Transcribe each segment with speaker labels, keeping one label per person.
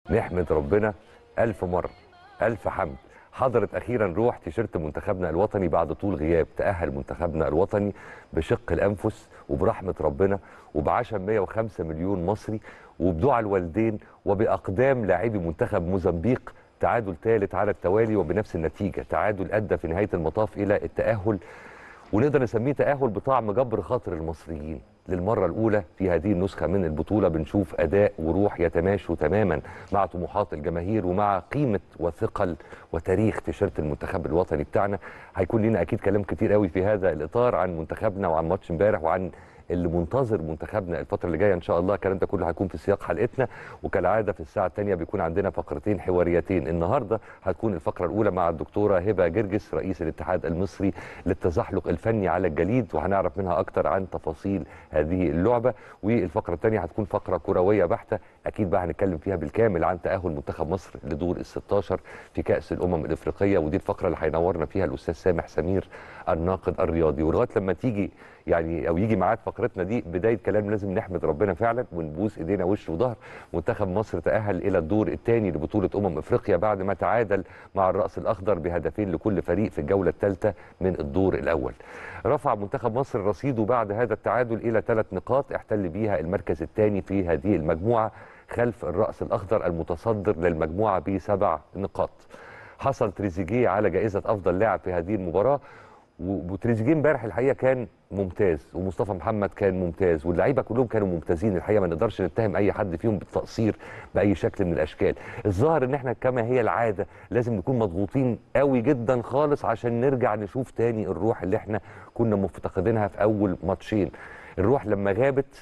Speaker 1: نحمد ربنا ألف مرة ألف حمد حضرت أخيرا روح تيشيرت منتخبنا الوطني بعد طول غياب تأهل منتخبنا الوطني بشق الأنفس وبرحمة ربنا وبعشم 105 مليون مصري وبدعاء الوالدين وبأقدام لاعبي منتخب موزمبيق تعادل ثالث على التوالي وبنفس النتيجة تعادل أدى في نهاية المطاف إلى التأهل ونقدر نسميه تأهل بطعم جبر خاطر المصريين للمرة الأولى في هذه النسخة من البطولة بنشوف أداء وروح يتماشوا تماما مع طموحات الجماهير ومع قيمة وثقل وتاريخ تيشيرت المنتخب الوطني بتاعنا هيكون لنا أكيد كلام كتير قوي في هذا الإطار عن منتخبنا وعن ماتش امبارح وعن اللي منتظر منتخبنا الفتره اللي جايه ان شاء الله الكلام ده كله هيكون في سياق حلقتنا وكالعاده في الساعه الثانيه بيكون عندنا فقرتين حواريتين النهارده هتكون الفقره الاولى مع الدكتوره هبه جرجس رئيس الاتحاد المصري للتزحلق الفني على الجليد وهنعرف منها اكتر عن تفاصيل هذه اللعبه والفقره الثانيه هتكون فقره كرويه بحته اكيد بقى هنتكلم فيها بالكامل عن تاهل منتخب مصر لدور ال 16 في كاس الامم الافريقيه ودي الفقره اللي هينورنا فيها الاستاذ سامح سمير الناقد الرياضي ولغايه لما تيجي يعني او يجي ميعاد فقرتنا دي بدايه كلام لازم نحمد ربنا فعلا ونبوس ايدينا وش وظهر منتخب مصر تاهل الى الدور الثاني لبطوله امم افريقيا بعد ما تعادل مع الراس الاخضر بهدفين لكل فريق في الجوله الثالثه من الدور الاول رفع منتخب مصر رصيده بعد هذا التعادل الى ثلاث نقاط احتل بيها المركز الثاني في هذه المجموعه خلف الراس الاخضر المتصدر للمجموعه بسبع نقاط حصل تريزيجيه على جائزه افضل لاعب في هذه المباراه وتريزيجيه امبارح الحقيقه كان ممتاز ومصطفى محمد كان ممتاز واللعيبه كلهم كانوا ممتازين الحقيقه ما نقدرش نتهم اي حد فيهم بالتقصير باي شكل من الاشكال الظاهر ان احنا كما هي العاده لازم نكون مضغوطين قوي جدا خالص عشان نرجع نشوف تاني الروح اللي احنا كنا مفتقدينها في اول ماتشين الروح لما غابت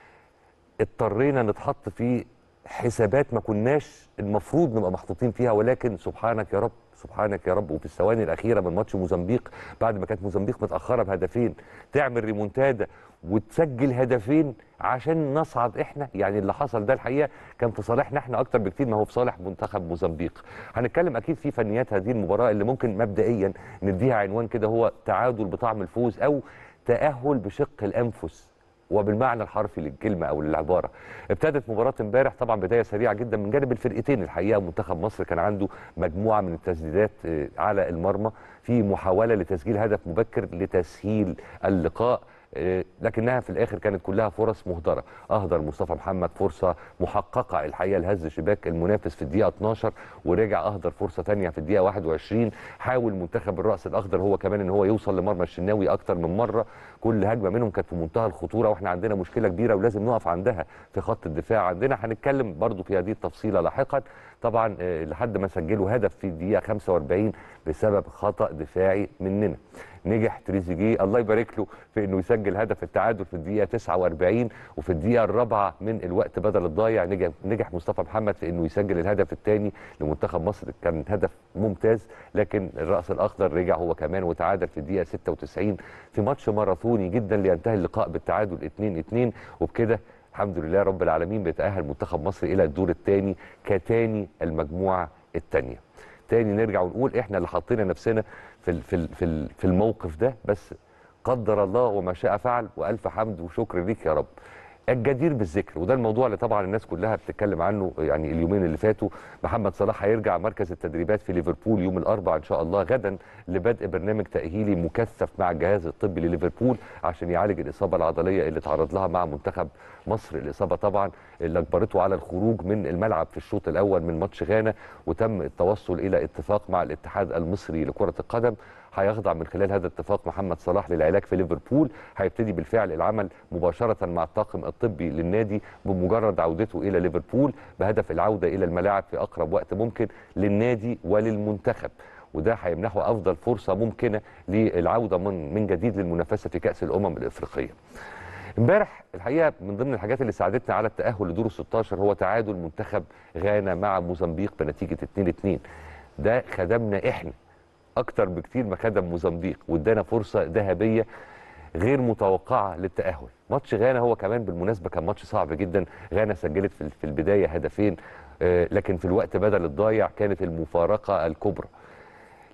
Speaker 1: اضطرينا نتحط في حسابات ما كناش المفروض نبقى محطوطين فيها ولكن سبحانك يا رب سبحانك يا رب وفي الثواني الاخيره من ماتش موزمبيق بعد ما كانت موزمبيق متاخره بهدفين تعمل ريمونتادا وتسجل هدفين عشان نصعد احنا يعني اللي حصل ده الحقيقه كان في صالحنا احنا اكتر بكتير ما هو في صالح منتخب موزمبيق هنتكلم اكيد في فنيات هذه المباراه اللي ممكن مبدئيا نديها عنوان كده هو تعادل بطعم الفوز او تاهل بشق الانفس وبالمعنى الحرفي للكلمه او للعباره ابتدت مباراه امبارح طبعا بدايه سريعه جدا من جانب الفرقتين الحقيقه منتخب مصر كان عنده مجموعه من التسديدات على المرمى في محاوله لتسجيل هدف مبكر لتسهيل اللقاء لكنها في الاخر كانت كلها فرص مهدره اهدر مصطفى محمد فرصه محققه الحقيقه لهز شباك المنافس في الدقيقه 12 ورجع اهدر فرصه ثانيه في الدقيقه 21 حاول منتخب الراس الاخضر هو كمان ان هو يوصل لمرمى الشناوي اكتر من مره كل هجمه منهم كانت في منتهى الخطوره واحنا عندنا مشكله كبيره ولازم نقف عندها في خط الدفاع عندنا هنتكلم برضو في هذه التفصيله لاحقا طبعا لحد ما سجلوا هدف في الدقيقه 45 بسبب خطا دفاعي مننا نجح تريزيجيه الله يبارك له في انه يسجل هدف التعادل في الدقيقه 49 وفي الدقيقه الرابعه من الوقت بدل الضايع نجح نجح مصطفى محمد في انه يسجل الهدف الثاني لمنتخب مصر كان هدف ممتاز لكن الراس الاخضر رجع هو كمان وتعادل في الدقيقه 96 في ماتش ماراثوني جدا لينتهي اللقاء بالتعادل 2 2 وبكده الحمد لله رب العالمين بيتاهل منتخب مصر الى الدور الثاني كتاني المجموعه الثانيه تاني نرجع ونقول احنا اللي حطينا نفسنا في في في في الموقف ده بس قدر الله وما شاء فعل والف حمد وشكر ليك يا رب الجدير بالذكر وده الموضوع اللي طبعا الناس كلها بتتكلم عنه يعني اليومين اللي فاتوا محمد صلاح هيرجع مركز التدريبات في ليفربول يوم الاربعاء ان شاء الله غدا لبدء برنامج تاهيلي مكثف مع الجهاز الطبي لليفربول عشان يعالج الاصابه العضليه اللي تعرض لها مع منتخب مصر الاصابه طبعا اللي اجبرته على الخروج من الملعب في الشوط الاول من ماتش غانا وتم التوصل الى اتفاق مع الاتحاد المصري لكره القدم هيخضع من خلال هذا الاتفاق محمد صلاح للعلاج في ليفربول هيبتدي بالفعل العمل مباشره مع الطاقم الطبي للنادي بمجرد عودته الى ليفربول بهدف العوده الى الملاعب في اقرب وقت ممكن للنادي وللمنتخب وده هيمنحه افضل فرصه ممكنه للعوده من من جديد للمنافسه في كاس الامم الافريقيه. امبارح الحقيقه من ضمن الحاجات اللي ساعدتنا على التاهل لدور ال 16 هو تعادل منتخب غانا مع موزمبيق بنتيجه 2-2 ده خدمنا احنا اكتر بكتير ما خدم موزمبيق وادانا فرصه ذهبيه غير متوقعه للتاهل ماتش غانا هو كمان بالمناسبه كان ماتش صعب جدا غانا سجلت في البدايه هدفين لكن في الوقت بدل الضايع كانت المفارقه الكبرى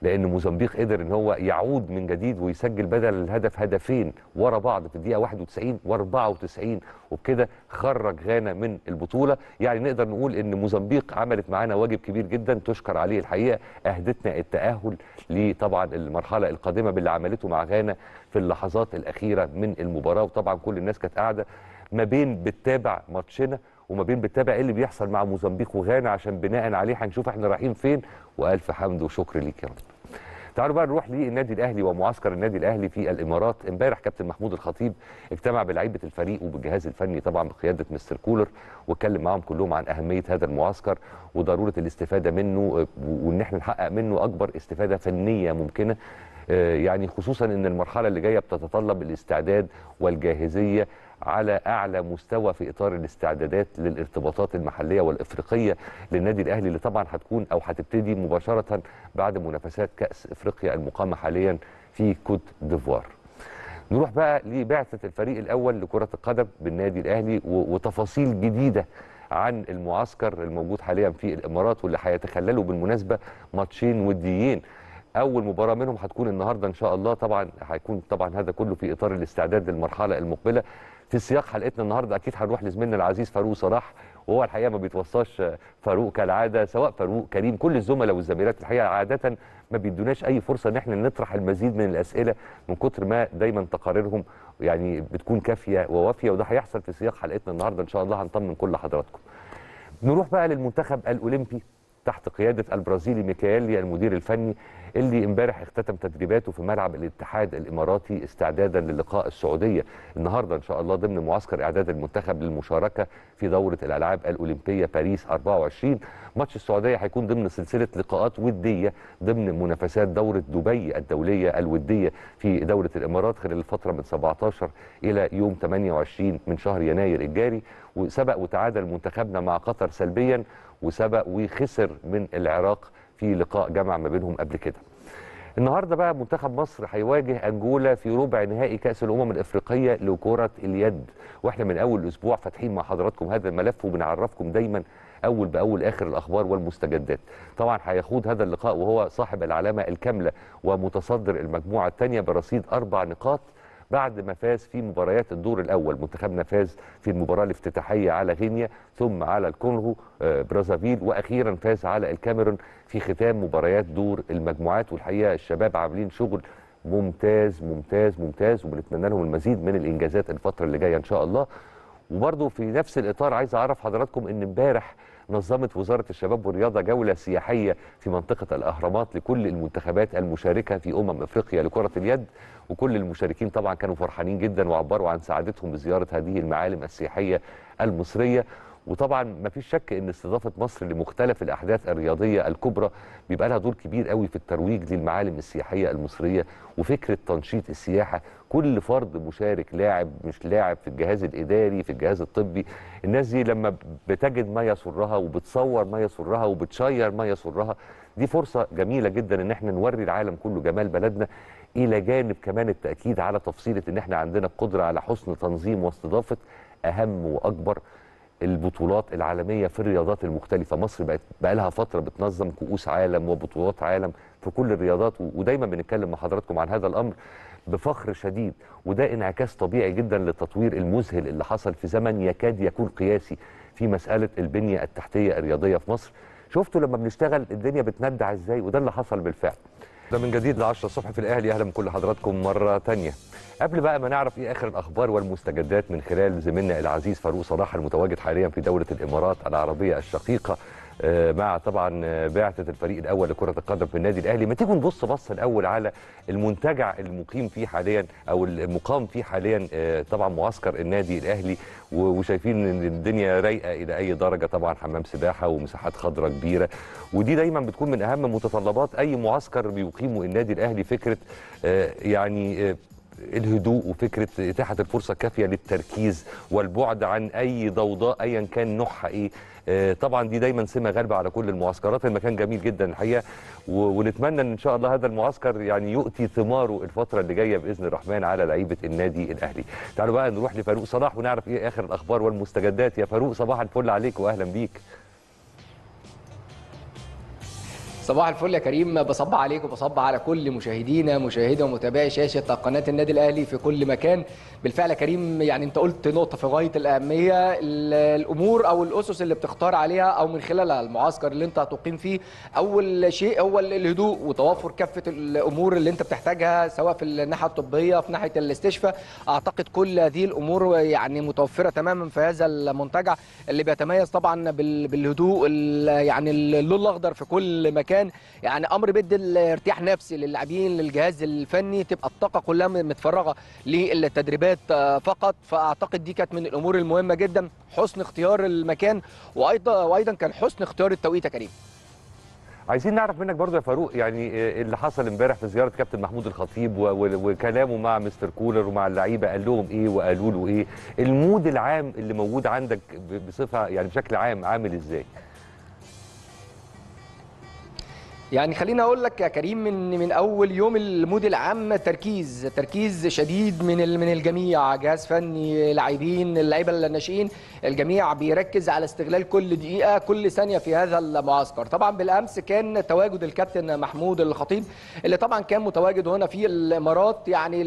Speaker 1: لان موزمبيق قدر ان هو يعود من جديد ويسجل بدل الهدف هدفين ورا بعض في الدقيقه 91 و94 وبكده خرج غانا من البطوله يعني نقدر نقول ان موزمبيق عملت معانا واجب كبير جدا تشكر عليه الحقيقه اهدتنا التاهل لطبعا المرحله القادمه باللي عملته مع غانا في اللحظات الاخيره من المباراه وطبعا كل الناس كانت قاعده ما بين بتتابع ماتشنا وما بين بتتابع ايه اللي بيحصل مع موزمبيق وغانا عشان بناء عليه هنشوف احنا رايحين فين والف حمد وشكر ليك يا رب. تعالوا بقى نروح للنادي الاهلي ومعسكر النادي الاهلي في الامارات امبارح كابتن محمود الخطيب اجتمع بلعيبه الفريق وبالجهاز الفني طبعا بقياده مستر كولر واتكلم معاهم كلهم عن اهميه هذا المعسكر وضروره الاستفاده منه وان احنا نحقق منه اكبر استفاده فنيه ممكنه يعني خصوصا ان المرحله اللي جايه بتتطلب الاستعداد والجاهزيه على اعلى مستوى في اطار الاستعدادات للارتباطات المحليه والافريقيه للنادي الاهلي اللي طبعا هتكون او هتبتدي مباشره بعد منافسات كاس افريقيا المقامه حاليا في كوت ديفوار. نروح بقى لبعثه الفريق الاول لكره القدم بالنادي الاهلي وتفاصيل جديده عن المعسكر الموجود حاليا في الامارات واللي هيتخللوا بالمناسبه ماتشين وديين اول مباراه منهم هتكون النهارده ان شاء الله طبعا هيكون طبعا هذا كله في اطار الاستعداد للمرحله المقبله في سياق حلقتنا النهارده اكيد هنروح لزميلنا العزيز فاروق صلاح وهو الحقيقه ما بيتوصاش فاروق كالعاده سواء فاروق كريم كل الزملاء والزميلات الحقيقه عاده ما بيدوناش اي فرصه ان احنا نطرح المزيد من الاسئله من كتر ما دايما تقاريرهم يعني بتكون كافيه ووافيه وده هيحصل في سياق حلقتنا النهارده ان شاء الله هنطمن كل حضراتكم. نروح بقى للمنتخب الاولمبي تحت قياده البرازيلي ميكايلي المدير الفني اللي امبارح اختتم تدريباته في ملعب الاتحاد الاماراتي استعدادا للقاء السعوديه النهارده ان شاء الله ضمن معسكر اعداد المنتخب للمشاركه في دوره الالعاب الاولمبيه باريس 24 ماتش السعوديه هيكون ضمن سلسله لقاءات وديه ضمن منافسات دوره دبي الدوليه الوديه في دوله الامارات خلال الفتره من 17 الى يوم 28 من شهر يناير الجاري وسبق وتعادل منتخبنا مع قطر سلبيا وسبق وخسر من العراق في لقاء جمع ما بينهم قبل كده النهارده بقى منتخب مصر هيواجه انجولا في ربع نهائي كاس الامم الافريقيه لكره اليد واحنا من اول اسبوع فاتحين مع حضراتكم هذا الملف وبنعرفكم دايما اول باول اخر الاخبار والمستجدات طبعا هيخوض هذا اللقاء وهو صاحب العلامه الكامله ومتصدر المجموعه الثانيه برصيد اربع نقاط بعد ما فاز في مباريات الدور الاول منتخبنا فاز في المباراه الافتتاحيه على غينيا ثم على الكونغو برازافيل واخيرا فاز على الكاميرون في ختام مباريات دور المجموعات والحقيقه الشباب عاملين شغل ممتاز ممتاز ممتاز وبنتمنى لهم المزيد من الانجازات الفتره اللي جايه ان شاء الله وبرضه في نفس الاطار عايز اعرف حضراتكم ان امبارح نظمت وزاره الشباب والرياضه جوله سياحيه في منطقه الاهرامات لكل المنتخبات المشاركه في امم افريقيا لكره اليد وكل المشاركين طبعا كانوا فرحانين جدا وعبروا عن سعادتهم بزياره هذه المعالم السياحيه المصريه وطبعا ما فيش شك ان استضافه مصر لمختلف الاحداث الرياضيه الكبرى بيبقى لها دور كبير قوي في الترويج للمعالم السياحيه المصريه وفكره تنشيط السياحه كل فرد مشارك لاعب مش لاعب في الجهاز الاداري في الجهاز الطبي الناس دي لما بتجد ما يسرها وبتصور ما يسرها وبتشير ما يسرها دي فرصه جميله جدا ان احنا نوري العالم كله جمال بلدنا الى جانب كمان التاكيد على تفصيله ان احنا عندنا القدره على حسن تنظيم واستضافه اهم واكبر البطولات العالميه في الرياضات المختلفه مصر بقت بقى لها فتره بتنظم كؤوس عالم وبطولات عالم في كل الرياضات ودايما بنتكلم مع حضراتكم عن هذا الامر بفخر شديد وده انعكاس طبيعي جدا للتطوير المذهل اللي حصل في زمن يكاد يكون قياسي في مساله البنيه التحتيه الرياضيه في مصر شفتوا لما بنشتغل الدنيا بتندع ازاي وده اللي حصل بالفعل ده من جديد ل 10 الصبح في الاهلي اهلا بكل حضراتكم مره ثانيه قبل بقى ما نعرف ايه اخر الاخبار والمستجدات من خلال زميلنا العزيز فاروق صلاح المتواجد حاليا في دوله الامارات العربيه الشقيقه مع طبعا بعثه الفريق الاول لكره القدم في النادي الاهلي ما تيجوا نبص بص الاول على المنتجع المقيم فيه حاليا او المقام فيه حاليا طبعا معسكر النادي الاهلي وشايفين ان الدنيا رايقه الى اي درجه طبعا حمام سباحه ومساحات خضراء كبيره ودي دايما بتكون من اهم متطلبات اي معسكر بيقيمه النادي الاهلي فكره يعني الهدوء وفكره اتاحه الفرصه الكافيه للتركيز والبعد عن اي ضوضاء ايا كان نوعها ايه طبعا دي دايما سمه غالبه على كل المعسكرات المكان جميل جدا الحقيقه ونتمنى ان ان شاء الله هذا المعسكر يعني يؤتي ثماره الفتره اللي جايه باذن الرحمن على لعيبه النادي الاهلي تعالوا بقى نروح لفاروق صلاح ونعرف ايه اخر الاخبار والمستجدات يا فاروق صباح الفل عليك واهلا بيك
Speaker 2: صباح الفل يا كريم بصب عليك وبصب على كل مشاهدينا مشاهدي ومتابعي شاشه قناه النادي الاهلي في كل مكان بالفعل يا كريم يعني انت قلت نقطه في غايه الاهميه ال- الامور او الاسس اللي بتختار عليها او من خلالها المعسكر اللي انت هتقيم فيه اول شيء هو الهدوء وتوافر كافه الامور اللي انت بتحتاجها سواء في الناحيه الطبيه في ناحيه الاستشفاء اعتقد كل هذه الامور يعني متوفره تماما في هذا المنتجع اللي بيتميز طبعا بال- بالهدوء ال- يعني اللون الاخضر في كل مكان يعني امر بيدي الارتياح نفسي للاعبين للجهاز الفني تبقى الطاقه كلها متفرغه للتدريبات آه، فقط فاعتقد دي كانت من الامور المهمه جدا حسن اختيار المكان وايضا وايضا كان حسن اختيار التوقيت يا كريم
Speaker 1: عايزين نعرف منك برضو يا فاروق يعني آه، اللي حصل امبارح في زياره كابتن محمود الخطيب و- و- وكلامه مع مستر كولر ومع اللعيبه قال لهم ايه وقالوا له ايه المود العام اللي موجود عندك ب- بصفه يعني بشكل عام عامل ازاي
Speaker 2: يعني خليني اقول لك يا كريم من من اول يوم المود العام تركيز تركيز شديد من ال- من الجميع جهاز فني لاعبين اللعيبه الناشئين الجميع بيركز على استغلال كل دقيقه كل ثانيه في هذا المعسكر طبعا بالامس كان تواجد الكابتن محمود الخطيب اللي طبعا كان متواجد هنا في الامارات يعني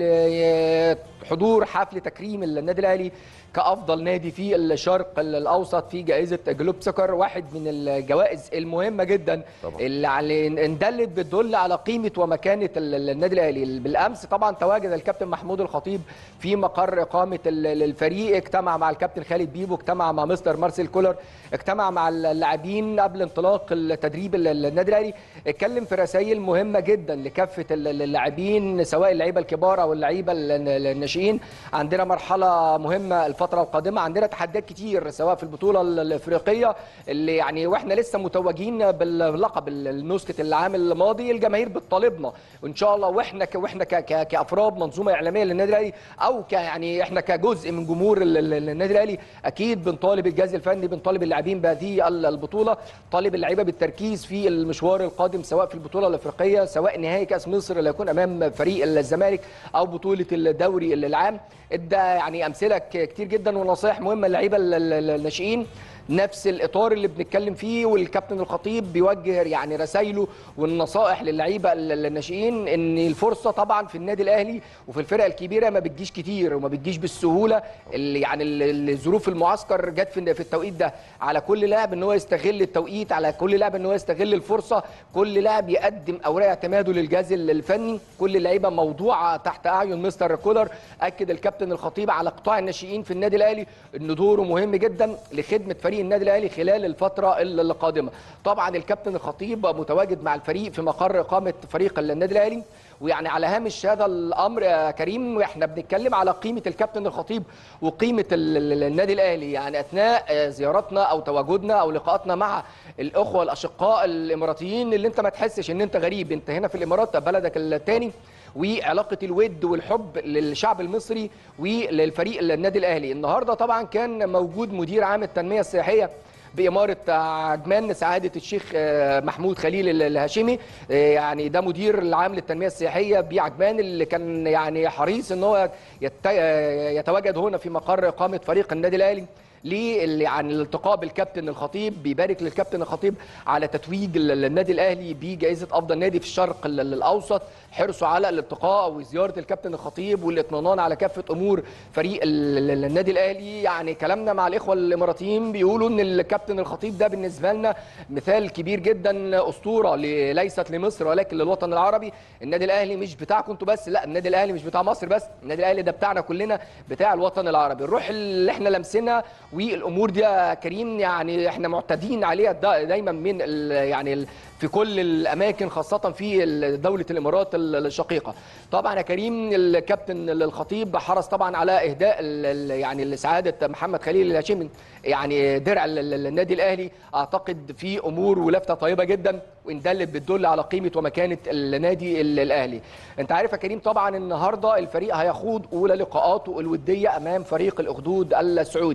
Speaker 2: لحضور حفل تكريم النادي الاهلي كافضل نادي في الشرق الاوسط في جائزه جلوب سكر واحد من الجوائز المهمه جدا
Speaker 1: طبعا.
Speaker 2: اللي على اندلت بتدل على قيمه ومكانه ال- النادي الاهلي بالامس طبعا تواجد الكابتن محمود الخطيب في مقر اقامه ال- الفريق اجتمع مع الكابتن خالد بيبو اجتمع مع مستر مارسيل كولر اجتمع مع اللاعبين قبل انطلاق التدريب ال- النادي الاهلي اتكلم في رسائل مهمه جدا لكافه ال- اللاعبين سواء اللعيبه الكبار او اللعيبه ال- ال- الناشئين عندنا مرحله مهمه الفتره القادمه عندنا تحديات كتير سواء في البطوله ال- الافريقيه اللي يعني واحنا لسه متوجين باللقب ال- نسخه العام الماضي الجماهير بتطالبنا وان شاء الله واحنا ك واحنا ك ك كافراد منظومه اعلاميه للنادي الاهلي او ك يعني احنا كجزء من جمهور ال- ال- النادي الاهلي اكيد بنطالب الجهاز الفني بنطالب اللاعبين بهذه ال- البطوله طالب اللعيبه بالتركيز في المشوار القادم سواء في البطوله الافريقيه سواء نهائي كاس مصر اللي هيكون امام فريق الزمالك او بطوله الدوري العام ادى يعني امثله ك- كتير جدا ونصائح مهمه للعيبه ال- ال- الناشئين نفس الاطار اللي بنتكلم فيه والكابتن الخطيب بيوجه يعني رسايله والنصائح للعيبه ال- ال- الناشئين ان الفرصه طبعا في النادي الاهلي وفي الفرق الكبيره ما بتجيش كتير وما بتجيش بالسهوله اللي يعني ال- ال- ظروف المعسكر جت في في التوقيت ده على كل لاعب ان هو يستغل التوقيت على كل لاعب ان هو يستغل الفرصه كل لاعب يقدم اوراق اعتماده للجهاز ال- الفني كل اللعيبه موضوعه تحت اعين مستر كولر اكد الكابتن الخطيب على قطاع الناشئين في النادي الاهلي ان دوره مهم جدا لخدمه فريق النادي الاهلي خلال الفتره ال- القادمه طبعا الكابتن الخطيب متواجد مع الفريق في مقر اقامه فريق النادي الاهلي ويعني على هامش هذا الامر يا كريم واحنا بنتكلم على قيمه الكابتن الخطيب وقيمه ال- ال- النادي الاهلي يعني اثناء آه، زياراتنا او تواجدنا او لقاءاتنا مع الاخوه الاشقاء الاماراتيين اللي انت ما تحسش ان انت غريب انت هنا في الامارات بلدك الثاني وعلاقه الود والحب للشعب المصري وللفريق النادي الاهلي النهارده طبعا كان موجود مدير عام التنميه السياحيه بإمارة عجمان سعادة الشيخ آه، محمود خليل ال- الهاشمي آه، يعني ده مدير العام للتنمية السياحية بعجمان اللي كان يعني حريص ان هو يت- آه، يتواجد هنا في مقر إقامة فريق النادي الأهلي ليه يعني الالتقاء بالكابتن الخطيب بيبارك للكابتن الخطيب على تتويج ال- النادي الاهلي بجائزه افضل نادي في الشرق ال- ال- الاوسط حرصوا على الالتقاء وزياره الكابتن الخطيب والاطمئنان على كافه امور فريق ال- ال- النادي الاهلي يعني كلامنا مع الاخوه الاماراتيين بيقولوا ان الكابتن الخطيب ده بالنسبه لنا مثال كبير جدا اسطوره ل- ليست لمصر ولكن للوطن العربي النادي الاهلي مش بتاعكم انتوا بس لا النادي الاهلي مش بتاع مصر بس النادي الاهلي ده بتاعنا كلنا بتاع الوطن العربي الروح اللي احنا لمسنا والامور دي يا كريم يعني احنا معتادين عليها دا- دايما من ال- يعني ال- في كل الاماكن خاصه في ال- دوله الامارات ال- الشقيقه طبعا يا كريم الكابتن الخطيب حرص طبعا على اهداء ال- ال- يعني سعاده محمد خليل الهاشمي يعني درع ال- ال- النادي الاهلي اعتقد في امور ولفته طيبه جدا وان دلت بتدل على قيمه ومكانه النادي ال- الاهلي انت عارف يا كريم طبعا النهارده الفريق هيخوض اولى لقاءاته الوديه امام فريق الاخدود السعودي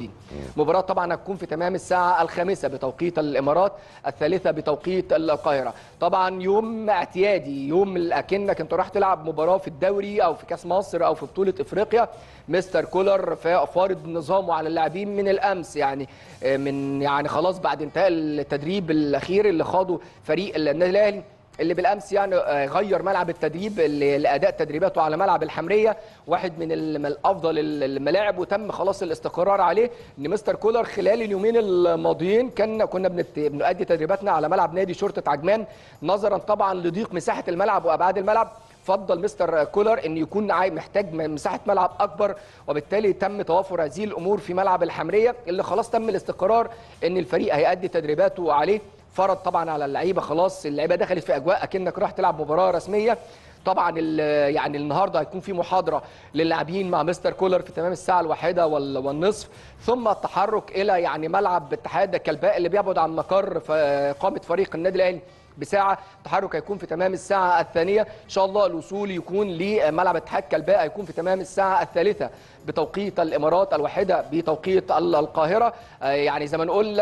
Speaker 2: مباراه طبعا هتكون في تمام الساعه الخامسه بتوقيت الامارات الثالثه بتوقيت القاهره طبعا يوم اعتيادي يوم اكنك انت راح تلعب مباراه في الدوري او في كاس مصر او في بطوله افريقيا مستر كولر فارض نظامه على اللاعبين من الامس يعني من يعني خلاص بعد انتهاء التدريب الاخير اللي خاضه فريق النادي الاهلي اللي بالامس يعني غير ملعب التدريب لاداء تدريباته على ملعب الحمريه واحد من الافضل الملاعب وتم خلاص الاستقرار عليه ان مستر كولر خلال اليومين الماضيين كان كنا بنؤدي تدريباتنا على ملعب نادي شرطه عجمان نظرا طبعا لضيق مساحه الملعب وابعاد الملعب فضل مستر كولر ان يكون محتاج مساحه ملعب اكبر وبالتالي تم توافر هذه الامور في ملعب الحمريه اللي خلاص تم الاستقرار ان الفريق هيأدي تدريباته عليه فرض طبعا على اللعيبه خلاص اللعيبه دخلت في اجواء اكنك راح تلعب مباراه رسميه طبعا يعني النهارده هيكون في محاضره للاعبين مع مستر كولر في تمام الساعه الواحده والنصف ثم التحرك الى يعني ملعب اتحاد كلباء اللي بيبعد عن مقر اقامه فريق النادي الاهلي بساعه التحرك هيكون في تمام الساعه الثانيه ان شاء الله الوصول يكون لملعب اتحاد كلباء هيكون في تمام الساعه الثالثه بتوقيت الامارات الواحده بتوقيت القاهره يعني زي ما نقول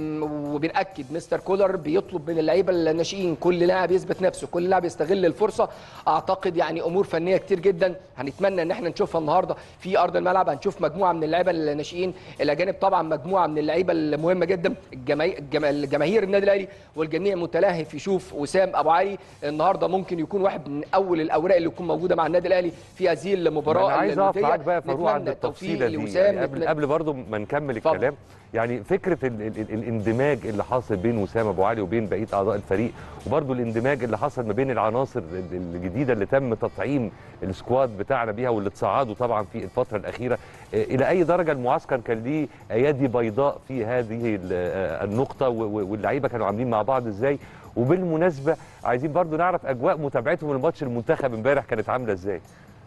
Speaker 2: وبناكد مستر كولر بيطلب من اللعيبه الناشئين كل لاعب يثبت نفسه كل لاعب يستغل الفرصه اعتقد يعني امور فنيه كتير جدا هنتمنى ان احنا نشوفها النهارده في ارض الملعب هنشوف مجموعه من اللعيبه الناشئين الى جانب طبعا مجموعه من اللعيبه المهمه جدا الجماهير النادي الاهلي والجميع متلهف يشوف وسام ابو علي النهارده ممكن يكون واحد من اول الاوراق اللي تكون موجوده مع النادي الاهلي في هذه المباراه
Speaker 1: انا عايز اقف معاك بقى فاروق عند التفصيله دي يعني قبل قبل برضه ما نكمل الكلام يعني فكره ال ال ال الاندماج اللي حاصل بين وسام ابو علي وبين بقيه اعضاء الفريق وبرضه الاندماج اللي حصل ما بين العناصر الجديده اللي تم تطعيم السكواد بتاعنا بيها واللي تصعدوا طبعا في الفتره الاخيره الى اي درجه المعسكر كان ليه ايادي بيضاء في هذه النقطه واللعيبه كانوا عاملين مع بعض ازاي وبالمناسبه عايزين برضه نعرف اجواء متابعتهم لماتش المنتخب امبارح كانت عامله ازاي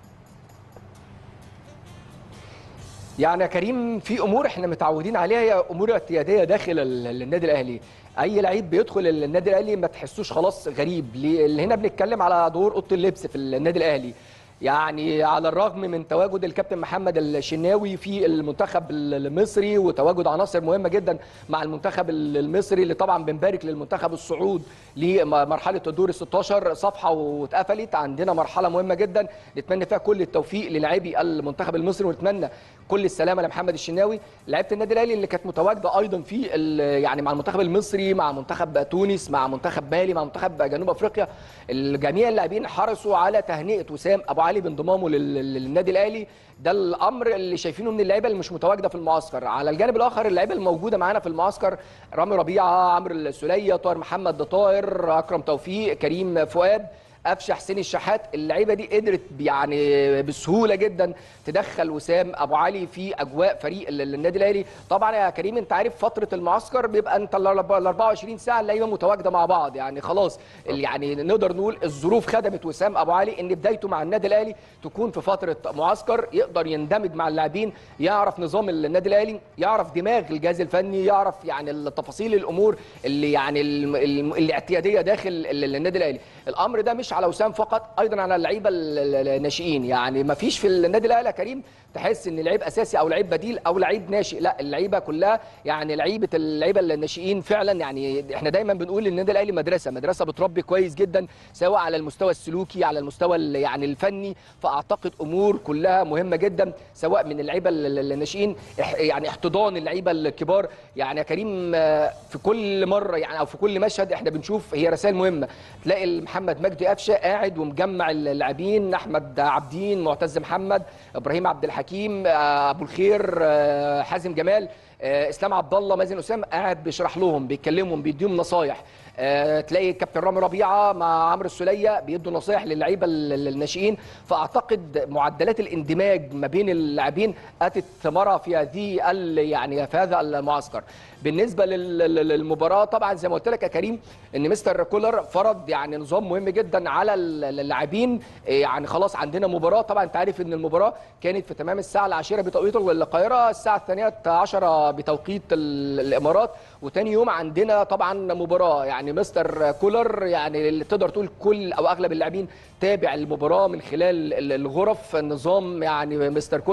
Speaker 2: يعني يا كريم في امور احنا متعودين عليها هي امور اعتياديه داخل النادي الاهلي اي لعيب بيدخل النادي الاهلي ما تحسوش خلاص غريب اللي هنا بنتكلم على دور اوضه اللبس في النادي الاهلي يعني على الرغم من تواجد الكابتن محمد الشناوي في المنتخب المصري وتواجد عناصر مهمه جدا مع المنتخب المصري اللي طبعا بنبارك للمنتخب الصعود لمرحله الدور ال 16 صفحه واتقفلت عندنا مرحله مهمه جدا نتمنى فيها كل التوفيق للاعبي المنتخب المصري ونتمنى كل السلامه لمحمد الشناوي لعيبه النادي الاهلي اللي كانت متواجده ايضا في يعني مع المنتخب المصري مع منتخب تونس مع منتخب مالي مع منتخب جنوب افريقيا جميع اللاعبين حرصوا على تهنئه وسام ابو علي بانضمامه للنادي الاهلي ده الامر اللي شايفينه من اللعيبه اللي مش متواجده في المعسكر على الجانب الاخر اللعيبه الموجوده معانا في المعسكر رامي ربيعه عمرو السوليه طاهر محمد طاهر اكرم توفيق كريم فؤاد قفشه حسين الشحات اللعيبه دي قدرت يعني بسهوله جدا تدخل وسام ابو علي في اجواء فريق النادي الاهلي طبعا يا كريم انت عارف فتره المعسكر بيبقى انت ال 24 ساعه اللعيبه متواجده مع بعض يعني خلاص يعني نقدر نقول الظروف خدمت وسام ابو علي ان بدايته مع النادي الاهلي تكون في فتره معسكر يقدر يندمج مع اللاعبين يعرف نظام النادي الاهلي يعرف دماغ الجهاز الفني يعرف يعني التفاصيل الامور اللي يعني الاعتياديه داخل النادي الاهلي الامر ده مش على وسام فقط ايضا على اللعيبه الناشئين يعني ما فيش في النادي الاهلي يا كريم تحس ان لعيب اساسي او لعيب بديل او لعيب ناشئ لا اللعيبه كلها يعني لعيبه اللعيبه الناشئين فعلا يعني احنا دايما بنقول النادي الاهلي مدرسه مدرسه بتربي كويس جدا سواء على المستوى السلوكي على المستوى يعني الفني فاعتقد امور كلها مهمه جدا سواء من اللعيبه الناشئين يعني احتضان اللعيبه الكبار يعني يا كريم في كل مره يعني او في كل مشهد احنا بنشوف هي رسائل مهمه تلاقي محمد مجدي قفشه قاعد ومجمع اللاعبين احمد عبدين معتز محمد ابراهيم عبد الحكيم ابو الخير حازم جمال اسلام عبد الله مازن اسامه قاعد بيشرح لهم بيكلمهم بيديهم نصايح أه تلاقي كابتن رامي ربيعه مع عمرو السوليه بيدوا نصايح للعيبه الناشئين فاعتقد معدلات الاندماج ما بين اللاعبين اتت ثمرها في هذه يعني في هذا المعسكر بالنسبه للمباراه طبعا زي ما قلت لك يا كريم ان مستر كولر فرض يعني نظام مهم جدا على اللاعبين يعني خلاص عندنا مباراه طبعا انت عارف ان المباراه كانت في تمام الساعه العاشره بتوقيت القاهره الساعه الثانيه عشرة بتوقيت الامارات وتاني يوم عندنا طبعا مباراه يعني مستر كولر يعني اللي تقدر تقول كل او اغلب اللاعبين اللاعبين تابع المباراه من خلال الغرف النظام يعني مستر كولر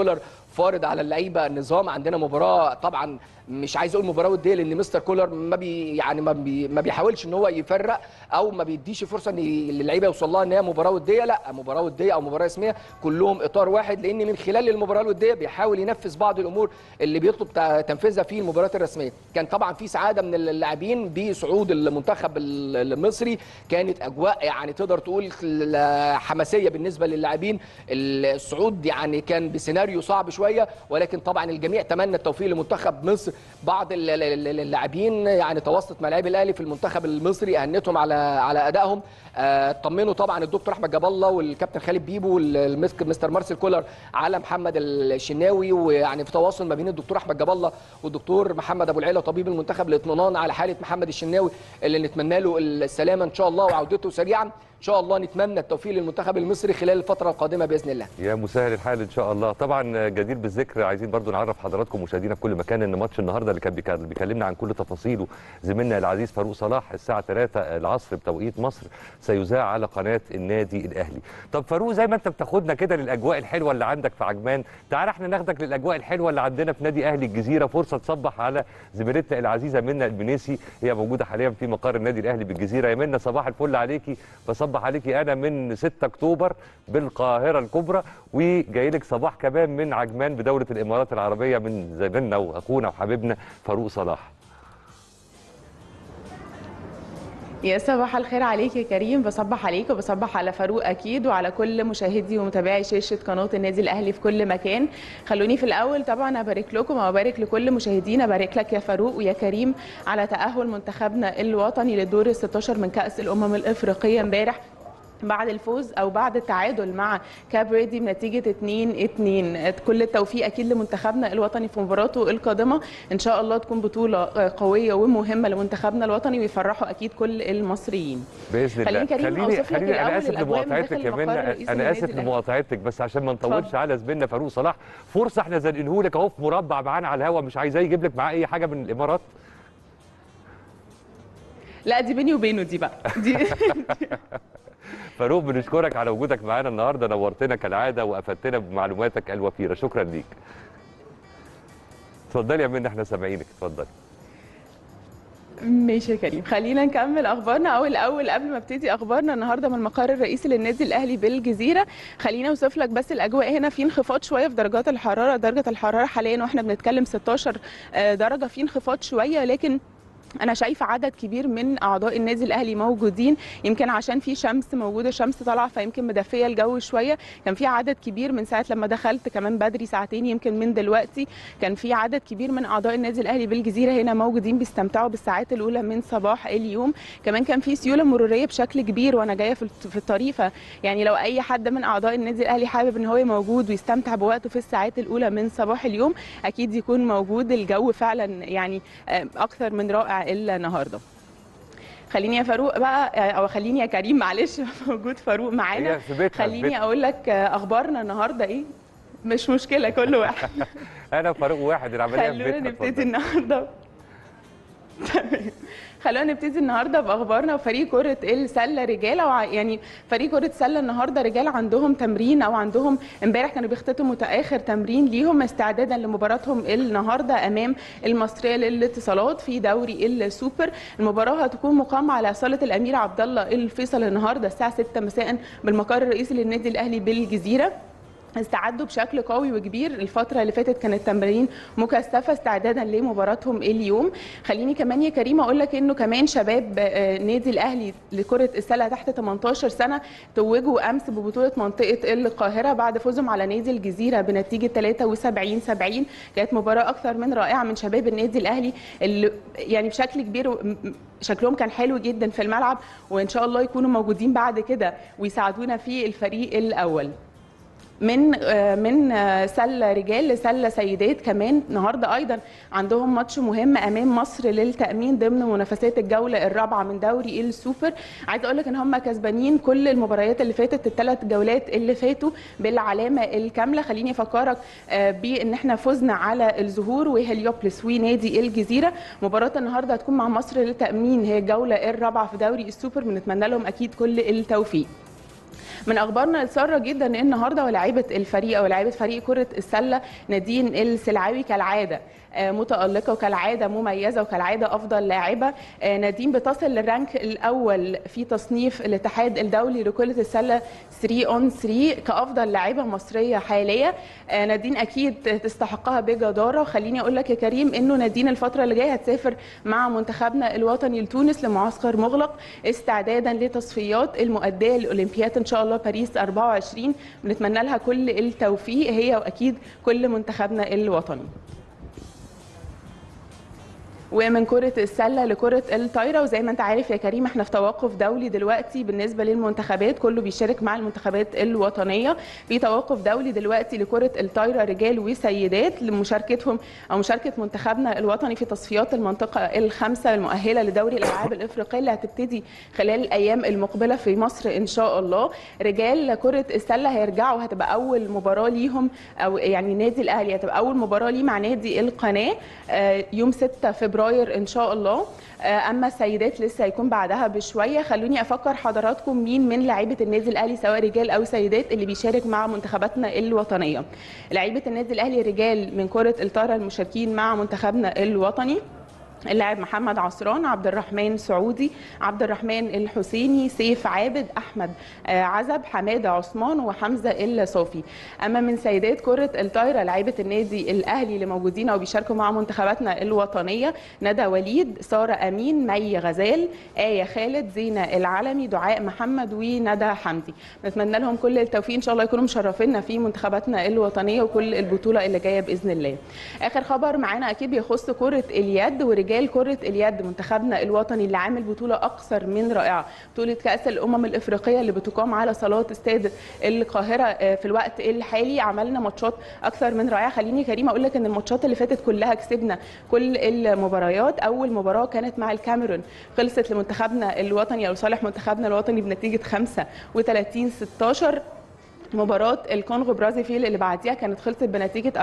Speaker 2: فارض على اللعيبه النظام عندنا مباراه طبعا مش عايز اقول مباراه وديه لان مستر كولر ما بي يعني ما, بي ما بيحاولش ان هو يفرق او ما بيديش فرصه ان اللعيبه يوصل لها ان هي مباراه وديه لا مباراه وديه او مباراه رسميه كلهم اطار واحد لان من خلال المباراه الوديه بيحاول ينفذ بعض الامور اللي بيطلب تا- تنفيذها في المباريات الرسميه كان طبعا في سعاده من اللاعبين بصعود المنتخب ال- المصري كانت اجواء يعني تقدر تقول ال- حماسيه بالنسبه للاعبين الصعود يعني كان بسيناريو صعب شويه ولكن طبعا الجميع تمنى التوفيق لمنتخب مصر بعض ال- ال- ال- اللاعبين يعني تواصلت مع لاعبي الاهلي في المنتخب المصري اهنتهم على على ادائهم آه، طمنوا طبعا الدكتور احمد جاب الله والكابتن خالد بيبو والمستر مارسيل كولر على محمد الشناوي ويعني في تواصل ما بين الدكتور احمد جاب الله والدكتور محمد ابو العيله طبيب المنتخب الاطمئنان على حاله محمد الشناوي اللي نتمنى له السلامه ان شاء الله وعودته سريعا ان شاء الله نتمنى التوفيق للمنتخب المصري خلال الفتره القادمه باذن الله
Speaker 1: يا مسهل الحال ان شاء الله طبعا جدير بالذكر عايزين برضو نعرف حضراتكم مشاهدينا في كل مكان ان ماتش النهارده اللي كان بيك- بيكلمنا عن كل تفاصيله زميلنا العزيز فاروق صلاح الساعه 3 العصر بتوقيت مصر سيذاع على قناه النادي الاهلي طب فاروق زي ما انت بتاخدنا كده للاجواء الحلوه اللي عندك في عجمان تعال احنا ناخدك للاجواء الحلوه اللي عندنا في نادي اهلي الجزيره فرصه تصبح على زميلتنا العزيزه منى البنيسي هي موجوده حاليا في مقر النادي الاهلي بالجزيره يا منى صباح الفل عليكي بصبح عليكي انا من 6 اكتوبر بالقاهره الكبرى وجاي لك صباح كمان من عجمان بدوله الامارات العربيه من زميلنا واخونا وحبيبنا فاروق صلاح
Speaker 3: يا صباح الخير عليك يا كريم بصبح عليك وبصبح على فاروق اكيد وعلى كل مشاهدي ومتابعي شاشه قناه النادي الاهلي في كل مكان خلوني في الاول طبعا ابارك لكم وابارك لكل مشاهدينا ابارك لك يا فاروق ويا كريم على تاهل منتخبنا الوطني للدور ال 16 من كاس الامم الافريقيه امبارح بعد الفوز او بعد التعادل مع كاب ريدي بنتيجه 2 2 كل التوفيق اكيد لمنتخبنا الوطني في مباراته القادمه ان شاء الله تكون بطوله قويه ومهمه لمنتخبنا الوطني ويفرحوا اكيد كل المصريين
Speaker 1: باذن الله
Speaker 3: خليني كريم
Speaker 1: خليني
Speaker 3: أوصف لك
Speaker 1: خليني انا
Speaker 3: الأول
Speaker 1: اسف
Speaker 3: الأجواء من
Speaker 1: لمقاطعتك
Speaker 3: داخل
Speaker 1: يا
Speaker 3: مقر
Speaker 1: منى
Speaker 3: رئيس
Speaker 1: انا
Speaker 3: النادي
Speaker 1: اسف
Speaker 3: الأهلي.
Speaker 1: لمقاطعتك بس عشان ما نطولش
Speaker 3: اتفضل.
Speaker 1: على زميلنا فاروق صلاح فرصه احنا زنقنه لك اهو في مربع معانا على الهوا مش عايزاه يجيب لك معاه اي حاجه من الامارات
Speaker 3: لا دي بيني وبينه دي بقى دي
Speaker 1: فاروق بنشكرك على وجودك معانا النهارده نورتنا كالعاده وافدتنا بمعلوماتك الوفيره شكرا ليك اتفضلي يا منى احنا سامعينك اتفضلي
Speaker 3: ماشي يا كريم خلينا نكمل اخبارنا او الاول قبل ما ابتدي اخبارنا النهارده من المقر الرئيسي للنادي الاهلي بالجزيره خلينا اوصف لك بس الاجواء هنا في انخفاض شويه في درجات الحراره درجه الحراره حاليا واحنا بنتكلم 16 آه، درجه في انخفاض شويه لكن انا شايفه عدد كبير من اعضاء النادي الاهلي موجودين يمكن عشان في شمس موجوده شمس طالعه فيمكن مدفيه الجو شويه كان في عدد كبير من ساعه لما دخلت كمان بدري ساعتين يمكن من دلوقتي كان في عدد كبير من اعضاء النادي الاهلي بالجزيره هنا موجودين بيستمتعوا بالساعات الاولى من صباح اليوم كمان كان في سيوله مروريه بشكل كبير وانا جايه في الت- في الطريق ف- يعني لو اي حد من اعضاء النادي الاهلي حابب ان هو موجود ويستمتع بوقته في الساعات الاولى من صباح اليوم اكيد يكون موجود الجو فعلا يعني آه، اكثر من رائع النهارده خليني يا فاروق بقى او خليني يا كريم معلش موجود فاروق معانا
Speaker 1: هي في بيتها في
Speaker 3: خليني
Speaker 1: بيتها.
Speaker 3: اقول لك آه، اخبارنا النهارده ايه مش مشكله كل واحد
Speaker 1: انا وفاروق واحد العمليه في
Speaker 3: خلونا
Speaker 1: بيتها
Speaker 3: نبتدي
Speaker 1: اتفضلي.
Speaker 3: النهارده تمام. خلونا نبتدي النهارده باخبارنا وفريق كره السله رجاله وع- يعني فريق كره السله النهارده رجال عندهم تمرين او عندهم امبارح كانوا بيختتموا اخر تمرين ليهم استعدادا لمباراتهم النهارده امام المصريه للاتصالات في دوري السوبر المباراه هتكون مقامه على صاله الامير عبد الله الفيصل النهارده الساعه 6 مساء بالمقر الرئيسي للنادي الاهلي بالجزيره استعدوا بشكل قوي وكبير الفترة اللي فاتت كانت تمارين مكثفة استعدادا لمباراتهم اليوم خليني كمان يا كريم اقول لك انه كمان شباب آه، نادي الاهلي لكرة السلة تحت 18 سنة توجوا امس ببطولة منطقة القاهرة بعد فوزهم على نادي الجزيرة بنتيجة 73 70 كانت مباراة اكثر من رائعة من شباب النادي الاهلي اللي يعني بشكل كبير و- م- م- شكلهم كان حلو جدا في الملعب وان شاء الله يكونوا موجودين بعد كده ويساعدونا في الفريق الاول من آه، من آه، سله رجال لسله سيدات كمان النهارده ايضا عندهم ماتش مهم امام مصر للتامين ضمن منافسات الجوله الرابعه من دوري السوبر عايز اقول لك ان هم كسبانين كل المباريات اللي فاتت الثلاث جولات اللي فاتوا بالعلامه الكامله خليني افكرك آه، بان احنا فزنا على الزهور وهليوبلس ونادي الجزيره مباراه النهارده هتكون مع مصر للتامين هي الجوله الرابعه في دوري السوبر بنتمنى لهم اكيد كل التوفيق من اخبارنا الساره جدا ان النهارده ولاعيبه الفريق او لاعيبه فريق كره السله نادين السلعاوي كالعاده آه، متألقة وكالعادة مميزة وكالعادة أفضل لاعبة آه، نادين بتصل للرانك الأول في تصنيف الاتحاد الدولي لكرة السلة 3 اون 3 كأفضل لاعبة مصرية حالية آه، نادين أكيد تستحقها بجدارة وخليني أقول لك يا كريم إنه نادين الفترة اللي جاية هتسافر مع منتخبنا الوطني لتونس لمعسكر مغلق استعدادا لتصفيات المؤدية للأولمبياد إن شاء الله باريس 24 بنتمنى لها كل التوفيق هي وأكيد كل منتخبنا الوطني ومن كرة السلة لكرة الطايرة وزي ما انت عارف يا كريم احنا في توقف دولي دلوقتي بالنسبة للمنتخبات كله بيشارك مع المنتخبات الوطنية في توقف دولي دلوقتي لكرة الطايرة رجال وسيدات لمشاركتهم او مشاركة منتخبنا الوطني في تصفيات المنطقة الخامسة المؤهلة لدوري الالعاب الافريقية اللي هتبتدي خلال الايام المقبلة في مصر ان شاء الله رجال كرة السلة هيرجعوا هتبقى اول مباراة ليهم او يعني نادي الاهلي هتبقى اول مباراة ليه مع نادي القناة آه، يوم 6 فبراير ان شاء الله آه، اما السيدات لسه هيكون بعدها بشويه خلوني افكر حضراتكم مين من لعيبه النادي الاهلي سواء رجال او سيدات اللي بيشارك مع منتخباتنا الوطنيه لعيبه النادي الاهلي رجال من كره الطايره المشاركين مع منتخبنا الوطني اللاعب محمد عصران عبد الرحمن سعودي عبد الرحمن الحسيني سيف عابد احمد آه، عزب حماده عثمان وحمزه الصافي اما من سيدات كره الطايره لعيبه النادي الاهلي اللي موجودين او بيشاركوا مع منتخباتنا الوطنيه ندى وليد ساره امين مي غزال ايه خالد زينه العلمي دعاء محمد وندى حمدي نتمنى لهم كل التوفيق ان شاء الله يكونوا مشرفينا في منتخباتنا الوطنيه وكل البطوله اللي جايه باذن الله اخر خبر معانا اكيد بيخص كره اليد ورجال كره اليد منتخبنا الوطني اللي عامل بطوله اكثر من رائعه بطوله كاس الامم الافريقيه اللي بتقام على صالات استاد القاهره آه، في الوقت الحالي عملنا ماتشات اكثر من رائعه خليني كريم اقول لك ان الماتشات اللي فاتت كلها كسبنا كل المباريات اول مباراه كانت مع الكاميرون خلصت لمنتخبنا الوطني او صالح منتخبنا الوطني بنتيجه 35 16 مباراة الكونغو برازيفيل اللي بعديها كانت خلصت بنتيجة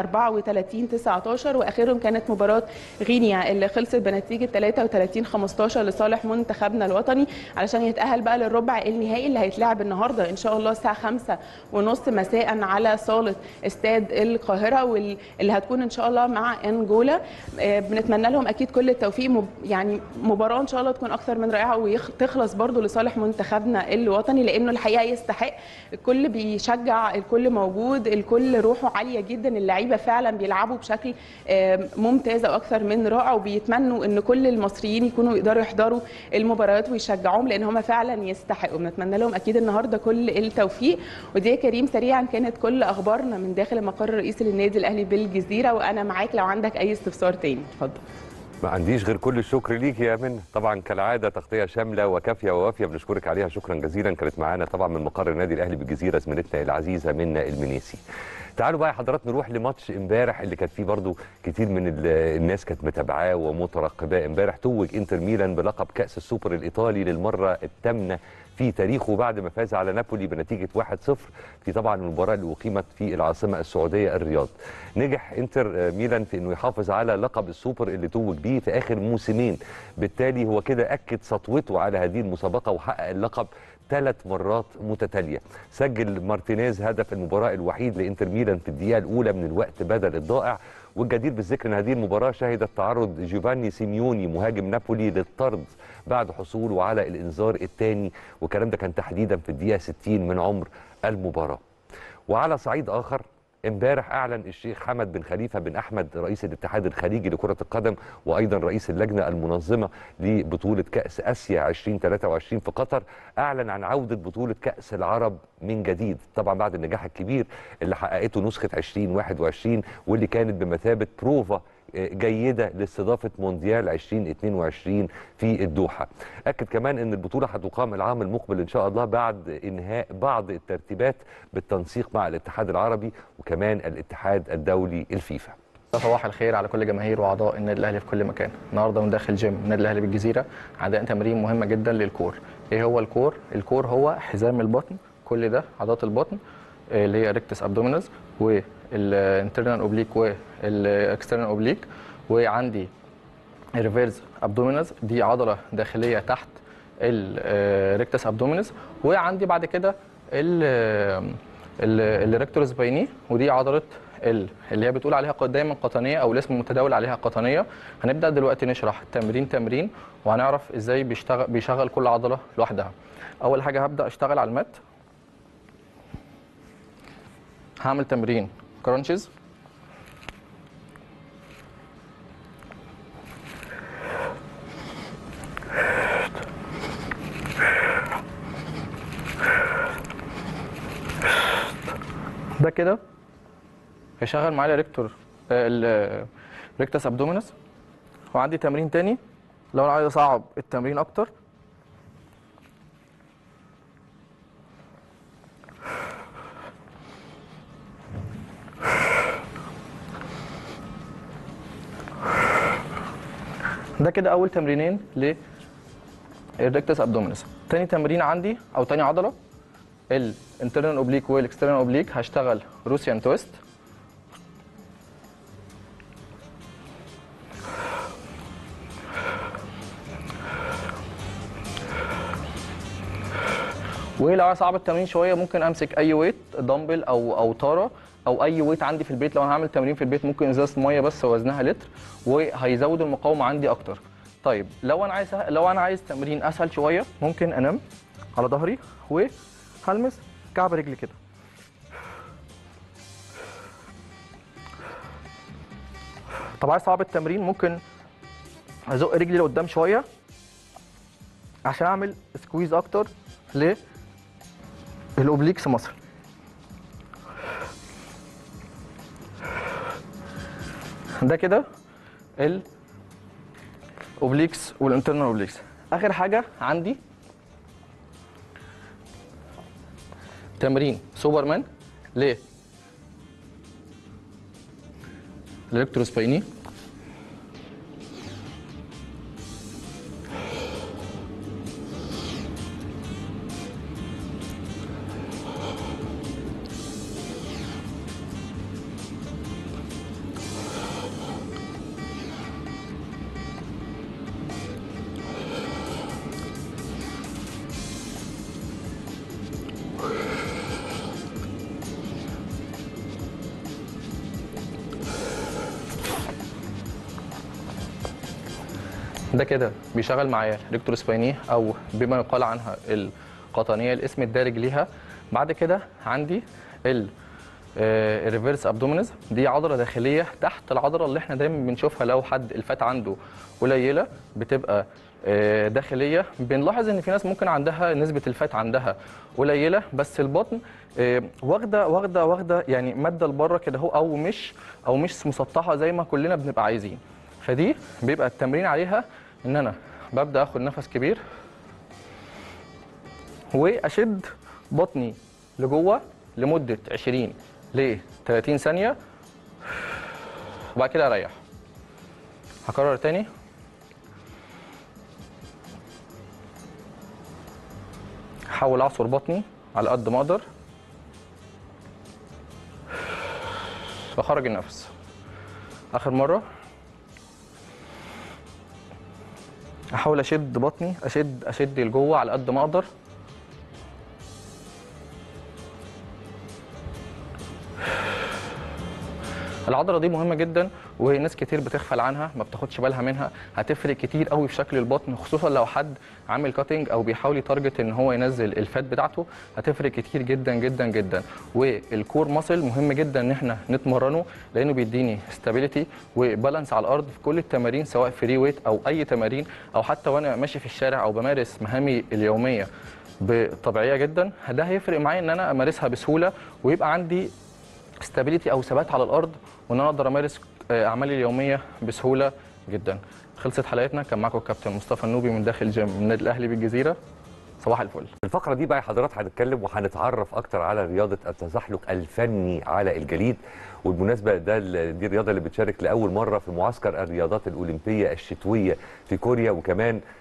Speaker 3: 34 19 واخرهم كانت مباراة غينيا اللي خلصت بنتيجة 33 15 لصالح منتخبنا الوطني علشان يتأهل بقى للربع النهائي اللي هيتلعب النهارده ان شاء الله الساعة 5 ونص مساء على صالة استاد القاهرة واللي هتكون ان شاء الله مع انجولا آه، بنتمنى لهم اكيد كل التوفيق مب- يعني مباراة ان شاء الله تكون اكثر من رائعة وتخلص برضو لصالح منتخبنا الوطني لانه الحقيقة يستحق الكل بيشجع الكل موجود الكل روحه عاليه جدا اللعيبه فعلا بيلعبوا بشكل آه، ممتاز او اكثر من رائع وبيتمنوا ان كل المصريين يكونوا يقدروا يحضروا المباريات ويشجعوهم لان هم فعلا يستحقوا بنتمنى لهم اكيد النهارده كل التوفيق ودي يا كريم سريعا كانت كل اخبارنا من داخل المقر الرئيسي للنادي الاهلي بالجزيره وانا معاك لو عندك اي استفسار تاني اتفضل
Speaker 1: ما عنديش غير كل الشكر ليك يا منى طبعا كالعاده تغطيه شامله وكافيه ووافيه بنشكرك عليها شكرا جزيلا كانت معانا طبعا من مقر النادي الاهلي بالجزيره زميلتنا العزيزه منى المنيسي تعالوا بقى يا حضرات نروح لماتش امبارح اللي كانت فيه برضو كتير من ال- الناس كانت متابعاه ومترقباه امبارح توج انتر ميلان بلقب كاس السوبر الايطالي للمره الثامنه في تاريخه بعد ما فاز على نابولي بنتيجه 1-0 في طبعا المباراه اللي اقيمت في العاصمه السعوديه الرياض. نجح انتر ميلان في انه يحافظ على لقب السوبر اللي توج بيه في اخر موسمين، بالتالي هو كده اكد سطوته على هذه المسابقه وحقق اللقب ثلاث مرات متتاليه سجل مارتينيز هدف المباراه الوحيد لانتر ميلان في الدقيقه الاولى من الوقت بدل الضائع والجدير بالذكر ان هذه المباراه شهدت تعرض جيفاني سيميوني مهاجم نابولي للطرد بعد حصوله على الانذار الثاني والكلام ده كان تحديدا في الدقيقه 60 من عمر المباراه وعلى صعيد اخر امبارح اعلن الشيخ حمد بن خليفه بن احمد رئيس الاتحاد الخليجي لكره القدم وايضا رئيس اللجنه المنظمه لبطوله كاس اسيا 2023 في قطر اعلن عن عوده بطوله كاس العرب من جديد طبعا بعد النجاح الكبير اللي حققته نسخه 2021 واللي كانت بمثابه بروفا جيده لاستضافه مونديال 2022 في الدوحه. اكد كمان ان البطوله هتقام العام المقبل ان شاء الله بعد انهاء بعض الترتيبات بالتنسيق مع الاتحاد العربي وكمان الاتحاد الدولي الفيفا.
Speaker 4: صباح الخير على كل جماهير واعضاء النادي الاهلي في كل مكان النهارده من داخل جيم النادي الاهلي بالجزيره عندنا تمرين مهمه جدا للكور ايه هو الكور الكور هو حزام البطن كل ده عضلات البطن آه، اللي هي ريكتس ابدومينس والانترنال اوبليك والاكسترنال اوبليك وعندي الريفيرز ابدومينس دي عضله داخليه تحت الريكتس ابدومينس وعندي بعد كده ال ال- الريكتور سبايني ودي عضله ال اللي هي بتقول عليها قد- دايما قطنيه او الاسم المتداول عليها قطنيه هنبدا دلوقتي نشرح تمرين تمرين وهنعرف ازاي بيشتغل بيشغل كل عضله لوحدها اول حاجه هبدا اشتغل على المات هعمل تمرين كرانشز ده كده هيشغل معايا الريكتور الريكتس ابدومينس وعندي تمرين تاني لو انا عايز اصعب التمرين اكتر ده كده اول تمرينين للريكتس ابدومينس تاني تمرين عندي او تاني عضله الانترنال اوبليك والاكسترنال اوبليك هشتغل روسيان تويست ولو عايز اصعب التمرين شويه ممكن امسك اي ويت دمبل او او طاره او اي ويت عندي في البيت لو انا هعمل تمرين في البيت ممكن ازازه ميه بس وزنها لتر وهيزود المقاومه عندي اكتر طيب لو انا عايز لو انا عايز تمرين اسهل شويه ممكن انام على ظهري وهلمس كعب رجلي كده طب عايز اصعب التمرين ممكن ازق رجلي لقدام شويه عشان اعمل سكويز اكتر للاوبليكس مصر ده كده الاوبليكس والانترنال اوبليكس اخر حاجه عندي تمرين سوبرمان ل الالكتروسبايني ده كده بيشغل معايا ريكتور سباينيه او بما يقال عنها القطنيه الاسم الدارج ليها بعد كده عندي ال الريفيرس ابدومينز دي عضله داخليه تحت العضله اللي احنا دايما بنشوفها لو حد الفات عنده قليله بتبقى آه، داخليه بنلاحظ ان في ناس ممكن عندها نسبه الفات عندها قليله بس البطن آه، واخده واخده واخده يعني ماده لبره كده اهو او مش او مش مسطحه زي ما كلنا بنبقى عايزين فدي بيبقى التمرين عليها ان انا ببدا اخد نفس كبير واشد بطني لجوه لمده 20 ل 30 ثانيه وبعد كده اريح هكرر تاني احاول اعصر بطني على قد ما اقدر واخرج النفس اخر مره احاول اشد بطني اشد اشد لجوه على قد ما اقدر العضله دي مهمه جدا وناس كتير بتغفل عنها ما بتاخدش بالها منها هتفرق كتير قوي في شكل البطن خصوصا لو حد عامل كاتنج او بيحاول يتارجت ان هو ينزل الفات بتاعته هتفرق كتير جدا جدا جدا والكور ماسل مهم جدا ان احنا نتمرنه لانه بيديني ستابيليتي وبالانس على الارض في كل التمارين سواء فري ويت او اي تمارين او حتى وانا ماشي في الشارع او بمارس مهامي اليوميه بطبيعيه جدا ده هيفرق معايا ان انا امارسها بسهوله ويبقى عندي استابيليتي او ثبات على الارض وان انا اقدر امارس آه، اعمالي اليوميه بسهوله جدا خلصت حلقتنا كان معاكم الكابتن مصطفى النوبي من داخل جيم من النادي الاهلي بالجزيره صباح الفل
Speaker 1: في الفقره دي بقى حضرات هنتكلم وهنتعرف اكتر على رياضه التزحلق الفني على الجليد والمناسبه ده ال- دي الرياضه اللي بتشارك لاول مره في معسكر الرياضات الاولمبيه الشتويه في كوريا وكمان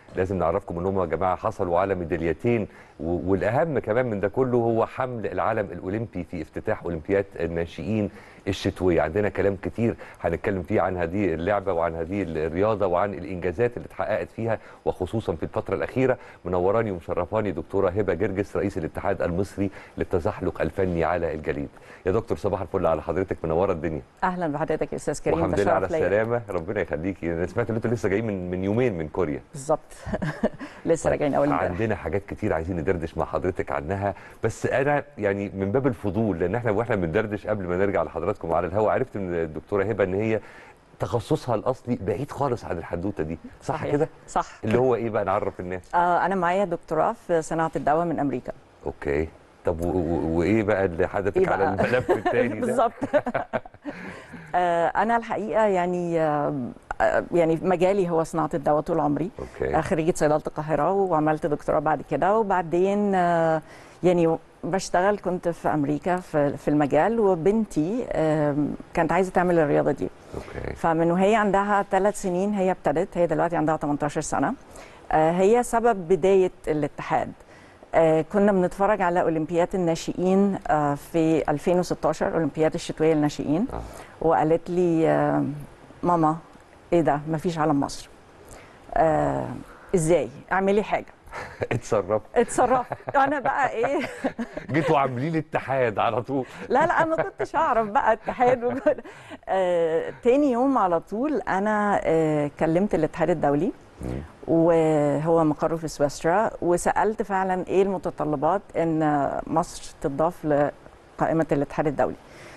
Speaker 1: لازم نعرفكم ان هم يا جماعه حصلوا على ميداليتين و- والاهم كمان من ده كله هو حمل العلم الاولمبي في افتتاح اولمبياد الناشئين الشتويه عندنا كلام كتير هنتكلم فيه عن هذه اللعبه وعن هذه الرياضه وعن الانجازات اللي اتحققت فيها وخصوصا في الفتره الاخيره منوراني ومشرفاني دكتوره هبه جرجس رئيس الاتحاد المصري للتزحلق الفني على الجليد يا دكتور صباح الفل على حضرتك منوره الدنيا
Speaker 5: اهلا بحضرتك يا استاذ كريم
Speaker 1: والحمد
Speaker 5: ده
Speaker 1: لله على
Speaker 5: شرف ليا.
Speaker 1: السلامه ربنا يخليكي انا سمعت ان انتوا لسه جايين من من يومين من كوريا
Speaker 5: بالظبط لسه راجعين اول امبارح
Speaker 1: عندنا حاجات كتير عايزين ندردش مع حضرتك عنها بس انا يعني من باب الفضول لان احنا واحنا بندردش قبل ما نرجع لحضراتكم على الهواء عرفت من الدكتوره هبه ان هي تخصصها الاصلي بعيد خالص عن الحدوته دي صح
Speaker 5: صحيح.
Speaker 1: كده
Speaker 5: صح
Speaker 1: اللي هو ايه بقى نعرف الناس
Speaker 5: آه انا معايا دكتوراه في صناعه الدواء من امريكا
Speaker 1: اوكي طب و- و- وايه بقى اللي حدثك
Speaker 5: إيه
Speaker 1: على
Speaker 5: بقى؟
Speaker 1: الملف التاني ده
Speaker 5: بالظبط آه انا الحقيقه يعني آه آه، يعني مجالي هو صناعه الدواء طول عمري
Speaker 1: اوكي
Speaker 5: آه، خريجه صيدله القاهره وعملت دكتوراه بعد كده وبعدين آه، يعني بشتغل كنت في امريكا في في المجال وبنتي آم، كانت عايزه تعمل الرياضه دي
Speaker 1: اوكي
Speaker 5: فمن وهي عندها ثلاث سنين هي ابتدت هي دلوقتي عندها 18 سنة آه، هي سبب بداية الاتحاد آه، كنا بنتفرج على أولمبياد الناشئين آه، في 2016 أولمبياد الشتوية للناشئين
Speaker 1: آه.
Speaker 5: وقالت لي آه، ماما ايه ده مفيش علم مصر آه، ازاي اعملي حاجة
Speaker 1: اتصرف
Speaker 5: اتصرفت انا بقى ايه
Speaker 1: جيتوا عاملين اتحاد على طول
Speaker 5: لا لا انا ما كنتش اعرف بقى اتحاد وكده آه تاني يوم على طول انا آه كلمت الاتحاد الدولي
Speaker 1: مم.
Speaker 5: وهو مقره في سويسرا وسالت فعلا ايه المتطلبات ان مصر تضاف لقائمه الاتحاد الدولي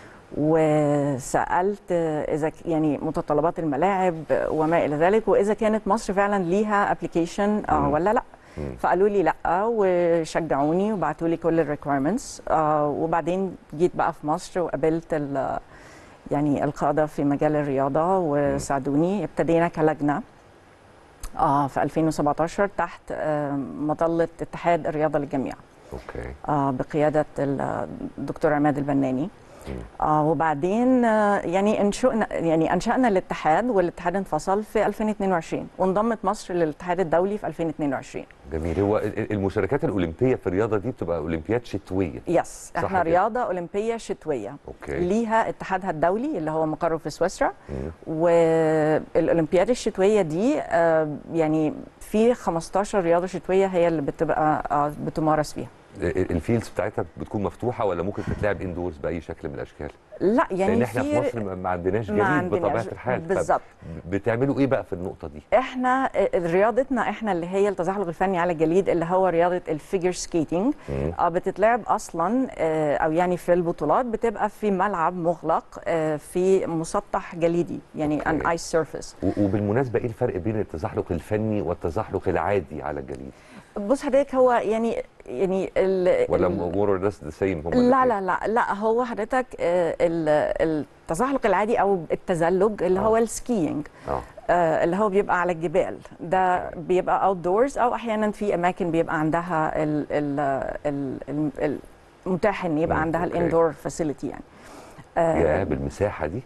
Speaker 5: وسالت اذا ك- يعني متطلبات الملاعب وما الى ذلك واذا كانت مصر فعلا ليها ابلكيشن
Speaker 1: مم.
Speaker 5: ولا لا
Speaker 1: مم.
Speaker 5: فقالوا لي لا وشجعوني وبعتوا لي كل الريكويرمنتس وبعدين جيت بقى في مصر وقابلت ال- يعني القاده في مجال الرياضه وساعدوني ابتدينا كلجنه اه في 2017 تحت آه، مظله اتحاد الرياضه للجميع
Speaker 1: اوكي
Speaker 5: آه بقياده الدكتور عماد البناني
Speaker 1: مم.
Speaker 5: آه وبعدين آه يعني انشئنا يعني انشانا الاتحاد والاتحاد انفصل في 2022 وانضمت مصر للاتحاد الدولي في 2022
Speaker 1: جميل هو ال- ال- المشاركات الاولمبيه في الرياضه دي بتبقى اولمبياد شتويه
Speaker 5: يس
Speaker 1: صح
Speaker 5: احنا
Speaker 1: كده؟
Speaker 5: رياضه اولمبيه شتويه
Speaker 1: اوكي
Speaker 5: ليها اتحادها الدولي اللي هو مقره في سويسرا
Speaker 1: مم.
Speaker 5: والاولمبياد الشتويه دي آه، يعني في 15 رياضه شتويه هي اللي بتبقى آه، بتمارس فيها
Speaker 1: ال- الفيلدز بتاعتها بتكون مفتوحه ولا ممكن تتلعب اندورز باي شكل من الاشكال؟
Speaker 5: لا يعني
Speaker 1: لان احنا في
Speaker 5: في
Speaker 1: مصر ما- ما عندناش
Speaker 5: ما
Speaker 1: جليد
Speaker 5: عندناش
Speaker 1: بطبيعه الحال
Speaker 5: بالظبط.
Speaker 1: بتعملوا ايه بقى في النقطه دي؟
Speaker 5: احنا آه، رياضتنا احنا اللي هي التزحلق الفني على الجليد اللي هو رياضه الفيجر سكيتنج
Speaker 1: مم.
Speaker 5: اه بتتلعب اصلا آه، او يعني في البطولات بتبقى في ملعب مغلق آه، في مسطح جليدي يعني ان
Speaker 1: أوكي.
Speaker 5: ايس سيرفيس
Speaker 1: و- وبالمناسبه ايه الفرق بين التزحلق الفني والتزحلق العادي على الجليد؟
Speaker 5: بص حضرتك هو يعني يعني ال
Speaker 1: ولا
Speaker 5: ال-
Speaker 1: مور ذا سيم هم
Speaker 5: لا لا لا لا هو حضرتك آه، ال- التزحلق العادي او التزلج اللي
Speaker 1: آه.
Speaker 5: هو السكينج
Speaker 1: اه
Speaker 5: آه، اللي هو بيبقى على الجبال ده بيبقى اوت دورز او احيانا في اماكن بيبقى عندها ال ال ال ال متاح ان يبقى
Speaker 1: مم،
Speaker 5: عندها
Speaker 1: أوكي.
Speaker 5: الاندور فاسيلتي يعني
Speaker 1: يا
Speaker 5: آه
Speaker 1: بالمساحه دي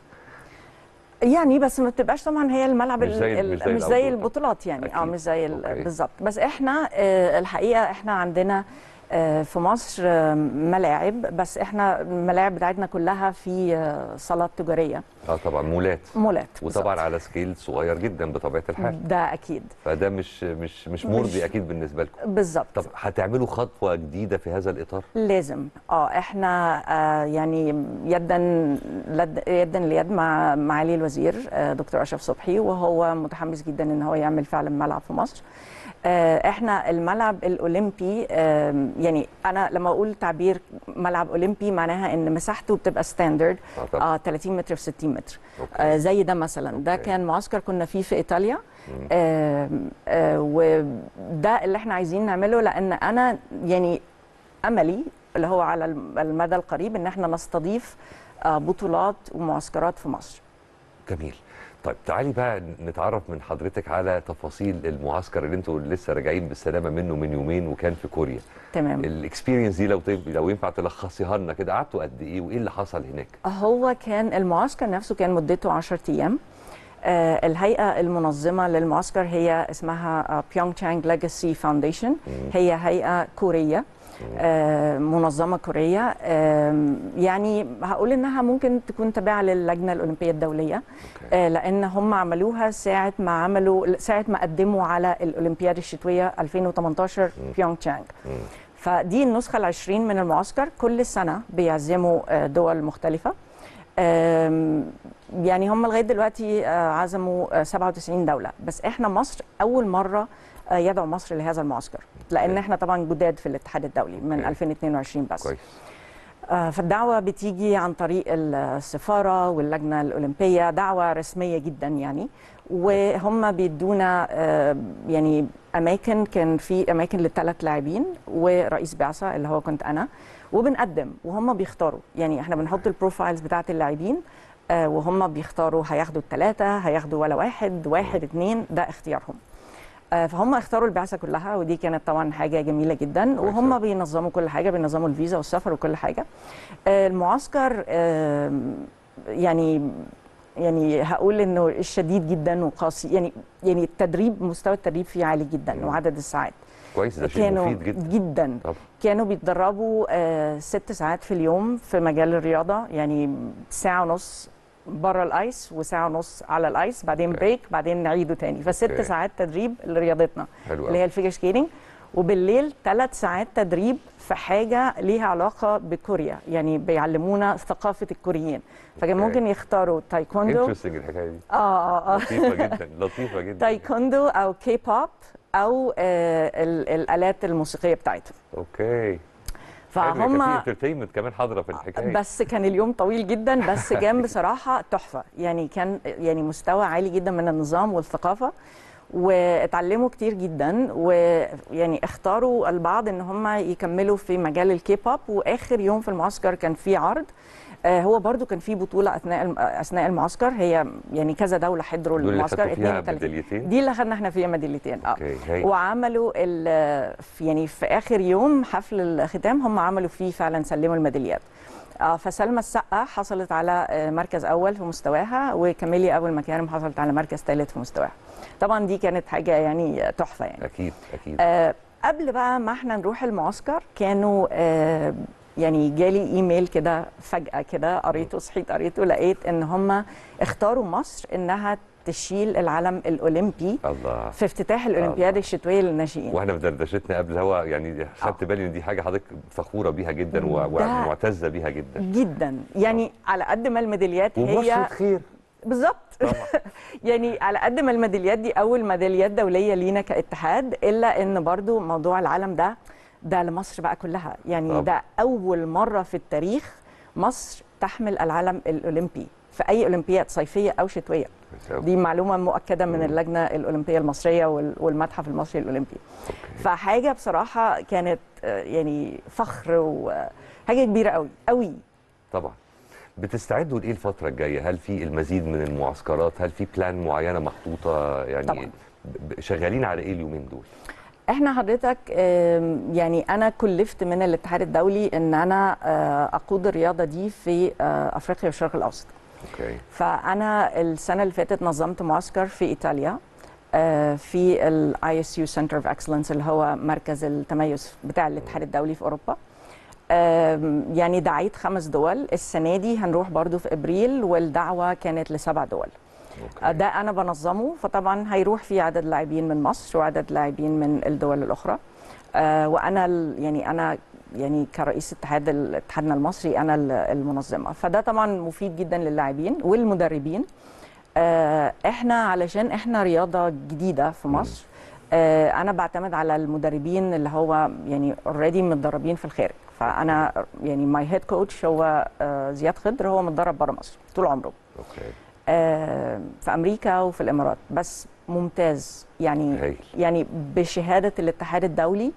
Speaker 5: يعني بس ما بتبقاش طبعا هي الملعب
Speaker 1: مش زي-
Speaker 5: ال-
Speaker 1: مش زي
Speaker 5: مش زي
Speaker 1: الأوتدور
Speaker 5: البطولات يعني اه
Speaker 1: أكيد.
Speaker 5: مش زي ال-
Speaker 1: أوكي.
Speaker 5: بالظبط بس احنا آه، الحقيقه احنا عندنا آه، في مصر آه، ملاعب بس احنا الملاعب بتاعتنا كلها في آه، صالات تجاريه
Speaker 1: اه طبعا مولات
Speaker 5: مولات
Speaker 1: وطبعا
Speaker 5: بالظبط.
Speaker 1: على سكيل صغير جدا بطبيعه الحال
Speaker 5: ده اكيد
Speaker 1: فده مش مش مش
Speaker 5: مش-
Speaker 1: مرضي اكيد بالنسبه لكم
Speaker 5: بالظبط
Speaker 1: طب هتعملوا خطوه جديده في هذا الاطار؟
Speaker 5: لازم اه احنا آه يعني يدا لد يدا ليد مع معالي الوزير آه دكتور اشرف صبحي وهو متحمس جدا ان هو يعمل فعلا ملعب في مصر آه احنا الملعب الاولمبي آه يعني انا لما اقول تعبير ملعب اولمبي معناها ان مساحته بتبقى ستاندرد
Speaker 1: اه طبعا
Speaker 5: اه 30 متر في 60 متر
Speaker 1: أوكي.
Speaker 5: آه زي ده مثلا ده
Speaker 1: أوكي.
Speaker 5: كان معسكر كنا فيه في ايطاليا
Speaker 1: مم.
Speaker 5: آه آه وده اللي احنا عايزين نعمله لان انا يعني املي اللي هو على الم- المدى القريب ان احنا نستضيف آه بطولات ومعسكرات في مصر
Speaker 1: جميل طيب تعالي بقى نتعرف من حضرتك على تفاصيل المعسكر اللي انتوا لسه راجعين بالسلامه منه من يومين وكان في كوريا
Speaker 5: تمام
Speaker 1: الاكسبيرينس دي لو تنف- لو ينفع تلخصيها لنا كده قعدتوا قد ايه وايه اللي حصل هناك
Speaker 5: هو كان المعسكر نفسه كان مدته 10 ايام آه، الهيئة المنظمة للمعسكر هي اسمها بيونغ تشانغ ليجاسي فاونديشن هي هيئة كورية آه، منظمة كورية آم، يعني هقول إنها ممكن تكون تابعة للجنة الأولمبية الدولية آه، لأن هم عملوها ساعة ما عملوا ساعة ما قدموا على الأولمبياد الشتوية 2018 بيونغ تشانغ فدي النسخة العشرين من المعسكر كل سنة بيعزموا آه، دول مختلفة آم، يعني هم لغاية دلوقتي آه، عزموا آه، 97 دولة بس احنا مصر أول مرة آه، يدعو مصر لهذا المعسكر لأن
Speaker 1: أوكي.
Speaker 5: احنا طبعا جداد في الاتحاد الدولي من
Speaker 1: أوكي.
Speaker 5: 2022 بس
Speaker 1: كويس
Speaker 5: آه، فالدعوة بتيجي عن طريق السفارة واللجنة الأولمبية دعوة رسمية جدا يعني وهم بيدونا آه، يعني أماكن كان في أماكن للثلاث لاعبين ورئيس بعثة اللي هو كنت أنا وبنقدم وهم بيختاروا يعني احنا بنحط البروفايلز بتاعت اللاعبين آه، وهم بيختاروا هياخدوا الثلاثة هياخدوا ولا واحد واحد اتنين ده اختيارهم آه، فهم اختاروا البعثه كلها ودي كانت طبعا حاجه جميله جدا
Speaker 1: كويس
Speaker 5: وهم
Speaker 1: أوي.
Speaker 5: بينظموا كل حاجه بينظموا الفيزا والسفر وكل حاجه آه، المعسكر آم، يعني يعني هقول انه الشديد جدا وقاسي يعني يعني التدريب مستوى التدريب فيه عالي جدا
Speaker 1: مم.
Speaker 5: وعدد الساعات
Speaker 1: كويس ده شيء
Speaker 5: كانوا
Speaker 1: مفيد جدا
Speaker 5: جدا
Speaker 1: طبعا
Speaker 5: كانوا بيتدربوا آه، ست ساعات في اليوم في مجال الرياضه يعني ساعه ونص بره الايس وساعه ونص على الايس بعدين
Speaker 1: أوكي.
Speaker 5: بريك بعدين نعيده تاني فست
Speaker 1: أوكي.
Speaker 5: ساعات تدريب لرياضتنا
Speaker 1: حلو
Speaker 5: اللي هي
Speaker 1: قوي
Speaker 5: الفيجر سكيتنج وبالليل ثلاث ساعات تدريب في حاجه ليها علاقه بكوريا يعني بيعلمونا ثقافه الكوريين فكان
Speaker 1: أوكي.
Speaker 5: ممكن يختاروا تايكوندو
Speaker 1: انترستنج الحكايه دي
Speaker 5: اه اه اه
Speaker 1: لطيفه جدا لطيفه جدا
Speaker 5: تايكوندو او كي بوب او آه ال- الالات الموسيقيه بتاعتهم
Speaker 1: اوكي
Speaker 5: فهم
Speaker 1: في انترتينمنت كمان حاضره في الحكايه
Speaker 5: بس كان اليوم طويل جدا بس كان بصراحه تحفه يعني كان يعني مستوى عالي جدا من النظام والثقافه واتعلموا كتير جدا ويعني اختاروا البعض ان هم يكملوا في مجال الكي بوب واخر يوم في المعسكر كان في عرض آه، هو برضو كان في بطوله اثناء الم- اثناء المعسكر هي يعني كذا دوله حضروا
Speaker 1: دول اللي
Speaker 5: المعسكر
Speaker 1: خدتوا فيها
Speaker 5: 32
Speaker 1: ميداليتين
Speaker 5: دي اللي خدنا احنا فيها ميداليتين اه
Speaker 1: اوكي هاي
Speaker 5: وعملوا ال- في- يعني في اخر يوم حفل الختام هم عملوا فيه فعلا سلموا الميداليات آه، فسلمى السقا حصلت على آه، مركز اول في مستواها وكاميليا ابو المكارم حصلت على مركز ثالث في مستواها طبعا دي كانت حاجه يعني تحفه يعني
Speaker 1: اكيد اكيد
Speaker 5: آه، قبل بقى ما احنا نروح المعسكر كانوا آه، يعني جالي ايميل كده فجأة كده قريته صحيت قريته لقيت ان هم اختاروا مصر انها تشيل العلم الاولمبي
Speaker 1: الله
Speaker 5: في افتتاح الاولمبياد
Speaker 1: الله.
Speaker 5: الشتويه للناشئين
Speaker 1: واحنا في دردشتنا قبل الهوا يعني خدت بالي ان دي حاجه حضرتك فخوره بيها جدا و-
Speaker 5: ده-
Speaker 1: ومعتزه بيها جدا
Speaker 5: جدا يعني على قد ما الميداليات
Speaker 1: ومصر
Speaker 5: هي
Speaker 1: خير
Speaker 5: بالظبط
Speaker 1: طبعا
Speaker 5: يعني على قد ما الميداليات دي اول ميداليات دوليه لينا كاتحاد الا ان برضو موضوع العالم ده ده لمصر بقى كلها يعني
Speaker 1: طبعا.
Speaker 5: ده اول مره في التاريخ مصر تحمل العلم الاولمبي في اي اولمبياد صيفيه او شتويه
Speaker 1: كويس أوي.
Speaker 5: دي معلومه مؤكده من
Speaker 1: مم.
Speaker 5: اللجنه الاولمبيه المصريه وال- والمتحف المصري الاولمبي فحاجه بصراحه كانت آه، يعني فخر وحاجه كبيره قوي قوي
Speaker 1: طبعا بتستعدوا لايه الفتره الجايه هل في المزيد من المعسكرات هل في بلان معينه محطوطه يعني
Speaker 5: طبعاً.
Speaker 1: ب- شغالين على ايه اليومين دول
Speaker 5: احنا حضرتك آم، يعني انا كلفت من الاتحاد الدولي ان انا آه، اقود الرياضه دي في آه، افريقيا والشرق الاوسط
Speaker 1: اوكي
Speaker 5: فانا السنه اللي فاتت نظمت معسكر في ايطاليا آه، في الاي اس يو سنتر اوف اكسلنس اللي هو مركز التميز بتاع الاتحاد الدولي في اوروبا آم، يعني دعيت خمس دول السنه دي هنروح برضو في ابريل والدعوه كانت لسبع دول
Speaker 1: اوكي
Speaker 5: ده انا بنظمه فطبعا هيروح فيه عدد لاعبين من مصر وعدد لاعبين من الدول الاخرى آه وانا ال- يعني انا يعني كرئيس اتحاد ال- اتحادنا المصري انا ال- المنظمه فده طبعا مفيد جدا للاعبين والمدربين آه احنا علشان احنا رياضه جديده في مصر آه انا بعتمد على المدربين اللي هو يعني اوريدي متدربين في الخارج فانا يعني ماي هيد كوتش هو آه زياد خضر هو متدرب بره مصر طول عمره
Speaker 1: اوكي
Speaker 5: آه، في امريكا وفي الامارات بس ممتاز يعني
Speaker 1: هايل
Speaker 5: يعني بشهاده الاتحاد الدولي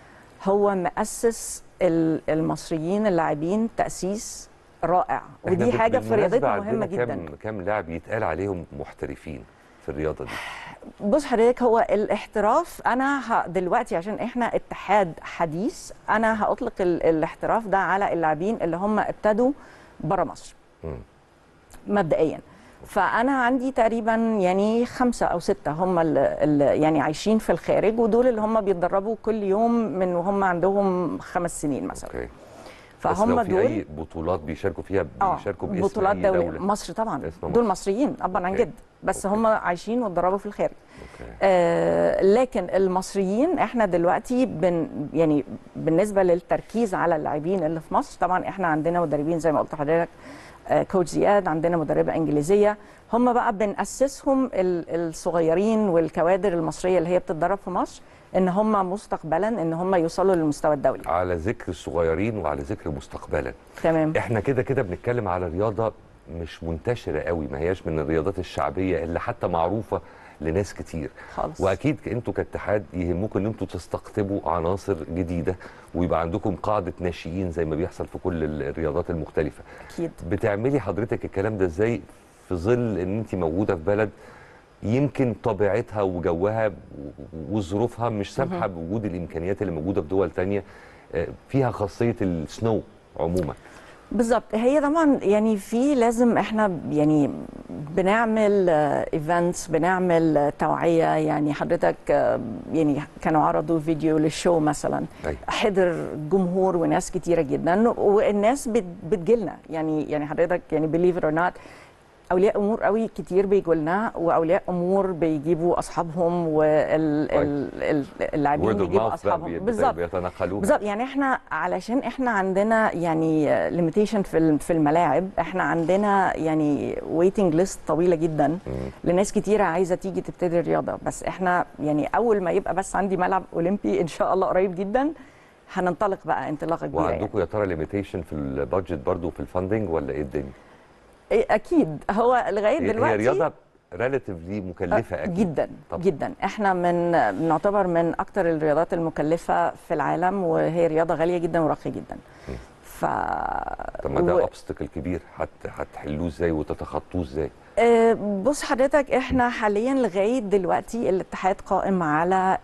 Speaker 5: هو مؤسس ال- المصريين اللاعبين تاسيس رائع
Speaker 1: إحنا
Speaker 5: ودي
Speaker 1: بال-
Speaker 5: حاجه في
Speaker 1: بالمناسبة
Speaker 5: رياضتنا
Speaker 1: عندنا
Speaker 5: مهمه
Speaker 1: كام
Speaker 5: جدا
Speaker 1: كام لاعب يتقال عليهم محترفين في الرياضه دي
Speaker 5: بص حضرتك هو الاحتراف انا ه- دلوقتي عشان احنا اتحاد حديث انا هاطلق ال- الاحتراف ده على اللاعبين اللي هم ابتدوا بره مصر
Speaker 1: مم.
Speaker 5: مبدئيا فانا عندي تقريبا يعني خمسه او سته هم اللي يعني عايشين في الخارج ودول اللي هم بيتدربوا كل يوم من وهم عندهم خمس سنين مثلا
Speaker 1: اوكي
Speaker 5: فهم
Speaker 1: بس لو في
Speaker 5: دول
Speaker 1: اي بطولات بيشاركوا فيها
Speaker 5: اه
Speaker 1: بيشاركوا باسم
Speaker 5: بطولات
Speaker 1: أي
Speaker 5: دوليه
Speaker 1: دولة.
Speaker 5: مصر طبعا
Speaker 1: اسم
Speaker 5: دول
Speaker 1: مصر.
Speaker 5: مصريين ابا عن
Speaker 1: أوكي.
Speaker 5: جد بس
Speaker 1: أوكي.
Speaker 5: هم عايشين واتدربوا في الخارج
Speaker 1: اوكي
Speaker 5: آه لكن المصريين احنا دلوقتي بن يعني بالنسبه للتركيز على اللاعبين اللي في مصر طبعا احنا عندنا مدربين زي ما قلت لحضرتك آه كوتش زياد عندنا مدربه انجليزيه هم بقى بنأسسهم ال- الصغيرين والكوادر المصريه اللي هي بتتدرب في مصر ان هم مستقبلا ان هم يوصلوا للمستوى الدولي
Speaker 1: على ذكر الصغيرين وعلى ذكر مستقبلا
Speaker 5: تمام
Speaker 1: احنا كده كده بنتكلم على رياضه مش منتشره قوي ما هياش من الرياضات الشعبيه اللي حتى معروفه لناس كتير
Speaker 5: خالص
Speaker 1: واكيد انتوا كاتحاد يهمكم ان انتوا تستقطبوا عناصر جديده ويبقى عندكم قاعده ناشئين زي ما بيحصل في كل ال- الرياضات المختلفه
Speaker 5: اكيد
Speaker 1: بتعملي حضرتك الكلام ده ازاي في ظل ان انت موجوده في بلد يمكن طبيعتها وجوها و- وظروفها مش سامحه بوجود الامكانيات اللي موجوده في دول تانية آه، فيها خاصيه السنو عموما
Speaker 5: بالظبط هي طبعا يعني في لازم احنا يعني بنعمل ايفنتس بنعمل آه، توعيه يعني حضرتك آه، يعني كانوا عرضوا فيديو للشو مثلا
Speaker 1: أيوة.
Speaker 5: حضر جمهور وناس كتيره جدا والناس بت- بتجيلنا يعني يعني حضرتك يعني believe it or not اولياء امور قوي كتير بيجوا لنا واولياء امور بيجيبوا اصحابهم واللاعبين
Speaker 1: word of
Speaker 5: بيجيبوا
Speaker 1: mouth بقى
Speaker 5: اصحابهم
Speaker 1: بي-
Speaker 5: بالظبط
Speaker 1: بيتنقلوها
Speaker 5: بالظبط يعني احنا علشان احنا عندنا يعني ليميتيشن في الم- في الملاعب احنا عندنا يعني ويتنج ليست طويله جدا
Speaker 1: مم.
Speaker 5: لناس كتيره عايزه تيجي تبتدي الرياضه بس احنا يعني اول ما يبقى بس عندي ملعب اولمبي ان شاء الله قريب جدا هننطلق بقى انطلاقه كبيره يعني.
Speaker 1: وعندكم يا ترى ليميتيشن في البادجت برضو في الفاندنج ولا ايه الدنيا؟
Speaker 5: إيه اكيد هو لغايه
Speaker 1: هي-
Speaker 5: دلوقتي
Speaker 1: هي رياضه ريلاتيفلي مكلفه اكيد
Speaker 5: جدا
Speaker 1: طبعا.
Speaker 5: جدا احنا من بنعتبر من اكتر الرياضات المكلفه في العالم وهي رياضه غاليه جدا وراقيه جدا ف
Speaker 1: طب ما ده
Speaker 5: و-
Speaker 1: اوبستكل كبير هت- هتحلوه ازاي وتتخطوه ازاي؟
Speaker 5: آه، بص حضرتك احنا حاليا لغايه دلوقتي الاتحاد قائم على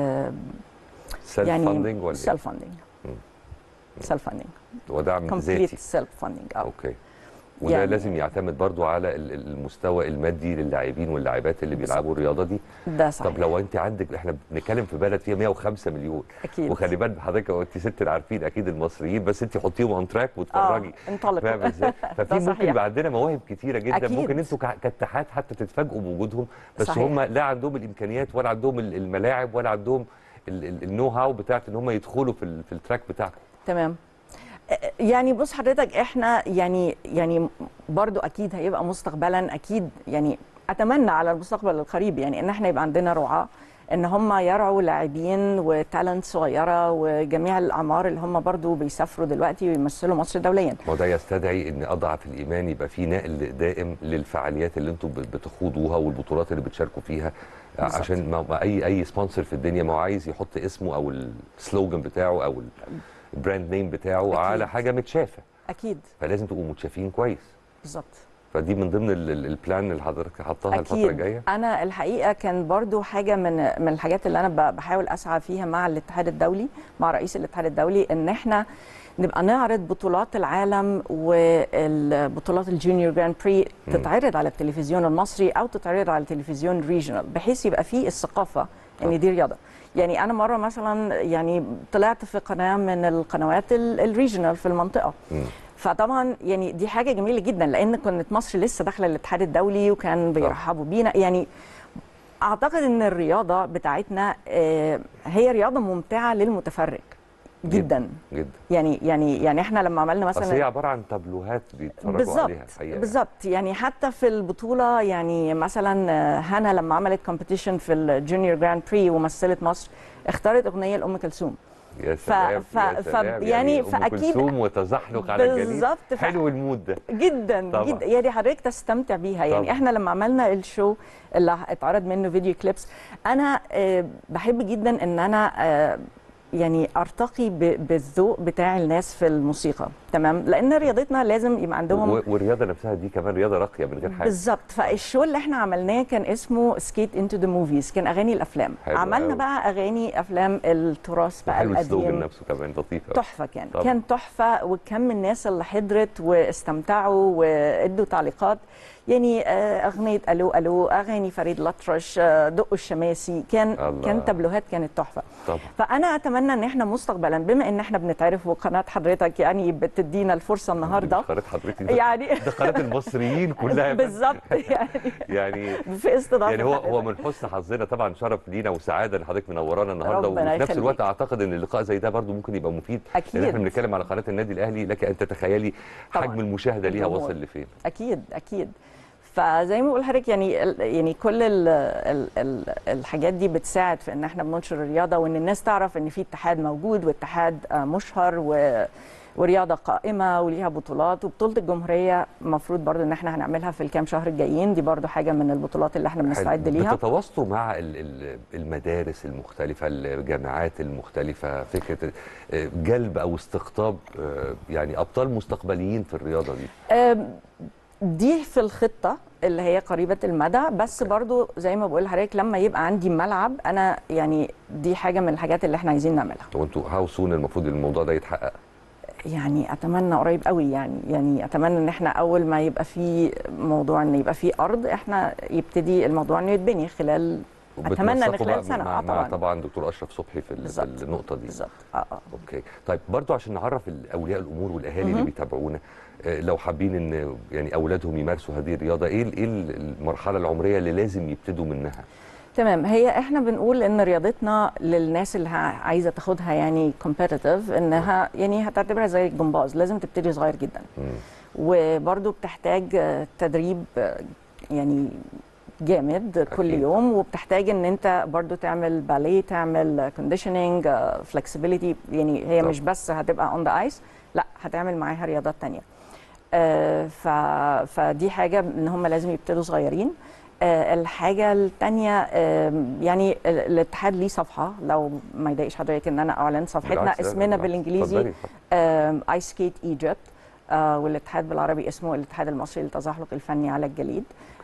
Speaker 1: سيلف
Speaker 5: يعني
Speaker 1: فاندنج ولا
Speaker 5: سيلف فاندنج
Speaker 1: مم.
Speaker 5: سيلف فاندنج
Speaker 1: ايه؟ ودعم
Speaker 5: كومبليت
Speaker 1: ذاتي
Speaker 5: سيلف فاندنج اه
Speaker 1: اوكي وده
Speaker 5: يعني-
Speaker 1: لازم يعتمد برضو على ال- ال- المستوى المادي للاعبين واللاعبات اللي بيلعبوا الرياضه دي
Speaker 5: ده صحيح
Speaker 1: طب لو انت عندك احنا بنتكلم في بلد فيها 105 مليون
Speaker 5: اكيد
Speaker 1: وخلي بالك حضرتك انت ست العارفين اكيد المصريين بس انت حطيهم اون تراك واتفرجي
Speaker 5: اه انطلق
Speaker 1: فاهم ازاي؟ ففي
Speaker 5: ده
Speaker 1: ممكن
Speaker 5: صحيح.
Speaker 1: يبقى عندنا مواهب كتيره جدا
Speaker 5: أكيد.
Speaker 1: ممكن انتوا كع- كاتحاد حتى تتفاجئوا بوجودهم بس
Speaker 5: صحيح.
Speaker 1: هم لا عندهم الامكانيات ولا عندهم ال- الملاعب ولا عندهم النو هاو بتاعت ان هم يدخلوا في ال- في التراك بتاعكم
Speaker 5: تمام يعني بص حضرتك احنا يعني يعني برضو اكيد هيبقى مستقبلا اكيد يعني اتمنى على المستقبل القريب يعني ان احنا يبقى عندنا رعاه ان هم يرعوا لاعبين وتالنت صغيره وجميع الاعمار اللي هم برضو بيسافروا دلوقتي ويمثلوا مصر دوليا
Speaker 1: ما هو ده يستدعي ان اضعف الايمان يبقى في نقل دائم للفعاليات اللي انتم بت- بتخوضوها والبطولات اللي بتشاركوا فيها
Speaker 5: بالظبط.
Speaker 1: عشان ما ما اي اي سبونسر في الدنيا ما هو عايز يحط اسمه او السلوجان بتاعه او البراند نيم بتاعه
Speaker 5: أكيد.
Speaker 1: على حاجه متشافه
Speaker 5: اكيد
Speaker 1: فلازم تبقوا متشافين كويس
Speaker 5: بالظبط
Speaker 1: فدي من ضمن ال- ال- البلان اللي حضرتك حطاها الفتره
Speaker 5: اكيد
Speaker 1: الجايه
Speaker 5: انا الحقيقه كان برضو حاجه من من الحاجات اللي انا ب- بحاول اسعى فيها مع الاتحاد الدولي مع رئيس الاتحاد الدولي ان احنا نبقى نعرض بطولات العالم والبطولات الجونيور جراند بري تتعرض على التلفزيون المصري او تتعرض على التلفزيون ريجونال بحيث يبقى فيه الثقافه ان دي رياضه يعني انا مره مثلا يعني طلعت في قناه من القنوات ال- الريجونال في المنطقه
Speaker 1: مم.
Speaker 5: فطبعا يعني دي حاجه جميله جدا لان كانت مصر لسه داخله الاتحاد الدولي وكان بيرحبوا بينا يعني اعتقد ان الرياضه بتاعتنا آه، هي رياضه ممتعه للمتفرج جدا
Speaker 1: جدا
Speaker 5: يعني يعني يعني احنا لما عملنا
Speaker 1: اصل هي
Speaker 5: مثلا
Speaker 1: عباره عن تابلوهات بيتفرجوا عليها
Speaker 5: بالظبط
Speaker 1: الحقيقه
Speaker 5: بالظبط يعني حتى في البطوله يعني مثلا آه، هنا لما عملت كومبيتيشن في الجونيور جراند بري ومثلت مصر اختارت اغنيه لام كلثوم
Speaker 1: يا سلام
Speaker 5: ف-
Speaker 1: يا
Speaker 5: ف-
Speaker 1: سلام
Speaker 5: يعني
Speaker 1: أم
Speaker 5: فأكيد-
Speaker 1: كلثوم وتزحلق على الجليد
Speaker 5: بالظبط ف-
Speaker 1: حلو المود ده
Speaker 5: جدا
Speaker 1: طبعاً.
Speaker 5: جدا يعني حضرتك تستمتع بيها يعني
Speaker 1: طبعاً.
Speaker 5: احنا لما عملنا الشو اللي اتعرض منه فيديو كليبس انا آه، بحب جدا ان انا آه، يعني ارتقي ب- بالذوق بتاع الناس في الموسيقى تمام لان رياضتنا لازم يبقى عندهم
Speaker 1: و- والرياضه نفسها دي كمان رياضه راقيه من غير حاجه
Speaker 5: بالظبط فالشو اللي احنا عملناه كان اسمه سكيت انتو ذا موفيز كان اغاني الافلام
Speaker 1: حلو
Speaker 5: عملنا
Speaker 1: أوي.
Speaker 5: بقى اغاني افلام التراث بقى
Speaker 1: حلو السلوجن
Speaker 5: القديم
Speaker 1: نفسه كمان لطيف أوي.
Speaker 5: تحفه كان
Speaker 1: طبعا.
Speaker 5: كان تحفه وكم الناس اللي حضرت واستمتعوا وادوا تعليقات يعني آه، اغنيه الو الو اغاني فريد الأطرش آه، دقوا الشماسي كان
Speaker 1: الله.
Speaker 5: كان تابلوهات كانت تحفه
Speaker 1: طبعا
Speaker 5: فانا اتمنى ان احنا مستقبلا بما ان احنا بنتعرف وقناه حضرتك يعني بتدينا الفرصه النهارده
Speaker 1: قناه حضرتك دي
Speaker 5: يعني
Speaker 1: ده قناه المصريين كلها
Speaker 5: بالظبط يعني
Speaker 1: يعني
Speaker 5: في استضافه
Speaker 1: يعني هو هو
Speaker 5: حضرتك.
Speaker 1: من حسن حظنا طبعا شرف لينا وسعاده ان حضرتك منورانا النهارده
Speaker 5: ربنا
Speaker 1: وفي نفس
Speaker 5: يخليك.
Speaker 1: الوقت اعتقد ان اللقاء زي ده برضو ممكن يبقى مفيد
Speaker 5: أكيد.
Speaker 1: لان احنا بنتكلم على قناه النادي الاهلي لك ان تتخيلي
Speaker 5: طبعاً.
Speaker 1: حجم المشاهده ليها
Speaker 5: الجمهور.
Speaker 1: واصل لفين
Speaker 5: اكيد اكيد فزي ما بقول لحضرتك يعني ال- يعني كل ال ال ال الحاجات دي بتساعد في ان احنا بننشر الرياضه وان الناس تعرف ان في اتحاد موجود واتحاد آه، مشهر و ورياضه قائمه وليها بطولات وبطوله الجمهوريه المفروض برضو ان احنا هنعملها في الكام شهر الجايين دي برضو حاجه من البطولات اللي احنا بنستعد
Speaker 1: حلو.
Speaker 5: ليها
Speaker 1: بتتواصلوا مع ال- ال- المدارس المختلفة الجامعات المختلفة فكرة آه، جلب أو استقطاب آه، يعني أبطال مستقبليين في الرياضة دي
Speaker 5: آم، دي في الخطة اللي هي قريبة المدى بس برضو زي ما بقول لحضرتك لما يبقى عندي ملعب أنا يعني دي حاجة من الحاجات اللي احنا عايزين نعملها
Speaker 1: وانتوا هاو سون المفروض الموضوع ده يتحقق
Speaker 5: يعني أتمنى قريب قوي يعني يعني أتمنى إن احنا أول ما يبقى في موضوع إن يبقى في أرض احنا يبتدي الموضوع إنه يتبني خلال أتمنى إن
Speaker 1: وبتنسقوا
Speaker 5: خلال
Speaker 1: بقى
Speaker 5: سنة
Speaker 1: مع,
Speaker 5: آه
Speaker 1: مع
Speaker 5: طبعا
Speaker 1: طبعا دكتور أشرف صبحي في ال-
Speaker 5: بالظبط.
Speaker 1: في النقطة دي
Speaker 5: بالظبط اه اه
Speaker 1: اوكي طيب برضو عشان نعرف اولياء الامور والاهالي اللي بيتابعونا آه، لو حابين ان يعني اولادهم يمارسوا هذه الرياضه ايه ال- ايه المرحله العمريه اللي لازم يبتدوا منها
Speaker 5: تمام هي احنا بنقول ان رياضتنا للناس اللي ها- عايزه تاخدها يعني كومبيتيتيف انها يعني هتعتبرها زي الجمباز لازم تبتدي صغير جدا
Speaker 1: مم.
Speaker 5: وبرضو بتحتاج آه، تدريب آه، يعني جامد كل
Speaker 1: أكيد.
Speaker 5: يوم وبتحتاج ان انت برضو تعمل باليه تعمل كونديشننج فلكسبيليتي يعني هي
Speaker 1: طب.
Speaker 5: مش بس هتبقى اون ذا ايس لا هتعمل معاها رياضات تانية آه، ف... فدي حاجه ان هم لازم يبتدوا صغيرين آه، الحاجه الثانيه يعني ال- الاتحاد ليه صفحه لو ما يضايقش حضرتك ان انا اعلن صفحتنا
Speaker 1: بالعكس، لا،
Speaker 5: اسمنا
Speaker 1: بالعكس.
Speaker 5: بالانجليزي
Speaker 1: اتفضلي.
Speaker 5: ايس سكيت ايجيبت والاتحاد بالعربي اسمه الاتحاد المصري للتزحلق الفني على الجليد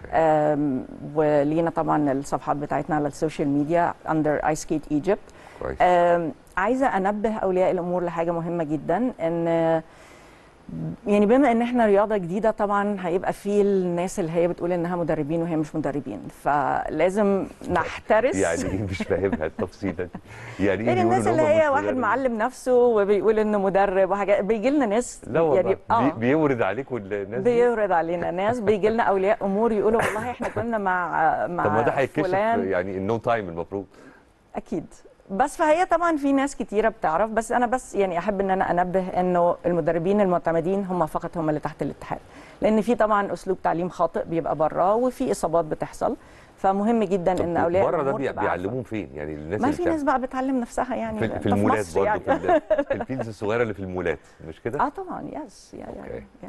Speaker 5: آم، ولينا طبعا الصفحات بتاعتنا على السوشيال ميديا اندر ايس سكيت ايجيبت
Speaker 1: كويس
Speaker 5: عايزه انبه اولياء الامور لحاجه مهمه جدا ان يعني بما ان احنا رياضه جديده طبعا هيبقى في الناس اللي هي بتقول انها مدربين وهي مش مدربين فلازم نحترس
Speaker 1: يعني ايه مش فاهمها التفصيله دي يعني ايه
Speaker 5: يعني
Speaker 1: بيقولوا
Speaker 5: الناس
Speaker 1: إن
Speaker 5: اللي
Speaker 1: هم
Speaker 5: هي
Speaker 1: مش
Speaker 5: واحد
Speaker 1: مدربين؟
Speaker 5: معلم نفسه وبيقول انه مدرب وحاجات بيجي لنا ناس
Speaker 1: لا والله
Speaker 5: يعني
Speaker 1: بي بيورد عليكم الناس دي
Speaker 5: بيورد علينا ناس بيجي لنا اولياء امور يقولوا والله احنا كنا مع مع
Speaker 1: طب ما ده هيتكشف
Speaker 5: فلان
Speaker 1: يعني النو تايم المفروض
Speaker 5: اكيد بس فهي طبعا في ناس كتيره بتعرف بس انا بس يعني احب ان انا انبه انه المدربين المعتمدين هم فقط هم اللي تحت الاتحاد لان في طبعا اسلوب تعليم خاطئ بيبقى بره وفي اصابات بتحصل فمهم جدا ان اولياء
Speaker 1: بره ده
Speaker 5: الأمور
Speaker 1: بي-
Speaker 5: تبقى عارفة.
Speaker 1: بيعلموهم فين يعني الناس
Speaker 5: ما
Speaker 1: اللي
Speaker 5: في
Speaker 1: بتعمل-
Speaker 5: ناس بقى بتعلم نفسها يعني
Speaker 1: في,
Speaker 5: أنت
Speaker 1: في المولات
Speaker 5: مصر
Speaker 1: برضه
Speaker 5: يعني.
Speaker 1: في, ال- في الفيلدز الصغيره اللي في المولات مش كده؟
Speaker 5: اه طبعا يس يا يا
Speaker 1: أوكي.
Speaker 5: يا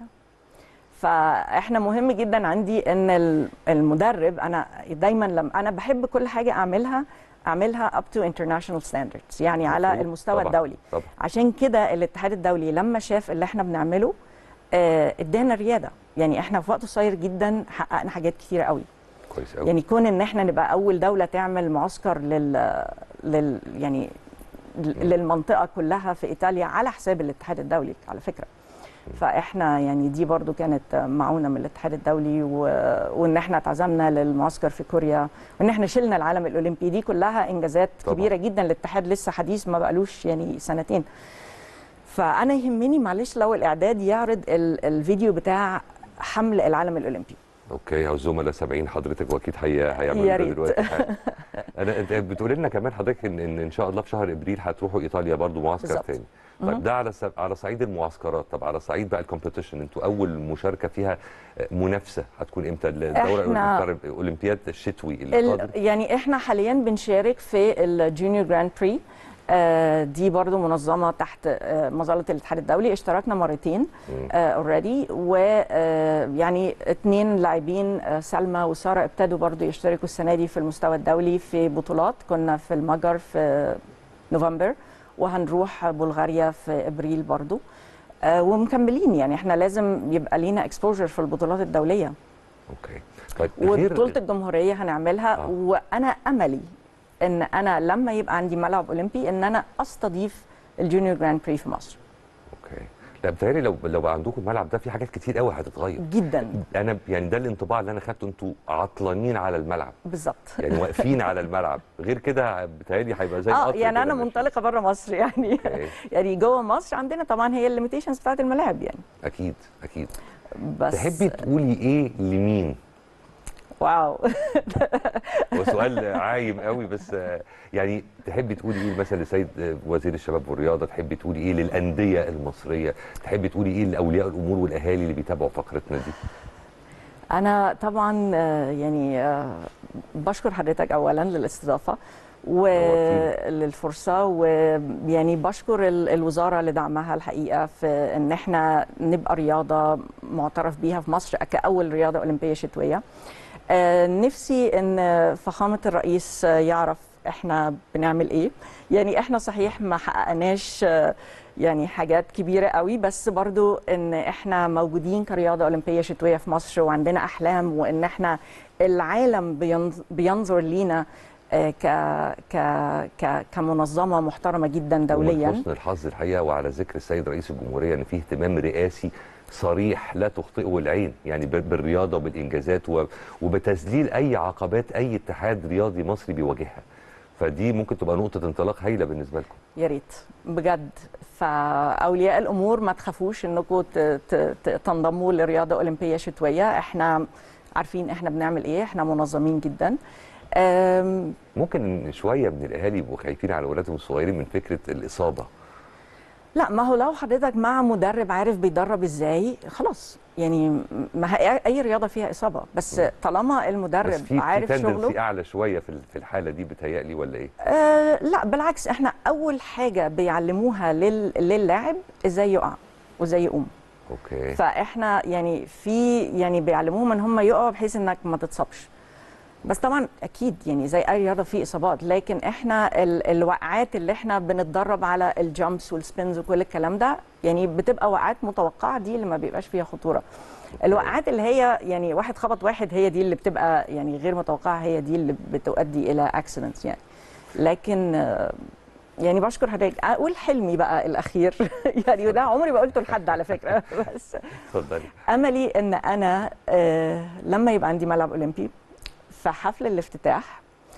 Speaker 5: فاحنا مهم جدا عندي ان ال- المدرب انا دايما لما انا بحب كل حاجه اعملها اعملها up to international standards يعني على
Speaker 1: مفروض.
Speaker 5: المستوى
Speaker 1: طبعاً.
Speaker 5: الدولي
Speaker 1: طبعا
Speaker 5: عشان كده الاتحاد الدولي لما شاف اللي احنا بنعمله آه، ادانا رياده يعني احنا في وقت قصير جدا حققنا حاجات كتيره قوي
Speaker 1: كويس قوي
Speaker 5: يعني كون ان احنا نبقى اول دوله تعمل معسكر لل لل يعني للمنطقه كلها في ايطاليا على حساب الاتحاد الدولي على فكره فاحنا يعني دي برضو كانت معونه من الاتحاد الدولي و... وان احنا اتعزمنا للمعسكر في كوريا وان احنا شلنا العالم الاولمبي دي كلها انجازات
Speaker 1: طبعاً.
Speaker 5: كبيره جدا الاتحاد لسه حديث ما بقالوش يعني سنتين فانا يهمني معلش لو الاعداد يعرض ال... الفيديو بتاع حمل العالم الاولمبي
Speaker 1: اوكي هو الزملاء سامعين حضرتك واكيد هي هيعملوا
Speaker 5: يا
Speaker 1: ده
Speaker 5: ريت.
Speaker 1: دلوقتي حالا. انا انت بتقول لنا كمان حضرتك ان ان ان شاء الله في شهر ابريل هتروحوا ايطاليا برضو معسكر
Speaker 5: بالظبط.
Speaker 1: تاني طيب ده على س- على صعيد المعسكرات طب على صعيد بقى الكومبيتيشن انتوا اول مشاركه فيها آه، منافسه هتكون امتى الدوره
Speaker 5: إحنا-
Speaker 1: الاولمبياد الشتوي اللي
Speaker 5: ال...
Speaker 1: قادم
Speaker 5: يعني احنا حاليا بنشارك في الجونيور جراند بري آه دي برضو منظمه تحت آه مظله الاتحاد الدولي اشتركنا مرتين اوريدي ويعني اتنين لاعبين آه سلمى وساره ابتدوا برضو يشتركوا السنه دي في المستوى الدولي في بطولات كنا في المجر في نوفمبر وهنروح بلغاريا في ابريل برضو آه ومكملين يعني احنا لازم يبقى لينا اكسبوجر في البطولات الدوليه
Speaker 1: اوكي طيب غير
Speaker 5: وبطوله الجمهوريه هنعملها
Speaker 1: آه.
Speaker 5: آه. وانا املي ان انا لما يبقى عندي ملعب اولمبي ان انا استضيف الجونيور جراند بري في مصر
Speaker 1: اوكي لا بتهيألي لو لو بقى عندكم الملعب ده في حاجات كتير قوي هتتغير
Speaker 5: جدا
Speaker 1: انا يعني ده الانطباع اللي انا خدته انتوا عطلانين على الملعب
Speaker 5: بالظبط
Speaker 1: يعني واقفين على الملعب غير كده بتهيألي هيبقى زي
Speaker 5: اه
Speaker 1: القطر
Speaker 5: يعني
Speaker 1: كده
Speaker 5: انا
Speaker 1: ماشي.
Speaker 5: منطلقه بره مصر يعني
Speaker 1: أوكي.
Speaker 5: يعني جوه مصر عندنا طبعا هي الليميتيشنز بتاعت الملاعب يعني
Speaker 1: اكيد اكيد
Speaker 5: بس
Speaker 1: تحبي تقولي ايه لمين
Speaker 5: واو
Speaker 1: هو سؤال عايم قوي بس آه، يعني تحبي تقولي ايه مثلا لسيد آه، وزير الشباب والرياضه تحبي تقولي ايه للانديه المصريه تحبي تقولي ايه لاولياء الامور والاهالي اللي بيتابعوا فقرتنا دي
Speaker 5: انا طبعا آه، يعني آه، بشكر حضرتك اولا للاستضافه وللفرصه ويعني بشكر ال- الوزاره لدعمها الحقيقه في ان احنا نبقى رياضه معترف بيها في مصر كاول رياضه اولمبيه شتويه آه، نفسي ان فخامه الرئيس آه، يعرف احنا بنعمل ايه يعني احنا صحيح ما حققناش آه، يعني حاجات كبيره قوي بس برضو ان احنا موجودين كرياضه اولمبيه شتويه في مصر وعندنا احلام وان احنا العالم بينظ- بينظر لينا آه، ك ك ك كمنظمه محترمه جدا
Speaker 1: ومن
Speaker 5: دوليا
Speaker 1: حسن الحظ الحقيقه وعلى ذكر السيد رئيس الجمهوريه ان في اهتمام رئاسي صريح لا تخطئه العين يعني بال- بالرياضه وبالانجازات و- وبتذليل اي عقبات اي اتحاد رياضي مصري بيواجهها فدي ممكن تبقى نقطه انطلاق هايله بالنسبه لكم
Speaker 5: يا ريت بجد فاولياء الامور ما تخافوش انكم ت- ت- ت- تنضموا لرياضه اولمبيه شتويه احنا عارفين احنا بنعمل ايه احنا منظمين جدا أم،
Speaker 1: ممكن شويه من الاهالي يبقوا خايفين على اولادهم الصغيرين من فكره الاصابه
Speaker 5: لا ما هو لو حضرتك مع مدرب عارف بيدرب ازاي خلاص يعني ما هي اي رياضه فيها اصابه بس طالما
Speaker 1: بس
Speaker 5: المدرب
Speaker 1: في في
Speaker 5: عارف شغله
Speaker 1: تندنسي اعلى شويه في ال- في الحاله دي بتهيألي ولا ايه؟
Speaker 5: آه لا بالعكس احنا اول حاجه بيعلموها لل... للاعب ازاي يقع وازاي يقوم
Speaker 1: اوكي
Speaker 5: فاحنا يعني في يعني بيعلموهم ان هم يقعوا بحيث انك ما تتصابش بس طبعا اكيد يعني زي اي رياضه في اصابات لكن احنا ال... الوقعات اللي احنا بنتدرب على الجامبس والسبينز وكل الكلام ده يعني بتبقى وقعات متوقعه دي اللي ما بيبقاش فيها خطوره الوقعات اللي هي يعني واحد خبط واحد هي دي اللي بتبقى يعني غير متوقعه هي دي اللي بتؤدي الى اكسيدنتس يعني لكن آه، يعني بشكر حضرتك اقول حلمي بقى الاخير يعني وده عمري ما قلته لحد على فكره بس
Speaker 1: اتفضلي
Speaker 5: املي ان انا آه لما يبقى عندي ملعب اولمبي في حفل الافتتاح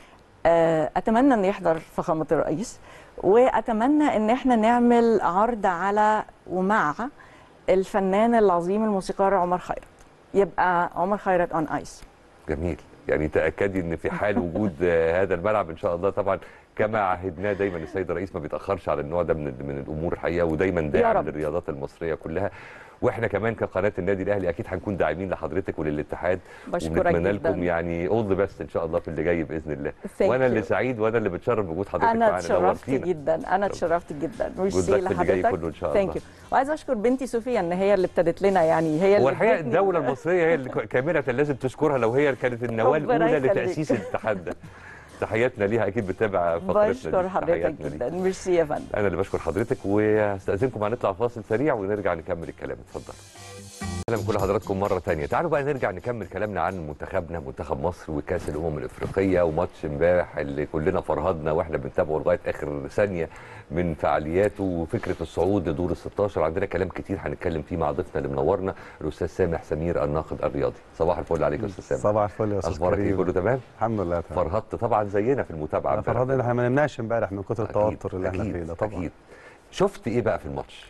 Speaker 5: آه اتمنى ان يحضر فخامه الرئيس واتمنى ان احنا نعمل عرض على ومع الفنان العظيم الموسيقار عمر خيرت يبقى عمر خيرت اون ايس
Speaker 1: جميل يعني تاكدي ان في حال وجود آه، هذا الملعب ان شاء الله طبعا كما عهدناه دايما السيد الرئيس ما بيتاخرش على النوع ده من من الامور الحقيقه ودايما داعم
Speaker 5: رب.
Speaker 1: للرياضات المصريه كلها واحنا كمان كقناه النادي الاهلي اكيد هنكون داعمين لحضرتك وللاتحاد
Speaker 5: بشكرك
Speaker 1: ونتمنى
Speaker 5: جدا.
Speaker 1: لكم يعني اول ذا بيست ان شاء الله في اللي جاي باذن الله
Speaker 5: Thank
Speaker 1: وانا اللي
Speaker 5: you.
Speaker 1: سعيد وانا اللي بتشرف بوجود حضرتك
Speaker 5: انا
Speaker 1: معانا
Speaker 5: اتشرفت
Speaker 1: نورتينا.
Speaker 5: جدا انا اتشرفت جدا ميرسي
Speaker 1: luck في اللي جاي
Speaker 5: لحضرتك
Speaker 1: كله إن شاء
Speaker 5: Thank
Speaker 1: الله.
Speaker 5: you. وعايزه اشكر بنتي صوفيا ان هي اللي ابتدت لنا يعني هي
Speaker 1: هو
Speaker 5: اللي
Speaker 1: الحقيقه
Speaker 5: ادتني-
Speaker 1: الدوله المصريه هي اللي كامله لازم تشكرها لو هي كانت النواه
Speaker 5: ربنا
Speaker 1: الاولى
Speaker 5: يخليك.
Speaker 1: لتاسيس الاتحاد ده تحياتنا ليها اكيد بتتابع فقرتنا دي.
Speaker 5: بشكر حضرتك
Speaker 1: تحياتنا ليك.
Speaker 5: جدا ميرسي يا فندم
Speaker 1: انا اللي بشكر حضرتك وهستاذنكم هنطلع فاصل سريع ونرجع نكمل الكلام اتفضل اهلا بكل حضراتكم مره تانية تعالوا بقى نرجع نكمل كلامنا عن منتخبنا منتخب مصر وكاس الامم الافريقيه وماتش امبارح اللي كلنا فرهدنا واحنا بنتابعه لغايه اخر ثانيه من فعالياته وفكره الصعود لدور ال 16 عندنا كلام كتير هنتكلم فيه مع ضيفنا اللي منورنا الاستاذ سامح سمير الناقد الرياضي صباح الفل عليك يا استاذ سامح
Speaker 6: صباح الفل يا استاذ
Speaker 1: اخبارك ايه
Speaker 6: كريم.
Speaker 1: كله تمام
Speaker 6: الحمد لله تمام
Speaker 1: فرهدت طبعا زينا في المتابعه
Speaker 6: انا
Speaker 1: امبارح.
Speaker 6: فرحان ان احنا ما نمناش امبارح من كتر
Speaker 1: أكيد،
Speaker 6: التوتر اللي احنا
Speaker 1: أكيد،
Speaker 6: فيه ده طبعا
Speaker 1: اكيد شفت ايه بقى في الماتش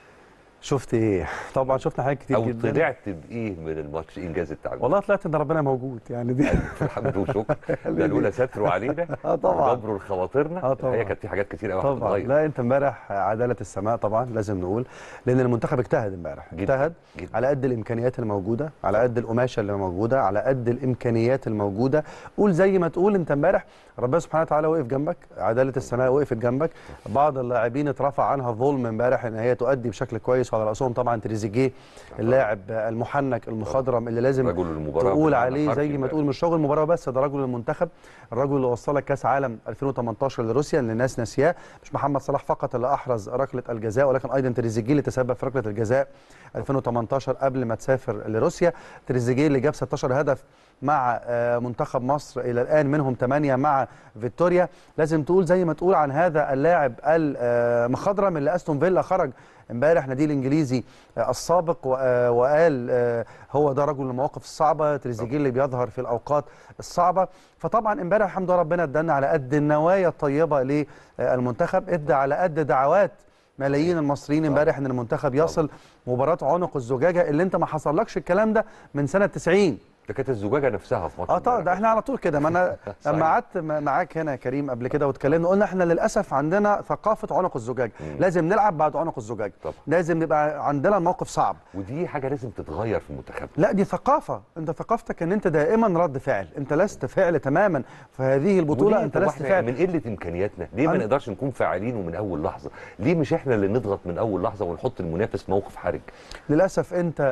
Speaker 6: شفت ايه طبعا شفنا حاجات كتير
Speaker 1: او
Speaker 6: جدا
Speaker 1: طلعت بايه من الماتش انجاز التعبير
Speaker 6: والله طلعت ان ربنا موجود يعني دي
Speaker 1: الحمد وشكر ده الاولى ستروا علينا
Speaker 6: اه طبعا
Speaker 1: وجبروا لخواطرنا
Speaker 6: آه طبعا.
Speaker 1: هي كانت في حاجات كتير قوي
Speaker 6: طبعا
Speaker 1: هتتغير
Speaker 6: لا انت امبارح عداله السماء طبعا لازم نقول لان المنتخب اجتهد امبارح
Speaker 1: جداً،
Speaker 6: اجتهد
Speaker 1: جداً.
Speaker 6: على قد الامكانيات الموجوده على قد القماشه اللي موجوده على قد الامكانيات الموجوده قول زي ما تقول انت امبارح ربنا سبحانه وتعالى وقف جنبك عداله السماء وقفت جنبك بعض اللاعبين اترفع عنها الظلم امبارح ان هي تؤدي بشكل كويس وعلى راسهم طبعا تريزيجيه اللاعب المحنك المخضرم اللي لازم
Speaker 1: رجل المباراه
Speaker 6: تقول
Speaker 1: بمعنى
Speaker 6: عليه
Speaker 1: حرفي
Speaker 6: زي ما
Speaker 1: امبارح.
Speaker 6: تقول مش رجل المباراه بس ده رجل المنتخب الرجل اللي وصلك كاس عالم 2018 لروسيا اللي الناس ناسياه مش محمد صلاح فقط اللي احرز ركله الجزاء ولكن ايضا تريزيجيه اللي تسبب في ركله الجزاء 2018 قبل ما تسافر لروسيا تريزيجيه اللي جاب 16 هدف مع آه، منتخب مصر الى الان منهم 8 مع فيكتوريا لازم تقول زي ما تقول عن هذا اللاعب المخضرم اللي استون فيلا خرج امبارح نادي الانجليزي الانجليزي آه، السابق و- آه، وقال آه، هو ده رجل المواقف الصعبه تريزيجيه اللي بيظهر في الاوقات الصعبه فطبعا امبارح الحمد لله ربنا ادانا على قد النوايا الطيبه للمنتخب ادى على قد دعوات ملايين المصريين امبارح ان المنتخب يصل مباراه عنق الزجاجه اللي انت ما حصلكش الكلام ده من سنه 90
Speaker 1: ده كانت الزجاجه نفسها في ماتش
Speaker 6: اه طبعا
Speaker 1: امبارح.
Speaker 6: ده احنا على طول كده ما انا
Speaker 1: صحيح.
Speaker 6: لما قعدت م- معاك هنا يا كريم قبل كده واتكلمنا قلنا احنا للاسف عندنا ثقافه عنق الزجاج لازم نلعب بعد عنق الزجاج
Speaker 1: طبعا.
Speaker 6: لازم نبقى عندنا الموقف صعب
Speaker 1: ودي حاجه لازم تتغير في المنتخب
Speaker 6: لا دي ثقافه انت ثقافتك ان انت دائما رد فعل انت لست فعل تماما في هذه البطوله
Speaker 1: وليه
Speaker 6: انت
Speaker 1: طب
Speaker 6: لست
Speaker 1: إحنا
Speaker 6: فعل
Speaker 1: من قله امكانياتنا ليه ما
Speaker 6: أنا-
Speaker 1: نقدرش نكون فاعلين ومن اول لحظه ليه مش احنا اللي نضغط من اول لحظه ونحط المنافس موقف حرج
Speaker 6: للاسف انت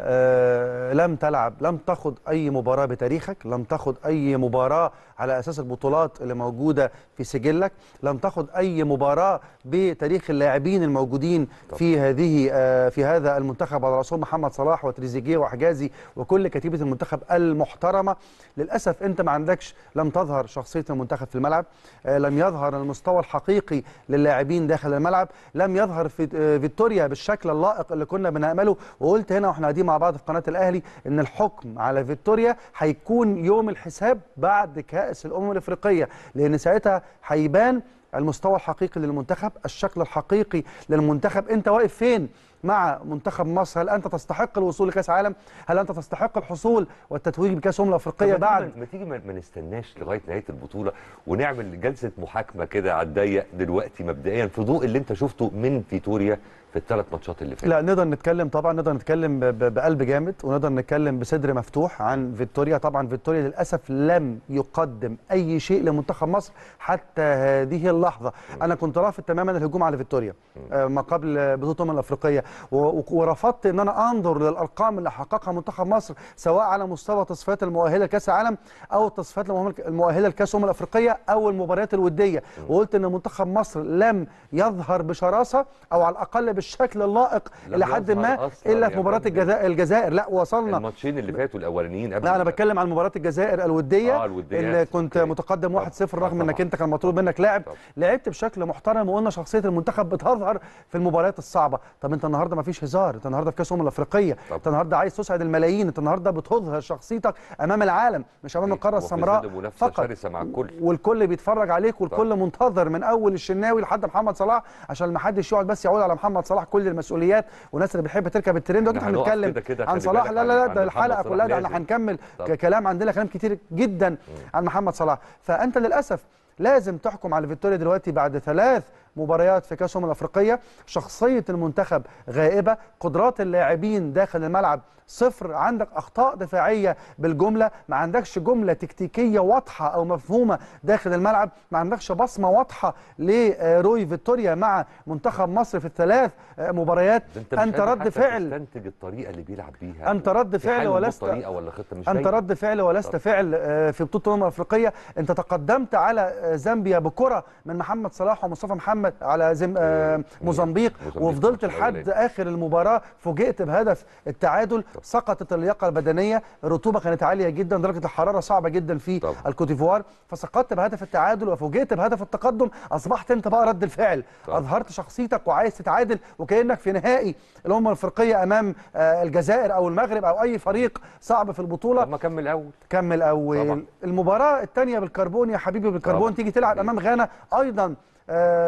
Speaker 6: آه لم تلعب لم تاخد اي مباراه بتاريخك لم تاخد اي مباراه على اساس البطولات اللي موجوده في سجلك لم تاخد اي مباراه بتاريخ اللاعبين الموجودين في هذه آه في هذا المنتخب على راسهم محمد صلاح وتريزيجيه وحجازي وكل كتيبه المنتخب المحترمه للاسف انت ما عندكش لم تظهر شخصيه المنتخب في الملعب آه لم يظهر المستوى الحقيقي للاعبين داخل الملعب لم يظهر في آه فيكتوريا بالشكل اللائق اللي كنا بنامله وقلت هنا واحنا قاعدين مع بعض في قناه الاهلي ان الحكم على فيكتوريا هيكون يوم الحساب بعد كاس الامم الافريقيه لان ساعتها هيبان المستوى الحقيقي للمنتخب الشكل الحقيقي للمنتخب انت واقف فين مع منتخب مصر هل انت تستحق الوصول لكاس عالم هل انت تستحق الحصول والتتويج بكاس الامم الافريقيه
Speaker 1: طب ما تيجي-
Speaker 6: بعد
Speaker 1: ما تيجي ما ما نستناش لغايه نهايه البطوله ونعمل جلسه محاكمه كده على الضيق دلوقتي مبدئيا في ضوء اللي انت شفته من فيتوريا في الثلاث ماتشات اللي فاتوا
Speaker 6: لا نقدر نتكلم طبعا نقدر نتكلم ب- ب- بقلب جامد ونقدر نتكلم بصدر مفتوح عن فيكتوريا طبعا فيكتوريا للاسف لم يقدم اي شيء لمنتخب مصر حتى هذه اللحظه انا كنت رافض تماما الهجوم على فيكتوريا آه، ما قبل بطوله الامم الافريقيه و- و- ورفضت ان انا انظر للارقام اللي حققها منتخب مصر سواء على مستوى تصفيات المؤهله لكاس العالم او التصفيات المؤهلة- المؤهله لكاس الامم الافريقيه او المباريات الوديه وقلت ان منتخب مصر لم يظهر بشراسه او على الاقل بالشكل اللائق
Speaker 1: لم
Speaker 6: الى حد
Speaker 1: يظهر
Speaker 6: ما
Speaker 1: أصلاً
Speaker 6: الا
Speaker 1: يا
Speaker 6: في مباراه
Speaker 1: فندم.
Speaker 6: الجزائر الجزائر لا وصلنا
Speaker 1: الماتشين اللي فاتوا الاولانيين قبل
Speaker 6: لا انا بتكلم عن مباراه الجزائر الوديه
Speaker 1: آه، الوديات.
Speaker 6: اللي كنت
Speaker 1: أوكي.
Speaker 6: متقدم 1-0
Speaker 1: طبعاً.
Speaker 6: رغم انك
Speaker 1: طبعاً.
Speaker 6: انت كان مطلوب منك لاعب
Speaker 1: طبعاً.
Speaker 6: لعبت بشكل محترم وقلنا شخصيه المنتخب بتظهر في المباريات الصعبه طب انت النهارده ما فيش هزار انت النهارده في كاس الامم الافريقيه
Speaker 1: طبعاً.
Speaker 6: انت النهارده عايز تسعد الملايين انت النهارده بتظهر شخصيتك امام العالم مش امام القاره
Speaker 1: وفي
Speaker 6: السمراء
Speaker 1: ظل منافسة
Speaker 6: فقط
Speaker 1: شرسة مع الكل.
Speaker 6: والكل بيتفرج عليك والكل منتظر من اول الشناوي لحد محمد صلاح عشان ما حدش يقعد بس يعود على محمد صلاح كل المسؤوليات والناس اللي بتحب تركب الترند
Speaker 1: إحنا
Speaker 6: احنا
Speaker 1: هنقف
Speaker 6: هنتكلم
Speaker 1: كده كده،
Speaker 6: عن
Speaker 1: خلي
Speaker 6: صلاح
Speaker 1: بالك
Speaker 6: لا
Speaker 1: عن-
Speaker 6: لا لا
Speaker 1: عن
Speaker 6: ده
Speaker 1: محمد
Speaker 6: الحلقه
Speaker 1: صلاح
Speaker 6: كلها ده احنا
Speaker 1: لازم.
Speaker 6: هنكمل
Speaker 1: طب.
Speaker 6: ك- كلام عندنا كلام كتير جدا عن محمد صلاح فانت للاسف لازم تحكم على فيكتوريا دلوقتي بعد ثلاث مباريات في كاس الامم الافريقيه شخصيه المنتخب غائبه قدرات اللاعبين داخل الملعب صفر عندك اخطاء دفاعيه بالجمله ما عندكش جمله تكتيكيه واضحه او مفهومه داخل الملعب ما عندكش بصمه واضحه لروي فيكتوريا مع منتخب مصر في الثلاث آه، مباريات
Speaker 1: ده انت, مش
Speaker 6: انت
Speaker 1: قادر
Speaker 6: رد
Speaker 1: حتى
Speaker 6: فعل
Speaker 1: تستنتج الطريقه اللي بيلعب بيها
Speaker 6: أنت رد
Speaker 1: في
Speaker 6: فعل
Speaker 1: حل
Speaker 6: ولست-
Speaker 1: طريقه ولا خطه مش
Speaker 6: انت
Speaker 1: باينة.
Speaker 6: رد فعل ولست
Speaker 1: طب.
Speaker 6: فعل آه، في بطوله الامم الافريقيه انت تقدمت على آه، زامبيا بكره من محمد صلاح ومصطفى محمد على زم... آه،
Speaker 1: مم.
Speaker 6: موزمبيق
Speaker 1: موزمبيق
Speaker 6: وفضلت
Speaker 1: الماتش
Speaker 6: لحد
Speaker 1: الأولاني.
Speaker 6: اخر المباراه فوجئت بهدف التعادل سقطت اللياقه البدنيه الرطوبه كانت عاليه جدا درجه الحراره صعبه جدا في
Speaker 1: طبعا.
Speaker 6: الكوتيفوار فسقطت بهدف التعادل وفوجئت بهدف التقدم اصبحت انت بقى رد الفعل
Speaker 1: طبعا.
Speaker 6: اظهرت شخصيتك وعايز تتعادل وكانك في نهائي الامم الافريقيه امام آه، الجزائر او المغرب او اي فريق صعب في البطوله
Speaker 1: طب ما كمل اول
Speaker 6: كمل اول
Speaker 1: طبعا.
Speaker 6: المباراه الثانيه بالكربون يا حبيبي بالكربون
Speaker 1: طبعا.
Speaker 6: تيجي تلعب امام غانا ايضا آه،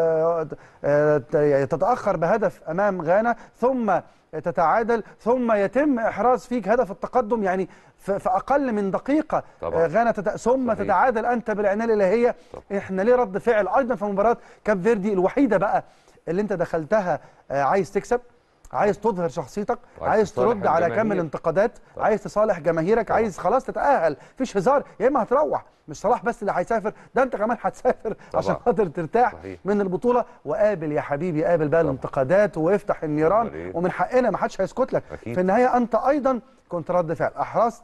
Speaker 6: ت- آه، ت- يعني تتاخر بهدف امام غانا ثم تتعادل ثم يتم احراز فيك هدف التقدم يعني في في اقل من دقيقه
Speaker 1: طبعا.
Speaker 6: آه، غانا تت... ثم
Speaker 1: صحيح.
Speaker 6: تتعادل انت بالعنايه الالهيه
Speaker 1: طبعا.
Speaker 6: احنا ليه رد فعل ايضا في مباراه كاب فيردي الوحيده بقى اللي انت دخلتها آه، عايز تكسب عايز تظهر شخصيتك
Speaker 1: وعايز
Speaker 6: عايز
Speaker 1: تصالح
Speaker 6: ترد على كم
Speaker 1: الجماهير.
Speaker 6: الانتقادات
Speaker 1: طبعا.
Speaker 6: عايز تصالح جماهيرك
Speaker 1: طبعا.
Speaker 6: عايز خلاص تتاهل مفيش هزار يا اما هتروح مش صلاح بس اللي هيسافر ده انت كمان هتسافر
Speaker 1: طبعا.
Speaker 6: عشان خاطر ترتاح
Speaker 1: صحيح.
Speaker 6: من البطوله وقابل يا حبيبي قابل بقى الانتقادات وافتح النيران
Speaker 1: أمال إيه؟
Speaker 6: ومن حقنا ما حدش هيسكت لك
Speaker 1: أكيد.
Speaker 6: في النهايه انت ايضا كنت رد فعل احرزت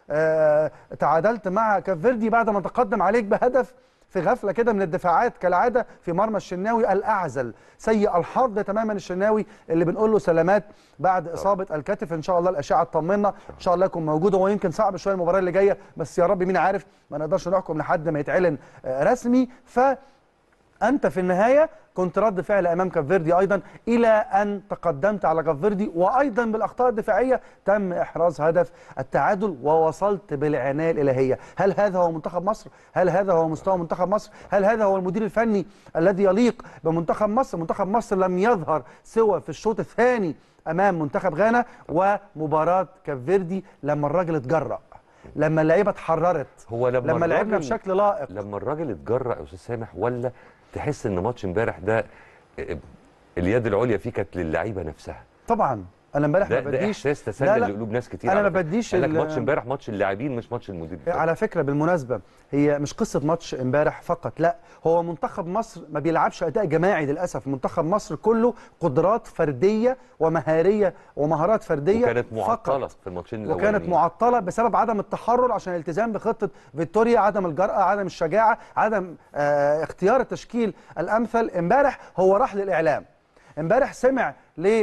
Speaker 6: آه تعادلت مع كافيردي بعد ما تقدم عليك بهدف في غفله كده من الدفاعات كالعاده في مرمى الشناوي الاعزل سيء الحظ تماما الشناوي اللي بنقول له سلامات بعد اصابه الكتف ان شاء الله الاشعه تطمنا ان شاء الله يكون موجود هو يمكن صعب شويه المباراه اللي جايه بس يا رب مين عارف ما نقدرش نحكم لحد ما يتعلن آه، رسمي ف انت في النهايه كنت رد فعل امام كاب فيردي ايضا الى ان تقدمت على كاب فيردي وايضا بالاخطاء الدفاعيه تم احراز هدف التعادل ووصلت بالعنايه الالهيه هل هذا هو منتخب مصر هل هذا هو مستوى منتخب مصر هل هذا هو المدير الفني الذي يليق بمنتخب مصر منتخب مصر لم يظهر سوى في الشوط الثاني امام منتخب غانا ومباراه كاب فيردي لما الراجل اتجرأ لما اللعيبه اتحررت
Speaker 1: هو لما,
Speaker 6: لما لعبنا
Speaker 1: الراجل-
Speaker 6: بشكل لائق
Speaker 1: لما الراجل اتجرأ يا استاذ سامح ولا تحس ان ماتش امبارح ده آه، اليد العليا فيه كانت للعيبه نفسها
Speaker 6: طبعا انا امبارح
Speaker 1: ده,
Speaker 6: ما
Speaker 1: ده
Speaker 6: بديش
Speaker 1: احساس
Speaker 6: لا،
Speaker 1: تسلل
Speaker 6: لا.
Speaker 1: لقلوب ناس كتير
Speaker 6: أنا
Speaker 1: على
Speaker 6: ما
Speaker 1: فكرة.
Speaker 6: بديش
Speaker 1: قال لك
Speaker 6: ال-
Speaker 1: ماتش امبارح ماتش اللاعبين مش ماتش المدير الفني.
Speaker 6: على فكره بالمناسبه هي مش قصه ماتش امبارح فقط لا هو منتخب مصر ما بيلعبش اداء جماعي للاسف منتخب مصر كله قدرات فرديه ومهاريه ومهارات فرديه
Speaker 1: وكانت معطله
Speaker 6: فقط.
Speaker 1: في الماتشين
Speaker 6: وكانت
Speaker 1: الأولانيين.
Speaker 6: معطله بسبب عدم التحرر عشان الالتزام بخطه فيكتوريا عدم الجرأه عدم الشجاعه عدم آه اختيار التشكيل الامثل امبارح هو راح للاعلام امبارح سمع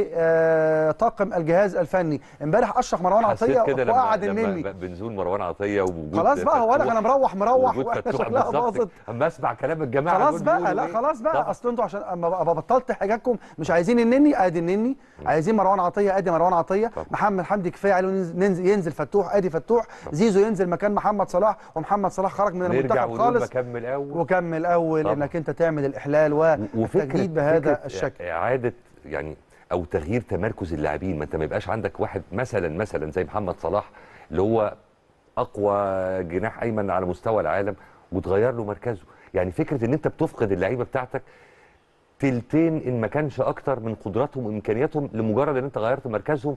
Speaker 6: لطاقم الجهاز الفني امبارح اشرح مروان
Speaker 1: حسيت
Speaker 6: عطيه
Speaker 1: كده
Speaker 6: وقعد
Speaker 1: لما,
Speaker 6: النني
Speaker 1: لما بنزول مروان عطيه ووجود
Speaker 6: خلاص بقى هو انا انا مروح مروح
Speaker 1: وجود
Speaker 6: واحنا
Speaker 1: فتوح
Speaker 6: شكلها
Speaker 1: بالظبط.
Speaker 6: باظت
Speaker 1: اما اسمع كلام الجماعه
Speaker 6: خلاص
Speaker 1: دول
Speaker 6: بقى
Speaker 1: بيقولوا
Speaker 6: لا
Speaker 1: إيه؟
Speaker 6: خلاص بقى
Speaker 1: طبعا.
Speaker 6: اصل انتوا عشان اما أبقى بطلت حجاجكم مش عايزين النني ادي النني عايزين مروان عطيه ادي مروان عطيه
Speaker 1: طبعا.
Speaker 6: محمد حمدي كفايه عليه ينزل, ينزل, ينزل فتوح ادي فتوح زيزو ينزل مكان محمد صلاح ومحمد صلاح خرج من
Speaker 1: نرجع
Speaker 6: المنتخب
Speaker 1: ونقول
Speaker 6: خالص
Speaker 1: بكمل اول
Speaker 6: وكمل اول
Speaker 1: طبعا.
Speaker 6: انك انت تعمل الاحلال والتجديد بهذا
Speaker 1: فكرة
Speaker 6: الشكل
Speaker 1: اعاده يعني او تغيير تمركز اللاعبين ما انت ما يبقاش عندك واحد مثلا مثلا زي محمد صلاح اللي هو اقوى جناح ايمن على مستوى العالم وتغير له مركزه يعني فكره ان انت بتفقد اللعيبه بتاعتك تلتين ان ما كانش اكتر من قدراتهم وامكانياتهم لمجرد ان انت غيرت مركزهم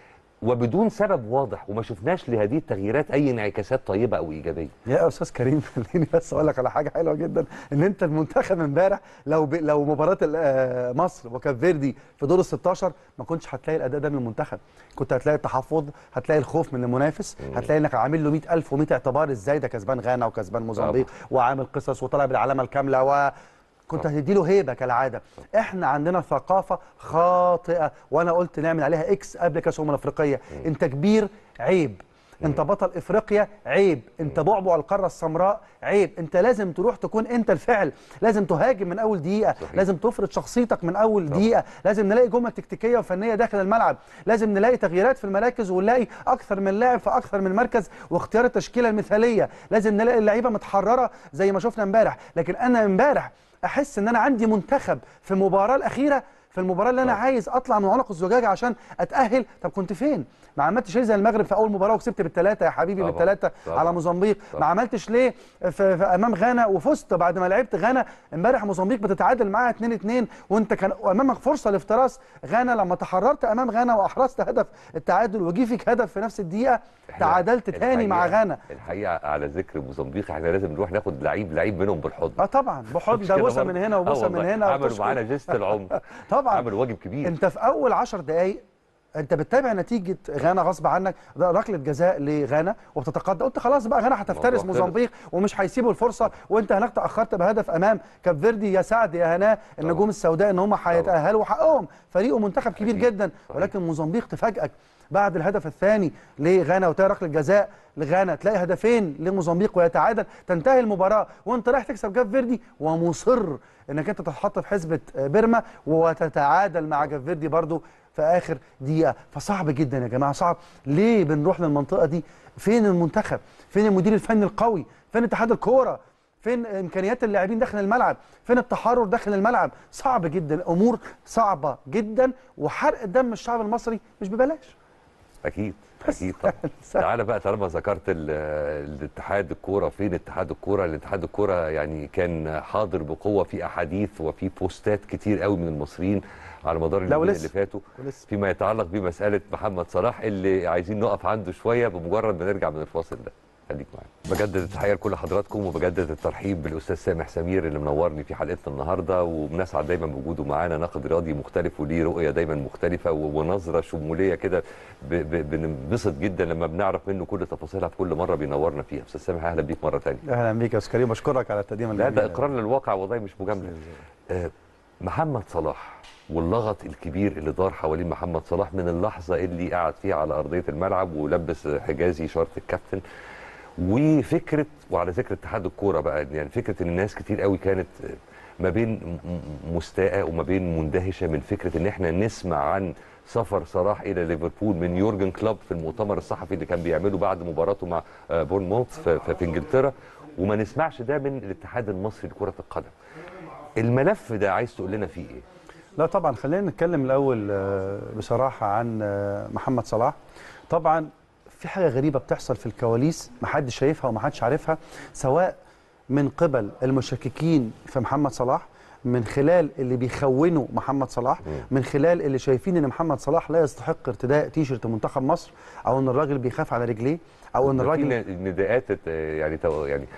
Speaker 1: وبدون سبب واضح وما شفناش لهذه التغييرات اي انعكاسات طيبه او ايجابيه
Speaker 6: يا استاذ كريم خليني بس اقول لك على حاجه حلوه جدا ان انت المنتخب امبارح لو ب... لو مباراه ال- آه، مصر وكاب فيردي في دور ال 16 ما كنتش هتلاقي الاداء ده من المنتخب كنت هتلاقي التحفظ هتلاقي الخوف من المنافس هتلاقي انك عامل له 100000 و100 اعتبار ازاي ده كسبان غانا وكسبان موزمبيق وعامل قصص وطالع بالعلامه الكامله و كنت هتدي له هيبه كالعاده احنا عندنا ثقافه خاطئه وانا قلت نعمل عليها اكس قبل كاس الامم الافريقيه انت كبير عيب انت بطل افريقيا عيب انت بعبع القاره السمراء عيب انت لازم تروح تكون انت الفعل لازم تهاجم من اول دقيقه
Speaker 1: صحيح.
Speaker 6: لازم تفرض شخصيتك من اول دقيقه لازم نلاقي جمل تكتيكيه وفنيه داخل الملعب لازم نلاقي تغييرات في المراكز ونلاقي اكثر من لاعب في اكثر من مركز واختيار التشكيله المثاليه لازم نلاقي اللعيبه متحرره زي ما شفنا امبارح لكن انا امبارح احس ان انا عندي منتخب في المباراه الاخيره في المباراه اللي انا
Speaker 1: طبعا.
Speaker 6: عايز اطلع من عنق الزجاجه عشان اتاهل طب كنت فين ما عملتش ليه زي المغرب في اول مباراه وكسبت بالثلاثه يا حبيبي
Speaker 1: طبعا.
Speaker 6: بالثلاثه
Speaker 1: طبعا.
Speaker 6: على موزمبيق
Speaker 1: طبعا.
Speaker 6: ما عملتش ليه في, في امام غانا وفزت بعد ما لعبت غانا امبارح موزمبيق بتتعادل معاها 2 2 وانت كان امامك فرصه لافتراس غانا لما تحررت امام غانا واحرزت هدف التعادل وجي فيك هدف في نفس الدقيقه
Speaker 1: إحنا
Speaker 6: تعادلت تاني مع
Speaker 1: الحقيقة-
Speaker 6: غانا
Speaker 1: الحقيقه على ذكر موزمبيق احنا لازم نروح ناخد لعيب لعيب منهم بالحضن
Speaker 6: اه طبعا بحضن
Speaker 1: مش
Speaker 6: ده
Speaker 1: كده
Speaker 6: بوسه
Speaker 1: برضه؟
Speaker 6: من هنا
Speaker 1: آه
Speaker 6: وبوسه من
Speaker 1: والله.
Speaker 6: هنا
Speaker 1: عملوا
Speaker 6: وتشكر.
Speaker 1: معانا جيست العمر
Speaker 6: طبعا
Speaker 1: عملوا واجب كبير
Speaker 6: انت في اول 10 دقائق انت بتتابع نتيجه غانا غصب عنك ده ركله جزاء لغانا وبتتقدم قلت خلاص بقى غانا هتفترس
Speaker 1: الموضوع
Speaker 6: موزمبيق ومش هيسيبوا الفرصه وانت هناك تاخرت بهدف امام كاب فيردي يا سعد يا هناه النجوم السوداء ان هم هيتاهلوا وحقهم فريقه منتخب كبير
Speaker 1: أكيد.
Speaker 6: جدا
Speaker 1: صحيح.
Speaker 6: ولكن موزمبيق تفاجئك بعد الهدف الثاني لغانا وتلاقي ركله جزاء لغانا تلاقي هدفين لموزمبيق ويتعادل تنتهي المباراه وانت رايح تكسب كاب فيردي ومصر انك انت تتحط في حسبه بيرما وتتعادل مع كاب فيردي برضو في اخر دقيقه فصعب جدا يا جماعه صعب ليه بنروح للمنطقه دي فين المنتخب فين المدير الفني القوي فين اتحاد الكوره فين امكانيات اللاعبين داخل الملعب فين التحرر داخل الملعب صعب جدا امور صعبه جدا وحرق دم الشعب المصري مش ببلاش
Speaker 1: اكيد اكيد طبعا تعالى بقى طالما ذكرت ال- الاتحاد الكوره فين اتحاد الكوره الاتحاد الكوره يعني كان حاضر بقوه في احاديث وفي بوستات كتير قوي من المصريين على مدار اليومين
Speaker 6: ولسه.
Speaker 1: اللي فاتوا
Speaker 6: ولسه.
Speaker 1: فيما يتعلق بمساله محمد صلاح اللي عايزين نقف عنده شويه بمجرد ما نرجع من الفاصل ده خليك معايا بجدد التحيه لكل حضراتكم وبجدد الترحيب بالاستاذ سامح سمير اللي منورني في حلقتنا النهارده وبنسعد دايما بوجوده معانا ناقد رياضي مختلف وليه رؤيه دايما مختلفه و- ونظره شموليه كده ب- ب- بننبسط جدا لما بنعرف منه كل تفاصيلها في كل مره بينورنا فيها استاذ سامح اهلا بيك مره ثانيه
Speaker 6: اهلا بيك يا استاذ كريم بشكرك على التقديم
Speaker 1: لا ده
Speaker 6: الجميل.
Speaker 1: اقرار للواقع والله مش مجامله آه، محمد صلاح واللغط الكبير اللي دار حوالين محمد صلاح من اللحظه اللي قعد فيها على ارضيه الملعب ولبس حجازي شارة الكابتن وفكره وعلى ذكر اتحاد الكوره بقى يعني فكره ان الناس كتير قوي كانت ما بين م- م- مستاءه وما بين مندهشه من فكره ان احنا نسمع عن سفر صلاح الى ليفربول من يورجن كلوب في المؤتمر الصحفي اللي كان بيعمله بعد مباراته مع آه، بورنموث في, في, في انجلترا وما نسمعش ده من الاتحاد المصري لكره القدم الملف ده عايز تقول لنا فيه ايه
Speaker 6: لا طبعا خلينا نتكلم الاول آه، بصراحه عن آه، محمد صلاح طبعا في حاجه غريبه بتحصل في الكواليس محدش شايفها ومحدش عارفها سواء من قبل المشككين في محمد صلاح من خلال اللي بيخونوا محمد صلاح من خلال اللي شايفين ان محمد صلاح لا يستحق ارتداء تيشرت منتخب مصر او ان الراجل بيخاف على رجليه او ان
Speaker 1: ده في
Speaker 6: الراجل
Speaker 1: ن- نداءات آه، يعني تو- يعني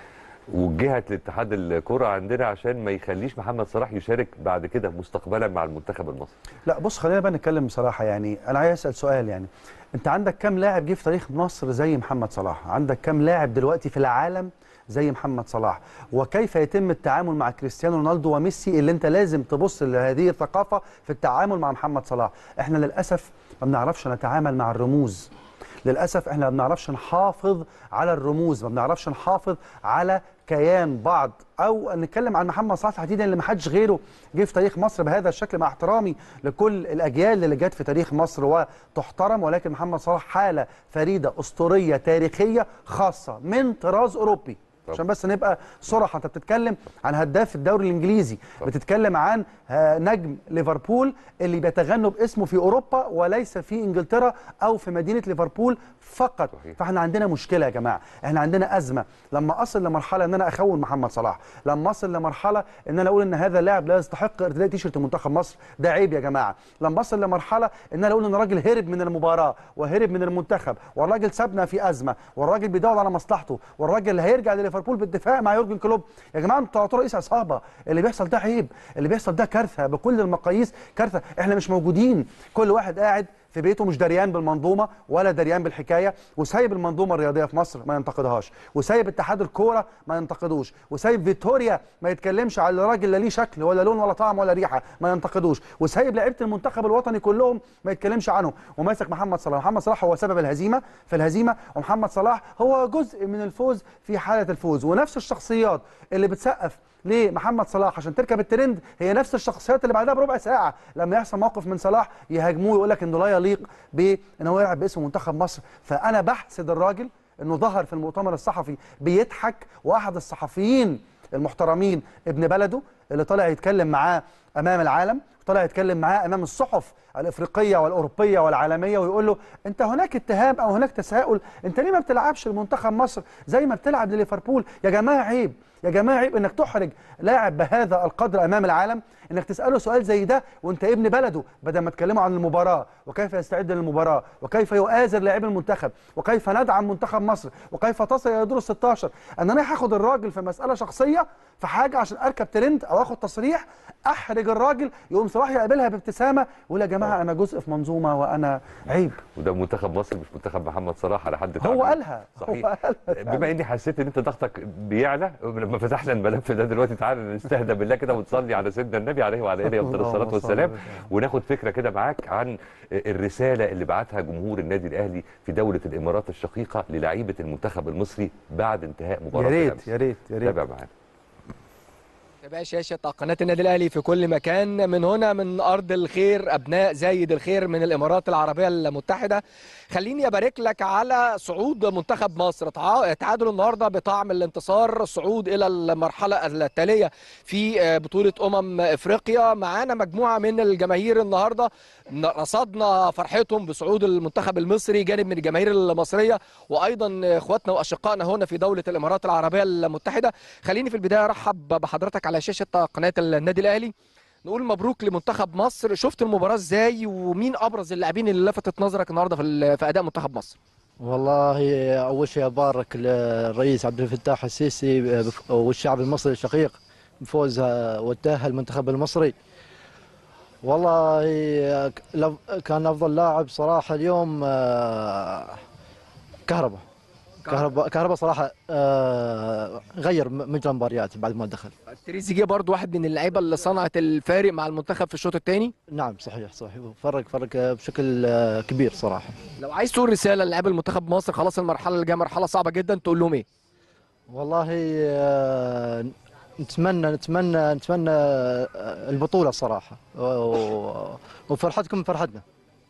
Speaker 1: وجهت لاتحاد الكره عندنا عشان ما يخليش محمد صلاح يشارك بعد كده مستقبلا مع المنتخب المصري
Speaker 6: لا بص خلينا بقى نتكلم بصراحه يعني انا عايز اسال سؤال يعني انت عندك كام لاعب جه في تاريخ مصر زي محمد صلاح عندك كام لاعب دلوقتي في العالم زي محمد صلاح وكيف يتم التعامل مع كريستيانو رونالدو وميسي اللي انت لازم تبص لهذه الثقافه في التعامل مع محمد صلاح احنا للاسف ما بنعرفش نتعامل مع الرموز للاسف احنا ما بنعرفش نحافظ على الرموز ما بنعرفش نحافظ على كيان بعض او نتكلم عن محمد صلاح تحديدا اللي ما حدش غيره جه في تاريخ مصر بهذا الشكل مع احترامي لكل الاجيال اللي جت في تاريخ مصر وتحترم ولكن محمد صلاح حاله فريده اسطوريه تاريخيه خاصه من طراز اوروبي
Speaker 1: طب.
Speaker 6: عشان بس نبقى صراحه انت بتتكلم عن هداف الدوري الانجليزي
Speaker 1: طب.
Speaker 6: بتتكلم عن آه، نجم ليفربول اللي بيتغنوا باسمه في اوروبا وليس في انجلترا او في مدينه ليفربول فقط
Speaker 1: صحيح.
Speaker 6: فاحنا عندنا مشكله يا جماعه احنا عندنا ازمه لما اصل لمرحله ان انا اخون محمد صلاح لما اصل لمرحله ان انا اقول ان هذا اللاعب لا يستحق ارتداء تيشيرت منتخب مصر ده عيب يا جماعه لما اصل لمرحله ان انا اقول ان راجل هرب من المباراه وهرب من المنتخب والراجل سابنا في ازمه والراجل بيدور على مصلحته والراجل هيرجع لليفربول بالدفاع مع يورجن كلوب يا جماعه انتوا تعتبروا رئيس عصابه اللي بيحصل ده عيب اللي بيحصل ده كارثه بكل المقاييس كارثه احنا مش موجودين كل واحد قاعد في بيته مش دريان بالمنظومه ولا دريان بالحكايه وسايب المنظومه الرياضيه في مصر ما ينتقدهاش وسايب اتحاد الكوره ما ينتقدوش وسايب فيتوريا ما يتكلمش على الراجل لا ليه شكل ولا لون ولا طعم ولا ريحه ما ينتقدوش وسايب لعيبه المنتخب الوطني كلهم ما يتكلمش عنهم وماسك محمد صلاح محمد صلاح هو سبب الهزيمه في الهزيمه ومحمد صلاح هو جزء من الفوز في حاله الفوز ونفس الشخصيات اللي بتسقف ليه محمد صلاح عشان تركب الترند هي نفس الشخصيات اللي بعدها بربع ساعه لما يحصل موقف من صلاح يهاجموه ويقول لك انه لا يليق بان هو يلعب باسم منتخب مصر فانا بحسد الراجل انه ظهر في المؤتمر الصحفي بيضحك واحد الصحفيين المحترمين ابن بلده اللي طالع يتكلم معاه امام العالم طالع يتكلم معاه امام الصحف الافريقيه والاوروبيه والعالميه ويقول له انت هناك اتهام او هناك تساؤل انت ليه ما بتلعبش المنتخب مصر زي ما بتلعب لليفربول يا جماعه عيب يا جماعه عيب انك تحرج لاعب بهذا القدر امام العالم انك تساله سؤال زي ده وانت ابن بلده بدل ما تكلمه عن المباراه وكيف يستعد للمباراه وكيف يؤازر لاعبي المنتخب وكيف ندعم منتخب مصر وكيف تصل الى دور ال 16 ان انا هاخد الراجل في مساله شخصيه في حاجه عشان اركب ترند او اخد تصريح احرج الراجل يقوم صلاح يقابلها بابتسامه ويقول يا جماعه انا جزء في منظومه وانا عيب
Speaker 1: وده منتخب مصر مش منتخب محمد صلاح على حد
Speaker 6: هو
Speaker 1: تعبير.
Speaker 6: قالها
Speaker 1: صحيح
Speaker 6: هو قالها
Speaker 1: بما اني حسيت ان انت ضغطك بيعلى لما فتحنا الملف ده دلوقتي تعالى نستهدى بالله كده ونصلي على سيدنا النبي عليه وعلى اله افضل
Speaker 6: اللهم
Speaker 1: الصلاه
Speaker 6: صل
Speaker 1: والسلام
Speaker 6: وسلم.
Speaker 1: وناخد فكره كده معاك عن الرساله اللي بعتها جمهور النادي الاهلي في دوله الامارات الشقيقه للعيبه المنتخب المصري بعد انتهاء مباراه
Speaker 6: يا ريت
Speaker 1: الأمس.
Speaker 6: يا ريت يا ريت
Speaker 1: تابع معانا
Speaker 2: تابع شاشة قناة النادي الأهلي في كل مكان من هنا من أرض الخير أبناء زايد الخير من الإمارات العربية المتحدة خليني أبارك لك على صعود منتخب مصر تع- تعادل النهاردة بطعم الانتصار الصعود إلى المرحلة التالية في آه، بطولة أمم إفريقيا معانا مجموعة من الجماهير النهاردة ن- رصدنا فرحتهم بصعود المنتخب المصري جانب من الجماهير المصرية وأيضا إخواتنا وأشقائنا هنا في دولة الإمارات العربية المتحدة خليني في البدايه ارحب بحضرتك على شاشه قناه النادي الاهلي نقول مبروك لمنتخب مصر شفت المباراه ازاي ومين ابرز اللاعبين اللي لفتت نظرك النهارده في ال- في اداء منتخب مصر
Speaker 7: والله أول شيء أبارك الرئيس عبد الفتاح السيسي بف- والشعب المصري الشقيق بفوز والتأهل المنتخب المصري والله ك- لف- كان أفضل لاعب صراحة اليوم آه، كهربا كهربا كهربا صراحة آه، غير م- مجرى المباريات بعد ما دخل
Speaker 2: تريزيجيه برضو واحد من اللعيبه اللي صنعت الفارق مع المنتخب في الشوط الثاني
Speaker 7: نعم صحيح صحيح فرق فرق بشكل آه، كبير صراحة
Speaker 2: لو عايز تقول رساله للاعيبه المنتخب مصر خلاص المرحله اللي جايه مرحله صعبه جدا تقول لهم ايه
Speaker 7: والله آه، نتمنى نتمنى نتمنى البطوله الصراحه و- وفرحتكم فرحتنا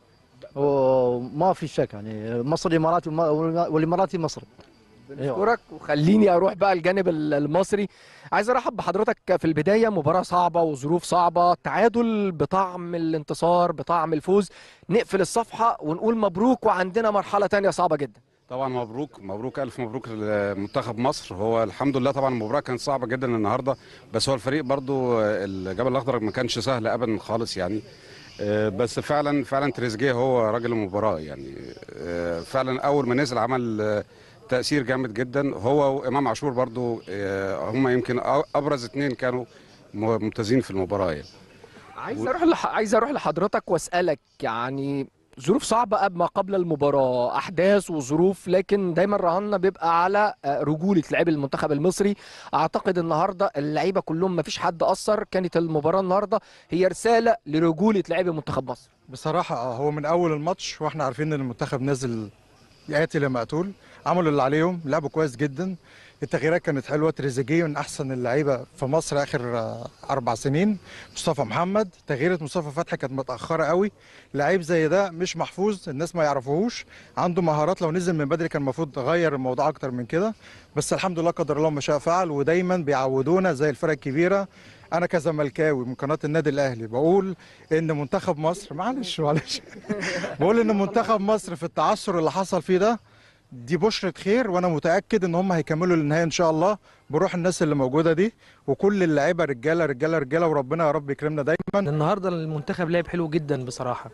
Speaker 7: وما في شك يعني مصري اماراتي وما- والاماراتي مصري أيوة.
Speaker 2: بشكرك وخليني اروح بقى الجانب ال- المصري عايز ارحب بحضرتك في البدايه مباراه صعبه وظروف صعبه تعادل بطعم الانتصار بطعم الفوز نقفل الصفحه ونقول مبروك وعندنا مرحله تانية صعبه جدا
Speaker 8: طبعا مبروك مبروك الف مبروك لمنتخب مصر هو الحمد لله طبعا المباراه كانت صعبه جدا النهارده بس هو الفريق برضو الجبل الاخضر ما كانش سهل ابدا خالص يعني آه، بس فعلا فعلا تريزيجيه هو راجل المباراه يعني آه، فعلا اول ما نزل عمل آه، تاثير جامد جدا هو وامام عاشور برضو آه، هم يمكن أ- ابرز اثنين كانوا م- ممتازين في المباراه يعني
Speaker 2: عايز اروح لح... عايز اروح لحضرتك واسالك يعني ظروف صعبة قبل ما قبل المباراة أحداث وظروف لكن دايما رهاننا بيبقى على آه، رجولة لاعبي المنتخب المصري أعتقد النهاردة اللعيبة كلهم ما فيش حد أثر كانت المباراة النهاردة هي رسالة لرجولة لاعبي منتخب مصر
Speaker 9: بصراحة اه هو من أول الماتش واحنا عارفين إن المنتخب نازل يقاتل يا مقتول عملوا اللي عليهم لعبوا كويس جدا التغييرات كانت حلوة تريزيجيه من أحسن اللعيبة في مصر آخر آه، أربع سنين مصطفى محمد تغييرة مصطفى فتحي كانت متأخرة قوي لعيب زي ده مش محفوظ الناس ما يعرفوهوش عنده مهارات لو نزل من بدري كان المفروض غير الموضوع أكتر من كده بس الحمد لله قدر الله ما شاء فعل ودايما بيعودونا زي الفرق الكبيرة انا كزملكاوي من قناه النادي الاهلي بقول ان منتخب مصر معلش معلش بقول ان منتخب مصر في التعثر اللي حصل فيه ده دي بشرة خير وانا متاكد ان هم هيكملوا للنهايه ان شاء الله بروح الناس اللي موجوده دي وكل اللعيبه رجاله رجاله رجاله وربنا يا رب يكرمنا دايما
Speaker 10: النهارده المنتخب لعب حلو جدا بصراحه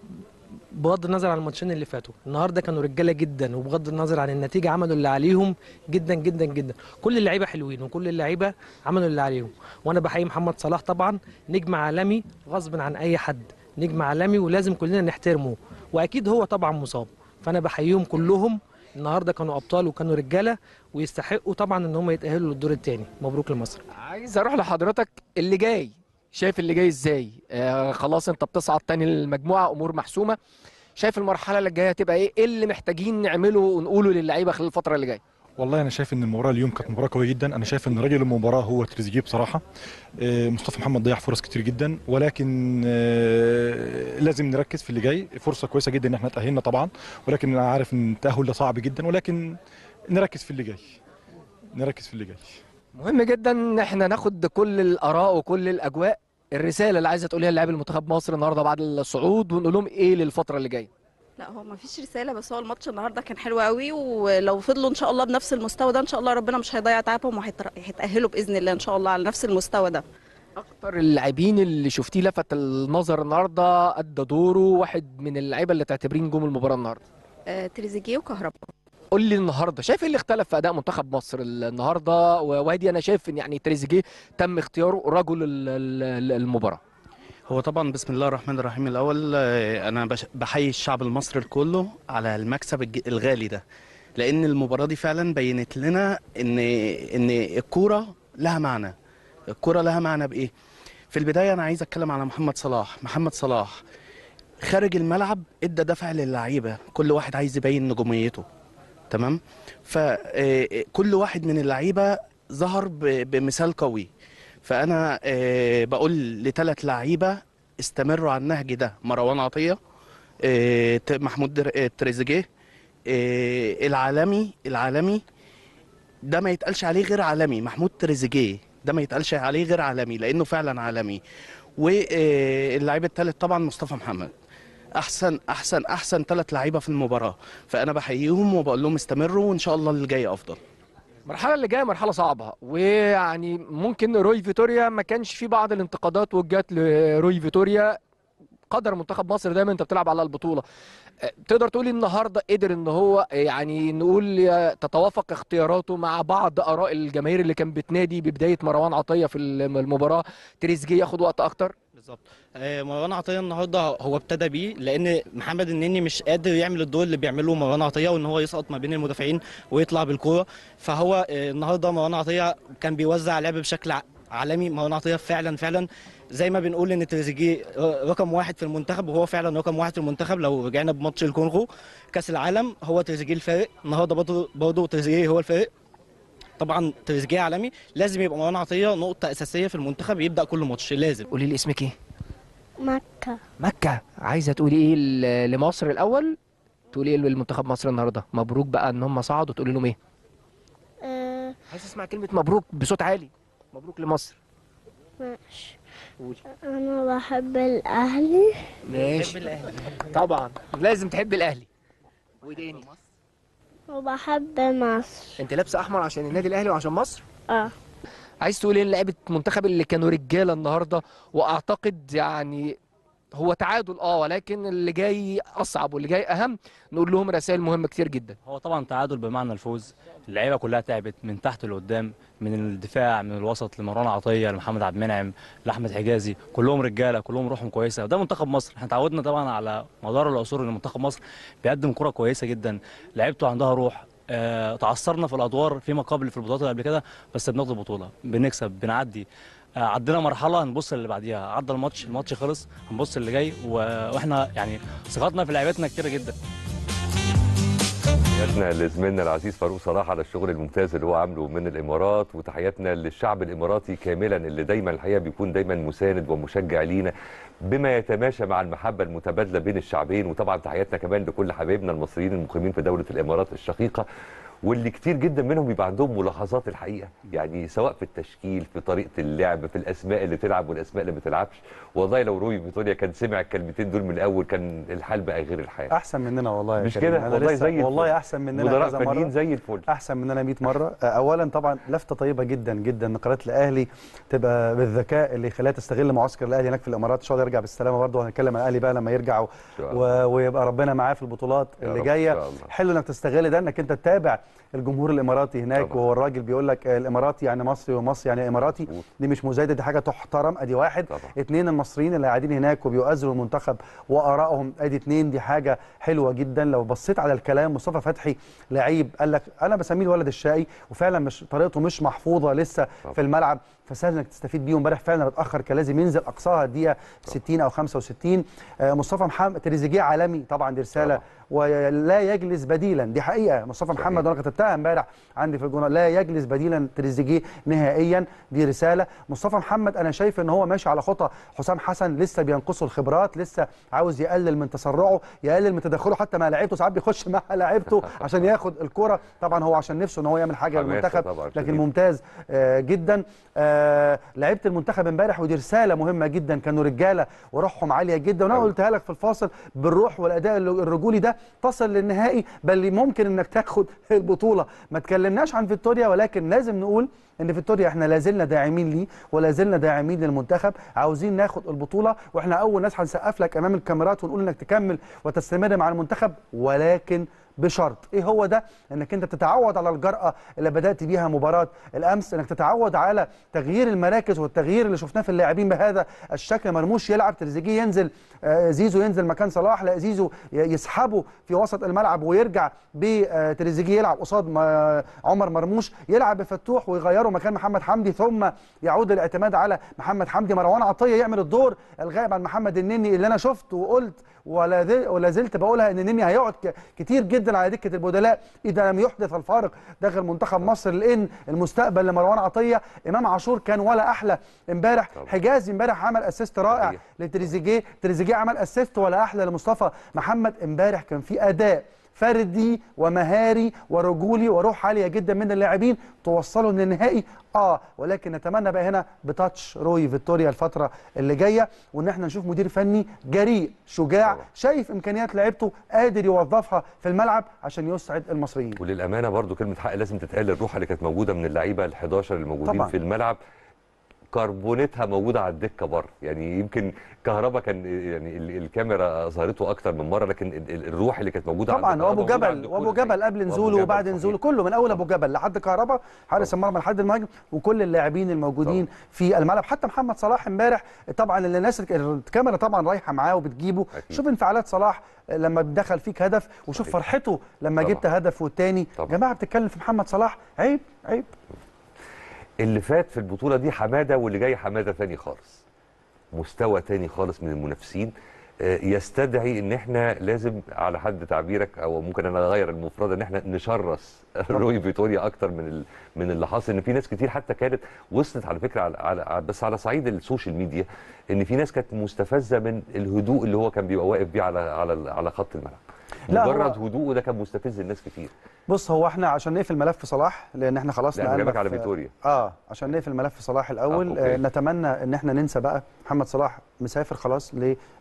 Speaker 10: بغض النظر عن الماتشين اللي فاتوا النهارده كانوا رجاله جدا وبغض النظر عن النتيجه عملوا اللي عليهم جدا جدا جدا كل اللعيبه حلوين وكل اللعيبه عملوا اللي عليهم وانا بحيي محمد صلاح طبعا نجم عالمي غصب عن اي حد نجم عالمي ولازم كلنا نحترمه واكيد هو طبعا مصاب فانا بحييهم كلهم النهارده كانوا ابطال وكانوا رجاله ويستحقوا طبعا ان هم يتاهلوا للدور الثاني مبروك لمصر
Speaker 2: عايز أروح لحضرتك اللي جاي شايف اللي جاي إزاي آه خلاص أنت بتصعد تاني المجموعة أمور محسومة شايف المرحلة اللي جاية هتبقى إيه إيه اللي محتاجين نعمله ونقوله للعيبة خلال الفترة اللي جاية
Speaker 11: والله انا شايف ان المباراه اليوم كانت مباراه قويه جدا انا شايف ان راجل المباراه هو تريزيجيه بصراحه آه، مصطفى محمد ضيع فرص كتير جدا ولكن آه، لازم نركز في اللي جاي فرصه كويسه جدا ان احنا تاهلنا طبعا ولكن انا عارف ان التاهل ده صعب جدا ولكن نركز في اللي جاي نركز في اللي جاي
Speaker 2: مهم جدا ان احنا ناخد كل الاراء وكل الاجواء الرساله اللي عايزه تقوليها للاعبي المنتخب مصر النهارده بعد الصعود ونقول لهم ايه للفتره اللي جايه
Speaker 12: لا هو ما فيش رساله بس هو الماتش النهارده كان حلو قوي ولو فضلوا ان شاء الله بنفس المستوى ده ان شاء الله ربنا مش هيضيع تعبهم وهيتاهلوا باذن الله ان شاء الله على نفس المستوى ده
Speaker 2: اكتر اللاعبين اللي شفتيه لفت النظر النهارده ادى دوره واحد من اللعيبه اللي تعتبريه نجوم المباراه النهارده
Speaker 12: آه تريزيجيه وكهربا
Speaker 2: قول لي النهارده شايف ايه اللي اختلف في اداء منتخب مصر النهارده وادي انا شايف ان يعني تريزيجيه تم اختياره رجل ال- ال- المباراه
Speaker 13: هو طبعا بسم الله الرحمن الرحيم الاول آه، انا بش- بحيي الشعب المصري الكله على المكسب الج- الغالي ده لان المباراه دي فعلا بينت لنا ان ان الكوره لها معنى الكوره لها معنى بايه في البدايه انا عايز اتكلم على محمد صلاح محمد صلاح خارج الملعب ادى دفع للعيبه كل واحد عايز يبين نجوميته تمام فكل واحد من اللعيبه ظهر ب- بمثال قوي فانا آه، بقول لثلاث لعيبه استمروا على النهج ده مروان عطيه آه، ت- محمود در- آه، تريزيجيه آه، العالمي العالمي ده ما يتقالش عليه غير عالمي محمود تريزيجيه ده ما يتقالش عليه غير عالمي لانه فعلا عالمي واللعيب الثالث طبعا مصطفى محمد احسن احسن احسن ثلاث لعيبه في المباراه فانا بحييهم وبقول لهم استمروا وان شاء الله اللي جاي افضل
Speaker 2: المرحله اللي جايه مرحله صعبه ويعني ممكن روي فيتوريا ما كانش في بعض الانتقادات وجات لروي فيتوريا قدر منتخب مصر دايما انت بتلعب على البطوله أه، تقدر تقولي النهارده قدر ان هو يعني نقول تتوافق اختياراته مع بعض اراء الجماهير اللي كان بتنادي ببدايه مروان عطيه في المباراه تريزيجيه ياخد وقت اكتر
Speaker 14: بالظبط آه، مروان عطيه النهارده هو ابتدى بيه لان محمد النني مش قادر يعمل الدور اللي بيعمله مروان عطيه وان هو يسقط ما بين المدافعين ويطلع بالكوره فهو آه، النهارده مروان عطيه كان بيوزع لعب بشكل ع- عالمي مروان عطيه فعلا فعلا زي ما بنقول ان تريزيجيه ر- رقم واحد في المنتخب وهو فعلا رقم واحد في المنتخب لو رجعنا بماتش الكونغو كاس العالم هو تريزيجيه الفارق النهارده برضه برضه تريزيجيه هو الفارق طبعا تريزيجيه عالمي لازم يبقى مروان عطيه نقطه اساسيه في المنتخب يبدا كل ماتش لازم
Speaker 2: قولي لي اسمك ايه
Speaker 15: مكة
Speaker 2: مكه عايزه تقولي ايه ل- لمصر الاول تقولي ايه للمنتخب مصر النهارده مبروك بقى ان هم صعدوا تقولي لهم ايه
Speaker 15: آه
Speaker 2: عايز اسمع كلمه مبروك بصوت عالي مبروك لمصر
Speaker 15: ماشي
Speaker 2: قولي
Speaker 15: أنا بحب الأهلي
Speaker 2: ماشي طبعا لازم تحب الاهلي وايه تاني
Speaker 15: وبحب مصر
Speaker 2: انت لابسه احمر عشان النادي الاهلي وعشان مصر
Speaker 15: اه
Speaker 2: عايز تقول ايه لعيبه منتخب اللي كانوا رجاله النهارده واعتقد يعني هو تعادل اه ولكن اللي جاي اصعب واللي جاي اهم نقول لهم رسائل مهمه كتير جدا
Speaker 16: هو طبعا تعادل بمعنى الفوز اللعيبه كلها تعبت من تحت لقدام من الدفاع من الوسط لمروان عطيه لمحمد عبد المنعم لاحمد حجازي كلهم رجاله كلهم روحهم كويسه وده منتخب مصر احنا تعودنا طبعا على مدار العصور ان منتخب مصر بيقدم كره كويسه جدا لعيبته عندها روح آه تعثرنا في الادوار فيما قبل في البطولات اللي قبل كده بس بناخد البطوله بنكسب بنعدي آه عدينا مرحله هنبص اللي بعديها عدى الماتش الماتش خلص هنبص اللي جاي و- واحنا يعني ثقتنا في لعيبتنا كتيره جدا
Speaker 1: تحياتنا لزميلنا العزيز فاروق صلاح على الشغل الممتاز اللي هو عامله من الامارات وتحياتنا للشعب الاماراتي كاملا اللي دايما الحقيقه بيكون دايما مساند ومشجع لينا بما يتماشى مع المحبه المتبادله بين الشعبين وطبعا تحياتنا كمان لكل حبايبنا المصريين المقيمين في دوله الامارات الشقيقه واللي كتير جدا منهم بيبقى عندهم ملاحظات الحقيقه يعني سواء في التشكيل في طريقه اللعب في الاسماء اللي تلعب والاسماء اللي ما بتلعبش والله لو روي فيتوريا كان سمع الكلمتين دول من الاول كان الحال بقى غير الحال
Speaker 6: احسن مننا والله يا
Speaker 1: مش
Speaker 6: كريم.
Speaker 1: كده
Speaker 6: أنا
Speaker 1: والله
Speaker 6: لسه-
Speaker 1: زي الفل.
Speaker 6: والله احسن مننا
Speaker 1: مدراء
Speaker 6: كذا
Speaker 1: فنيين
Speaker 6: مرة.
Speaker 1: زي الفل
Speaker 6: احسن مننا 100 مره آه، اولا طبعا لفته طيبه جدا جدا ان قناه الاهلي تبقى بالذكاء اللي يخليها تستغل معسكر الاهلي هناك في الامارات ان شاء الله يرجع بالسلامه برضه وهنتكلم عن الاهلي بقى لما يرجع و...
Speaker 1: شاء
Speaker 6: و... ويبقى ربنا معاه في البطولات
Speaker 1: يا
Speaker 6: اللي
Speaker 1: رب
Speaker 6: جايه
Speaker 1: إن شاء الله.
Speaker 6: حلو انك تستغل ده انك انت تتابع الجمهور الاماراتي هناك
Speaker 1: طبعا.
Speaker 6: وهو الراجل بيقول لك آه، الاماراتي يعني مصري ومصري يعني اماراتي دي مش مزايده دي حاجه تحترم ادي واحد
Speaker 1: طبعا.
Speaker 6: اتنين المصريين اللي قاعدين هناك وبيؤازروا المنتخب وارائهم ادي اتنين دي حاجه حلوه جدا لو بصيت على الكلام مصطفى فتحي لعيب قال لك انا بسميه الولد الشقي وفعلا مش طريقته مش محفوظه لسه
Speaker 1: طبعا.
Speaker 6: في الملعب فسهل انك تستفيد بيه امبارح فعلا اتاخر كان لازم ينزل اقصاها الدقيقه 60 او 65 آه، مصطفى محمد تريزيجيه عالمي طبعا دي رساله ولا يجلس بديلا دي حقيقه مصطفى محمد وانا كتبتها امبارح عندي في الجورنال لا يجلس بديلا تريزيجيه نهائيا دي رساله مصطفى محمد انا شايف ان هو ماشي على خطى حسام حسن لسه بينقصه الخبرات لسه عاوز يقلل من تسرعه يقلل من تدخله حتى مع لعيبته ساعات بيخش مع لعيبته عشان ياخد الكره طبعا هو عشان نفسه ان هو يعمل حاجه
Speaker 1: حماسة
Speaker 6: للمنتخب
Speaker 1: طبعاً
Speaker 6: لكن
Speaker 1: شديد.
Speaker 6: ممتاز آه، جدا آه، لعيبه المنتخب امبارح ودي رساله مهمه جدا كانوا رجاله وروحهم عاليه جدا وانا قلتها لك في الفاصل بالروح والاداء الرجولي ده تصل للنهائي بل ممكن انك تاخد البطوله ما تكلمناش عن فيكتوريا ولكن لازم نقول ان فيكتوريا احنا لا زلنا داعمين ليه ولا زلنا داعمين للمنتخب عاوزين ناخد البطوله واحنا اول ناس هنسقف لك امام الكاميرات ونقول انك تكمل وتستمر مع المنتخب ولكن بشرط ايه هو ده انك انت تتعود على الجرأة اللي بدأت بيها مباراة الامس انك تتعود على تغيير المراكز والتغيير اللي شفناه في اللاعبين بهذا الشكل مرموش يلعب تريزيجيه ينزل آه، زيزو ينزل مكان صلاح لا زيزو ي- يسحبه في وسط الملعب ويرجع بتريزيجيه يلعب قصاد ما- عمر مرموش يلعب بفتوح ويغيره مكان محمد حمدي ثم يعود الاعتماد على محمد حمدي مروان عطيه يعمل الدور الغائب عن محمد النني اللي انا شفت وقلت ولا زل- ولا زلت بقولها ان النني هيقعد ك- كتير جدا على دكه البدلاء اذا لم يحدث الفارق داخل منتخب مصر لان المستقبل لمروان عطيه امام عاشور كان ولا احلى امبارح حجازي امبارح عمل اسيست رائع لتريزيجيه تريزيجيه عمل اسيست ولا احلى لمصطفى محمد امبارح كان في اداء فردي ومهاري ورجولي وروح عاليه جدا من اللاعبين توصلوا للنهائي اه ولكن نتمنى بقى هنا بتاتش روي فيكتوريا الفتره اللي جايه وان احنا نشوف مدير فني جريء شجاع شايف امكانيات لعيبته قادر يوظفها في الملعب عشان يسعد المصريين
Speaker 1: وللامانه برضو كلمه حق لازم تتقال الروح اللي كانت موجوده من اللعيبه ال 11 اللي موجودين
Speaker 6: طبعاً.
Speaker 1: في الملعب كربونتها موجوده على الدكه بره يعني يمكن كهربا كان يعني ال- الكاميرا ظهرته اكتر من مره لكن ال- ال- الروح اللي كانت موجوده عند
Speaker 6: طبعا
Speaker 1: كهربا
Speaker 6: وابو
Speaker 1: موجودة عند
Speaker 6: جبل
Speaker 1: الكل
Speaker 6: وابو جبل قبل
Speaker 1: وأبو
Speaker 6: نزوله
Speaker 1: جبل
Speaker 6: وبعد
Speaker 1: صحيح.
Speaker 6: نزوله كله من اول ابو جبل لحد كهربا حارس المرمى لحد المهاجم وكل اللاعبين الموجودين في الملعب حتى محمد صلاح امبارح طبعا اللي الناس الكاميرا طبعا رايحه معاه وبتجيبه شوف انفعالات صلاح لما دخل فيك هدف وشوف فرحته لما
Speaker 1: طبعاً.
Speaker 6: جبت هدف والتاني
Speaker 1: طبعاً.
Speaker 6: جماعه بتتكلم في محمد صلاح عيب عيب
Speaker 1: اللي فات في البطوله دي حماده واللي جاي حماده تاني خالص مستوى تاني خالص من المنافسين آه، يستدعي ان احنا لازم على حد تعبيرك او ممكن انا اغير المفرده ان احنا نشرس روي فيتوريا اكتر من ال... من اللي حاصل ان في ناس كتير حتى كانت وصلت على فكره على... على... بس على صعيد السوشيال ميديا ان في ناس كانت مستفزه من الهدوء اللي هو كان بيبقى واقف بيه على على على خط الملعب
Speaker 6: لا، هو-
Speaker 1: مجرد هدوءه ده كان مستفز الناس كتير
Speaker 6: بص هو احنا عشان نقفل ملف صلاح لان احنا خلاص
Speaker 1: لا، أنا
Speaker 6: نقلنا
Speaker 1: جايبك على
Speaker 6: في-
Speaker 1: فيتوريا.
Speaker 6: اه عشان نقفل ملف صلاح الاول
Speaker 1: آه،
Speaker 6: آه
Speaker 1: أوكي.
Speaker 6: نتمنى ان احنا ننسى بقى محمد صلاح مسافر خلاص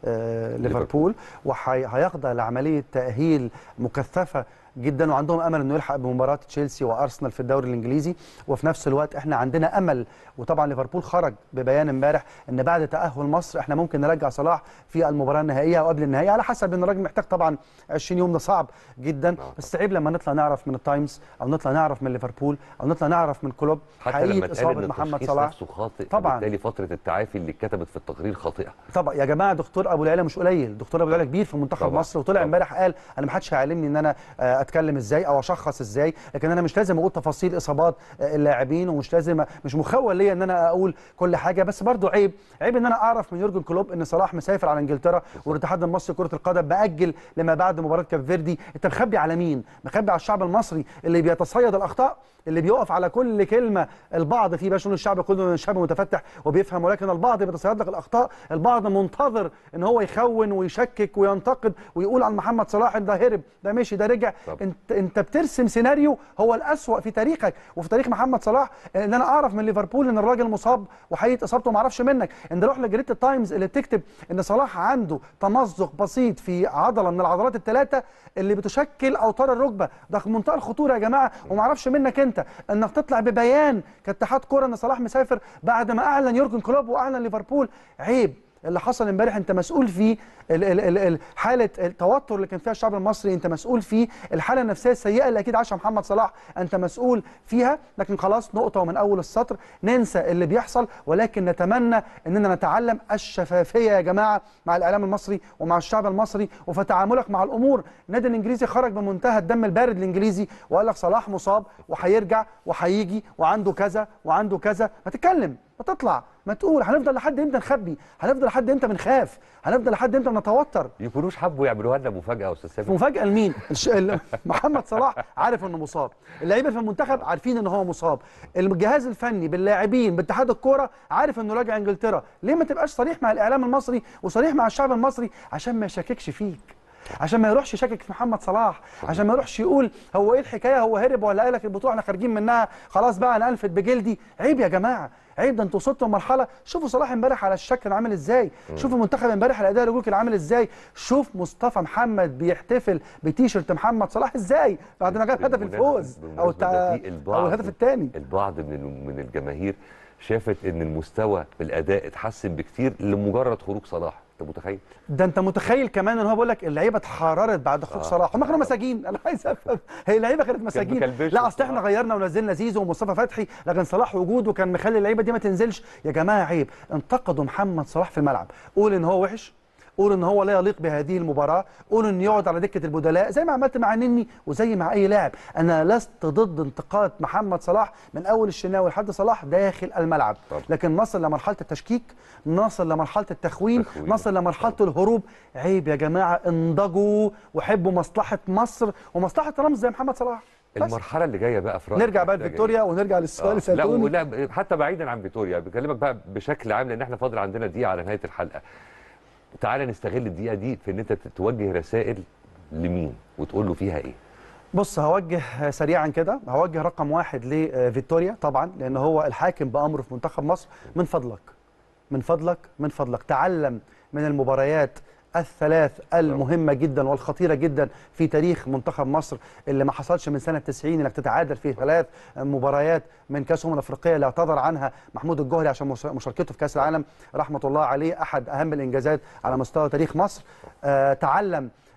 Speaker 6: لليفربول وهيخضع لعمليه تاهيل مكثفه جدا وعندهم امل انه يلحق بمباراه تشيلسي وارسنال في الدوري الانجليزي وفي نفس الوقت احنا عندنا امل وطبعا ليفربول خرج ببيان امبارح ان بعد تاهل مصر احنا ممكن نرجع صلاح في المباراه النهائيه او قبل النهائيه على حسب ان الراجل محتاج طبعا 20 يوم ده صعب جدا بس عيب لما نطلع نعرف من التايمز او نطلع نعرف من ليفربول او نطلع نعرف من كلوب
Speaker 1: حتى لما
Speaker 6: حقيقه
Speaker 1: اتقال
Speaker 6: اصابه
Speaker 1: ان
Speaker 6: محمد
Speaker 1: التشخيص
Speaker 6: صلاح
Speaker 1: نفسه خاطئ
Speaker 6: طبعاً.
Speaker 1: بالتالي فتره التعافي اللي اتكتبت في التقرير خاطئه
Speaker 6: طبعا يا جماعه دكتور ابو العلا مش قليل دكتور ابو العلا كبير في منتخب
Speaker 1: طبعاً.
Speaker 6: مصر وطلع امبارح قال انا ما حدش هيعلمني ان انا آه، اتكلم ازاي او اشخص ازاي لكن انا مش لازم اقول تفاصيل اصابات آه، اللاعبين ومش لازم مش مخول ليا ان انا اقول كل حاجه بس برضو عيب عيب ان انا اعرف من يورجن كلوب ان صلاح مسافر على انجلترا والاتحاد المصري لكره القدم باجل لما بعد مباراه كاب فيردي انت مخبي على مين مخبي على الشعب المصري اللي بيتصيد الاخطاء اللي بيقف على كل كلمه البعض في باش الشعب كله شعب متفتح وبيفهم ولكن البعض بيتصيد لك الاخطاء البعض منتظر ان هو يخون ويشكك وينتقد ويقول عن محمد صلاح ده هرب ده مشي ده رجع انت انت بترسم سيناريو هو الاسوا في تاريخك وفي تاريخ محمد صلاح ان انا اعرف من ليفربول ان الراجل مصاب وحقيقه اصابته ما اعرفش منك ان روح لجريده التايمز اللي بتكتب ان صلاح عنده تمزق بسيط في عضله من العضلات الثلاثه اللي بتشكل اوتار الركبه ده في منتهى الخطوره يا جماعه وما اعرفش منك انت انك تطلع ببيان كاتحاد كوره ان صلاح مسافر بعد ما اعلن يورجن كلوب واعلن ليفربول عيب اللي حصل امبارح انت مسؤول فيه ال- ال- ال- ال- حاله التوتر اللي كان فيها الشعب المصري انت مسؤول فيه الحاله النفسيه السيئه اللي اكيد عاشها محمد صلاح انت مسؤول فيها لكن خلاص نقطه ومن اول السطر ننسى اللي بيحصل ولكن نتمنى اننا نتعلم الشفافيه يا جماعه مع الاعلام المصري ومع الشعب المصري وفي تعاملك مع الامور النادي الانجليزي خرج بمنتهى الدم البارد الانجليزي وقال لك صلاح مصاب وهيرجع وهيجي وعنده كذا وعنده كذا ما تتكلم ما تطلع ما تقول هنفضل لحد امتى نخبي هنفضل لحد امتى بنخاف هنفضل لحد امتى بنتوتر
Speaker 1: يكونوش حبوا يعملوها لنا مفاجاه يا استاذ سامي
Speaker 6: مفاجاه لمين الش- ال- محمد صلاح عارف انه مصاب اللعيبه في المنتخب عارفين ان هو مصاب الجهاز الفني باللاعبين باتحاد الكوره عارف انه راجع انجلترا ليه ما تبقاش صريح مع الاعلام المصري وصريح مع الشعب المصري عشان ما يشككش فيك عشان ما يروحش يشكك في محمد صلاح عشان ما يروحش يقول هو ايه الحكايه هو هرب ولا قال لك البطوله احنا خارجين منها خلاص بقى انا انفد بجلدي عيب يا جماعه عيب ده انتوا وصلتوا لمرحله شوفوا صلاح امبارح على الشكل كان عامل ازاي شوفوا المنتخب امبارح الاداء الرجولي كان عامل ازاي شوف مصطفى محمد بيحتفل بتيشرت محمد صلاح ازاي بعد ما جاب هدف الفوز او
Speaker 1: بالمناسبة ده في
Speaker 6: التا... او الهدف الثاني
Speaker 1: البعض من ال- من الجماهير شافت ان المستوى في الاداء اتحسن بكتير لمجرد خروج صلاح انت متخيل
Speaker 6: ده انت متخيل كمان ان هو بيقول لك اللعيبه اتحررت بعد خروج
Speaker 1: آه.
Speaker 6: صلاح هم كانوا مساجين انا عايز افهم هي اللعيبه كانت مساجين
Speaker 1: مكلبشة
Speaker 6: لا اصل احنا غيرنا ونزلنا زيزو ومصطفى فتحي لكن صلاح وجوده كان مخلي اللعيبه دي ما تنزلش يا جماعه عيب انتقدوا محمد صلاح في الملعب قول ان هو وحش قول ان هو لا يليق بهذه المباراه قول ان يقعد على دكه البدلاء زي ما عملت مع نني وزي مع اي لاعب انا لست ضد انتقاد محمد صلاح من اول الشناوي لحد صلاح داخل الملعب لكن نصل لمرحله التشكيك نصل لمرحله التخوين نصل لمرحله الهروب عيب يا جماعه انضجوا وحبوا مصلحه مصر ومصلحه رمز زي محمد صلاح بس.
Speaker 1: المرحله اللي جايه بقى في رأيك
Speaker 6: نرجع بقى
Speaker 1: محتاجة
Speaker 6: لفيكتوريا ونرجع للسؤال اللي
Speaker 1: لا
Speaker 6: سالتوني
Speaker 1: ولا حتى بعيدا عن فيتوريا بكلمك بقى بشكل عام لان احنا فاضل عندنا دقيقه على نهايه الحلقه تعالى نستغل الدقيقه دي في ان انت توجه رسائل لمين وتقول له فيها ايه
Speaker 6: بص هوجه سريعا كده هوجه رقم واحد لفيكتوريا طبعا لان هو الحاكم بامره في منتخب مصر من فضلك من فضلك من فضلك تعلم من المباريات الثلاث المهمة جدا والخطيرة جدا في تاريخ منتخب مصر اللي ما حصلش من سنة 90 انك تتعادل في ثلاث مباريات من كأس أمم الأفريقية اللي اعتذر عنها محمود الجوهري عشان مش- مشاركته في كأس العالم رحمة الله عليه أحد أهم الإنجازات على مستوى تاريخ مصر آه تعلم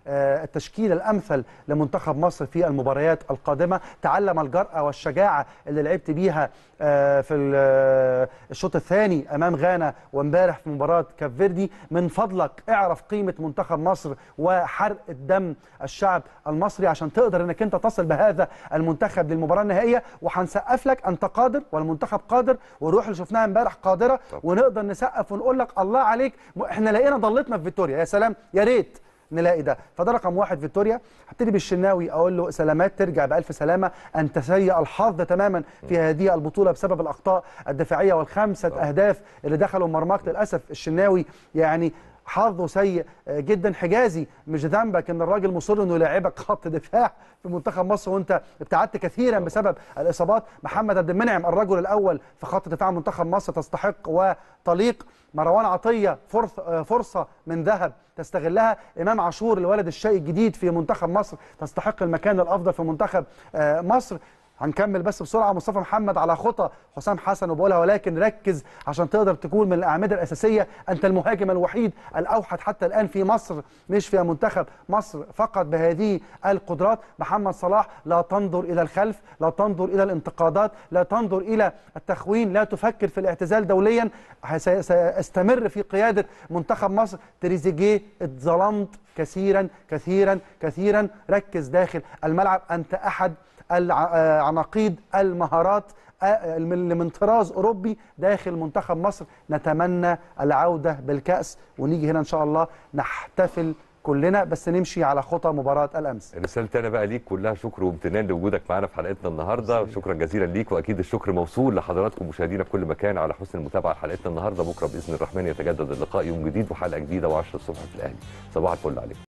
Speaker 6: آه، التشكيل الامثل لمنتخب مصر في المباريات القادمه تعلم الجرأه والشجاعه اللي لعبت بيها آه، في ال- آه، الشوط الثاني امام غانا وامبارح في مباراه كاب فيردي من فضلك اعرف قيمه منتخب مصر وحرق الدم الشعب المصري عشان تقدر انك انت تصل بهذا المنتخب للمباراه النهائيه وهنسقف لك انت قادر والمنتخب قادر والروح اللي شفناها امبارح قادره ونقدر نسقف ونقول لك الله عليك م- احنا لقينا ضلتنا في فيكتوريا يا سلام يا ريت نلاقي ده فده رقم واحد فيكتوريا هبتدي بالشناوي اقول له سلامات ترجع بالف سلامه انت سيء الحظ تماما في هذه البطوله بسبب الاخطاء الدفاعيه والخمسه اهداف اللي دخلوا مرماك للاسف الشناوي يعني حظه سيء آه، جدا حجازي مش ذنبك ان الراجل مصر انه يلاعبك خط دفاع في منتخب مصر وانت ابتعدت كثيرا بسبب الاصابات محمد عبد المنعم الرجل الاول في خط دفاع منتخب مصر تستحق وتليق مروان عطيه فرص آه، فرصه من ذهب تستغلها امام عاشور الولد الشقي الجديد في منتخب مصر تستحق المكان الافضل في منتخب آه، مصر هنكمل بس بسرعه مصطفى محمد على خطى حسام حسن وبقولها ولكن ركز عشان تقدر تكون من الاعمده الاساسيه انت المهاجم الوحيد الاوحد حتى الان في مصر مش في منتخب مصر فقط بهذه القدرات محمد صلاح لا تنظر الى الخلف لا تنظر الى الانتقادات لا تنظر الى التخوين لا تفكر في الاعتزال دوليا سي- سيستمر في قياده منتخب مصر تريزيجيه اتظلمت كثيرا كثيرا كثيرا ركز داخل الملعب انت احد العناقيد المهارات آه، اللي من طراز اوروبي داخل منتخب مصر نتمنى العوده بالكاس ونيجي هنا ان شاء الله نحتفل كلنا بس نمشي على خطى مباراه الامس
Speaker 1: رسالتي انا بقى ليك كلها شكر وامتنان لوجودك معانا في حلقتنا النهارده شكرا جزيلا ليك واكيد الشكر موصول لحضراتكم مشاهدينا في كل مكان على حسن المتابعه حلقتنا النهارده بكره باذن الرحمن يتجدد اللقاء يوم جديد وحلقه جديده و10 الصبح في الاهلي صباح الفل عليكم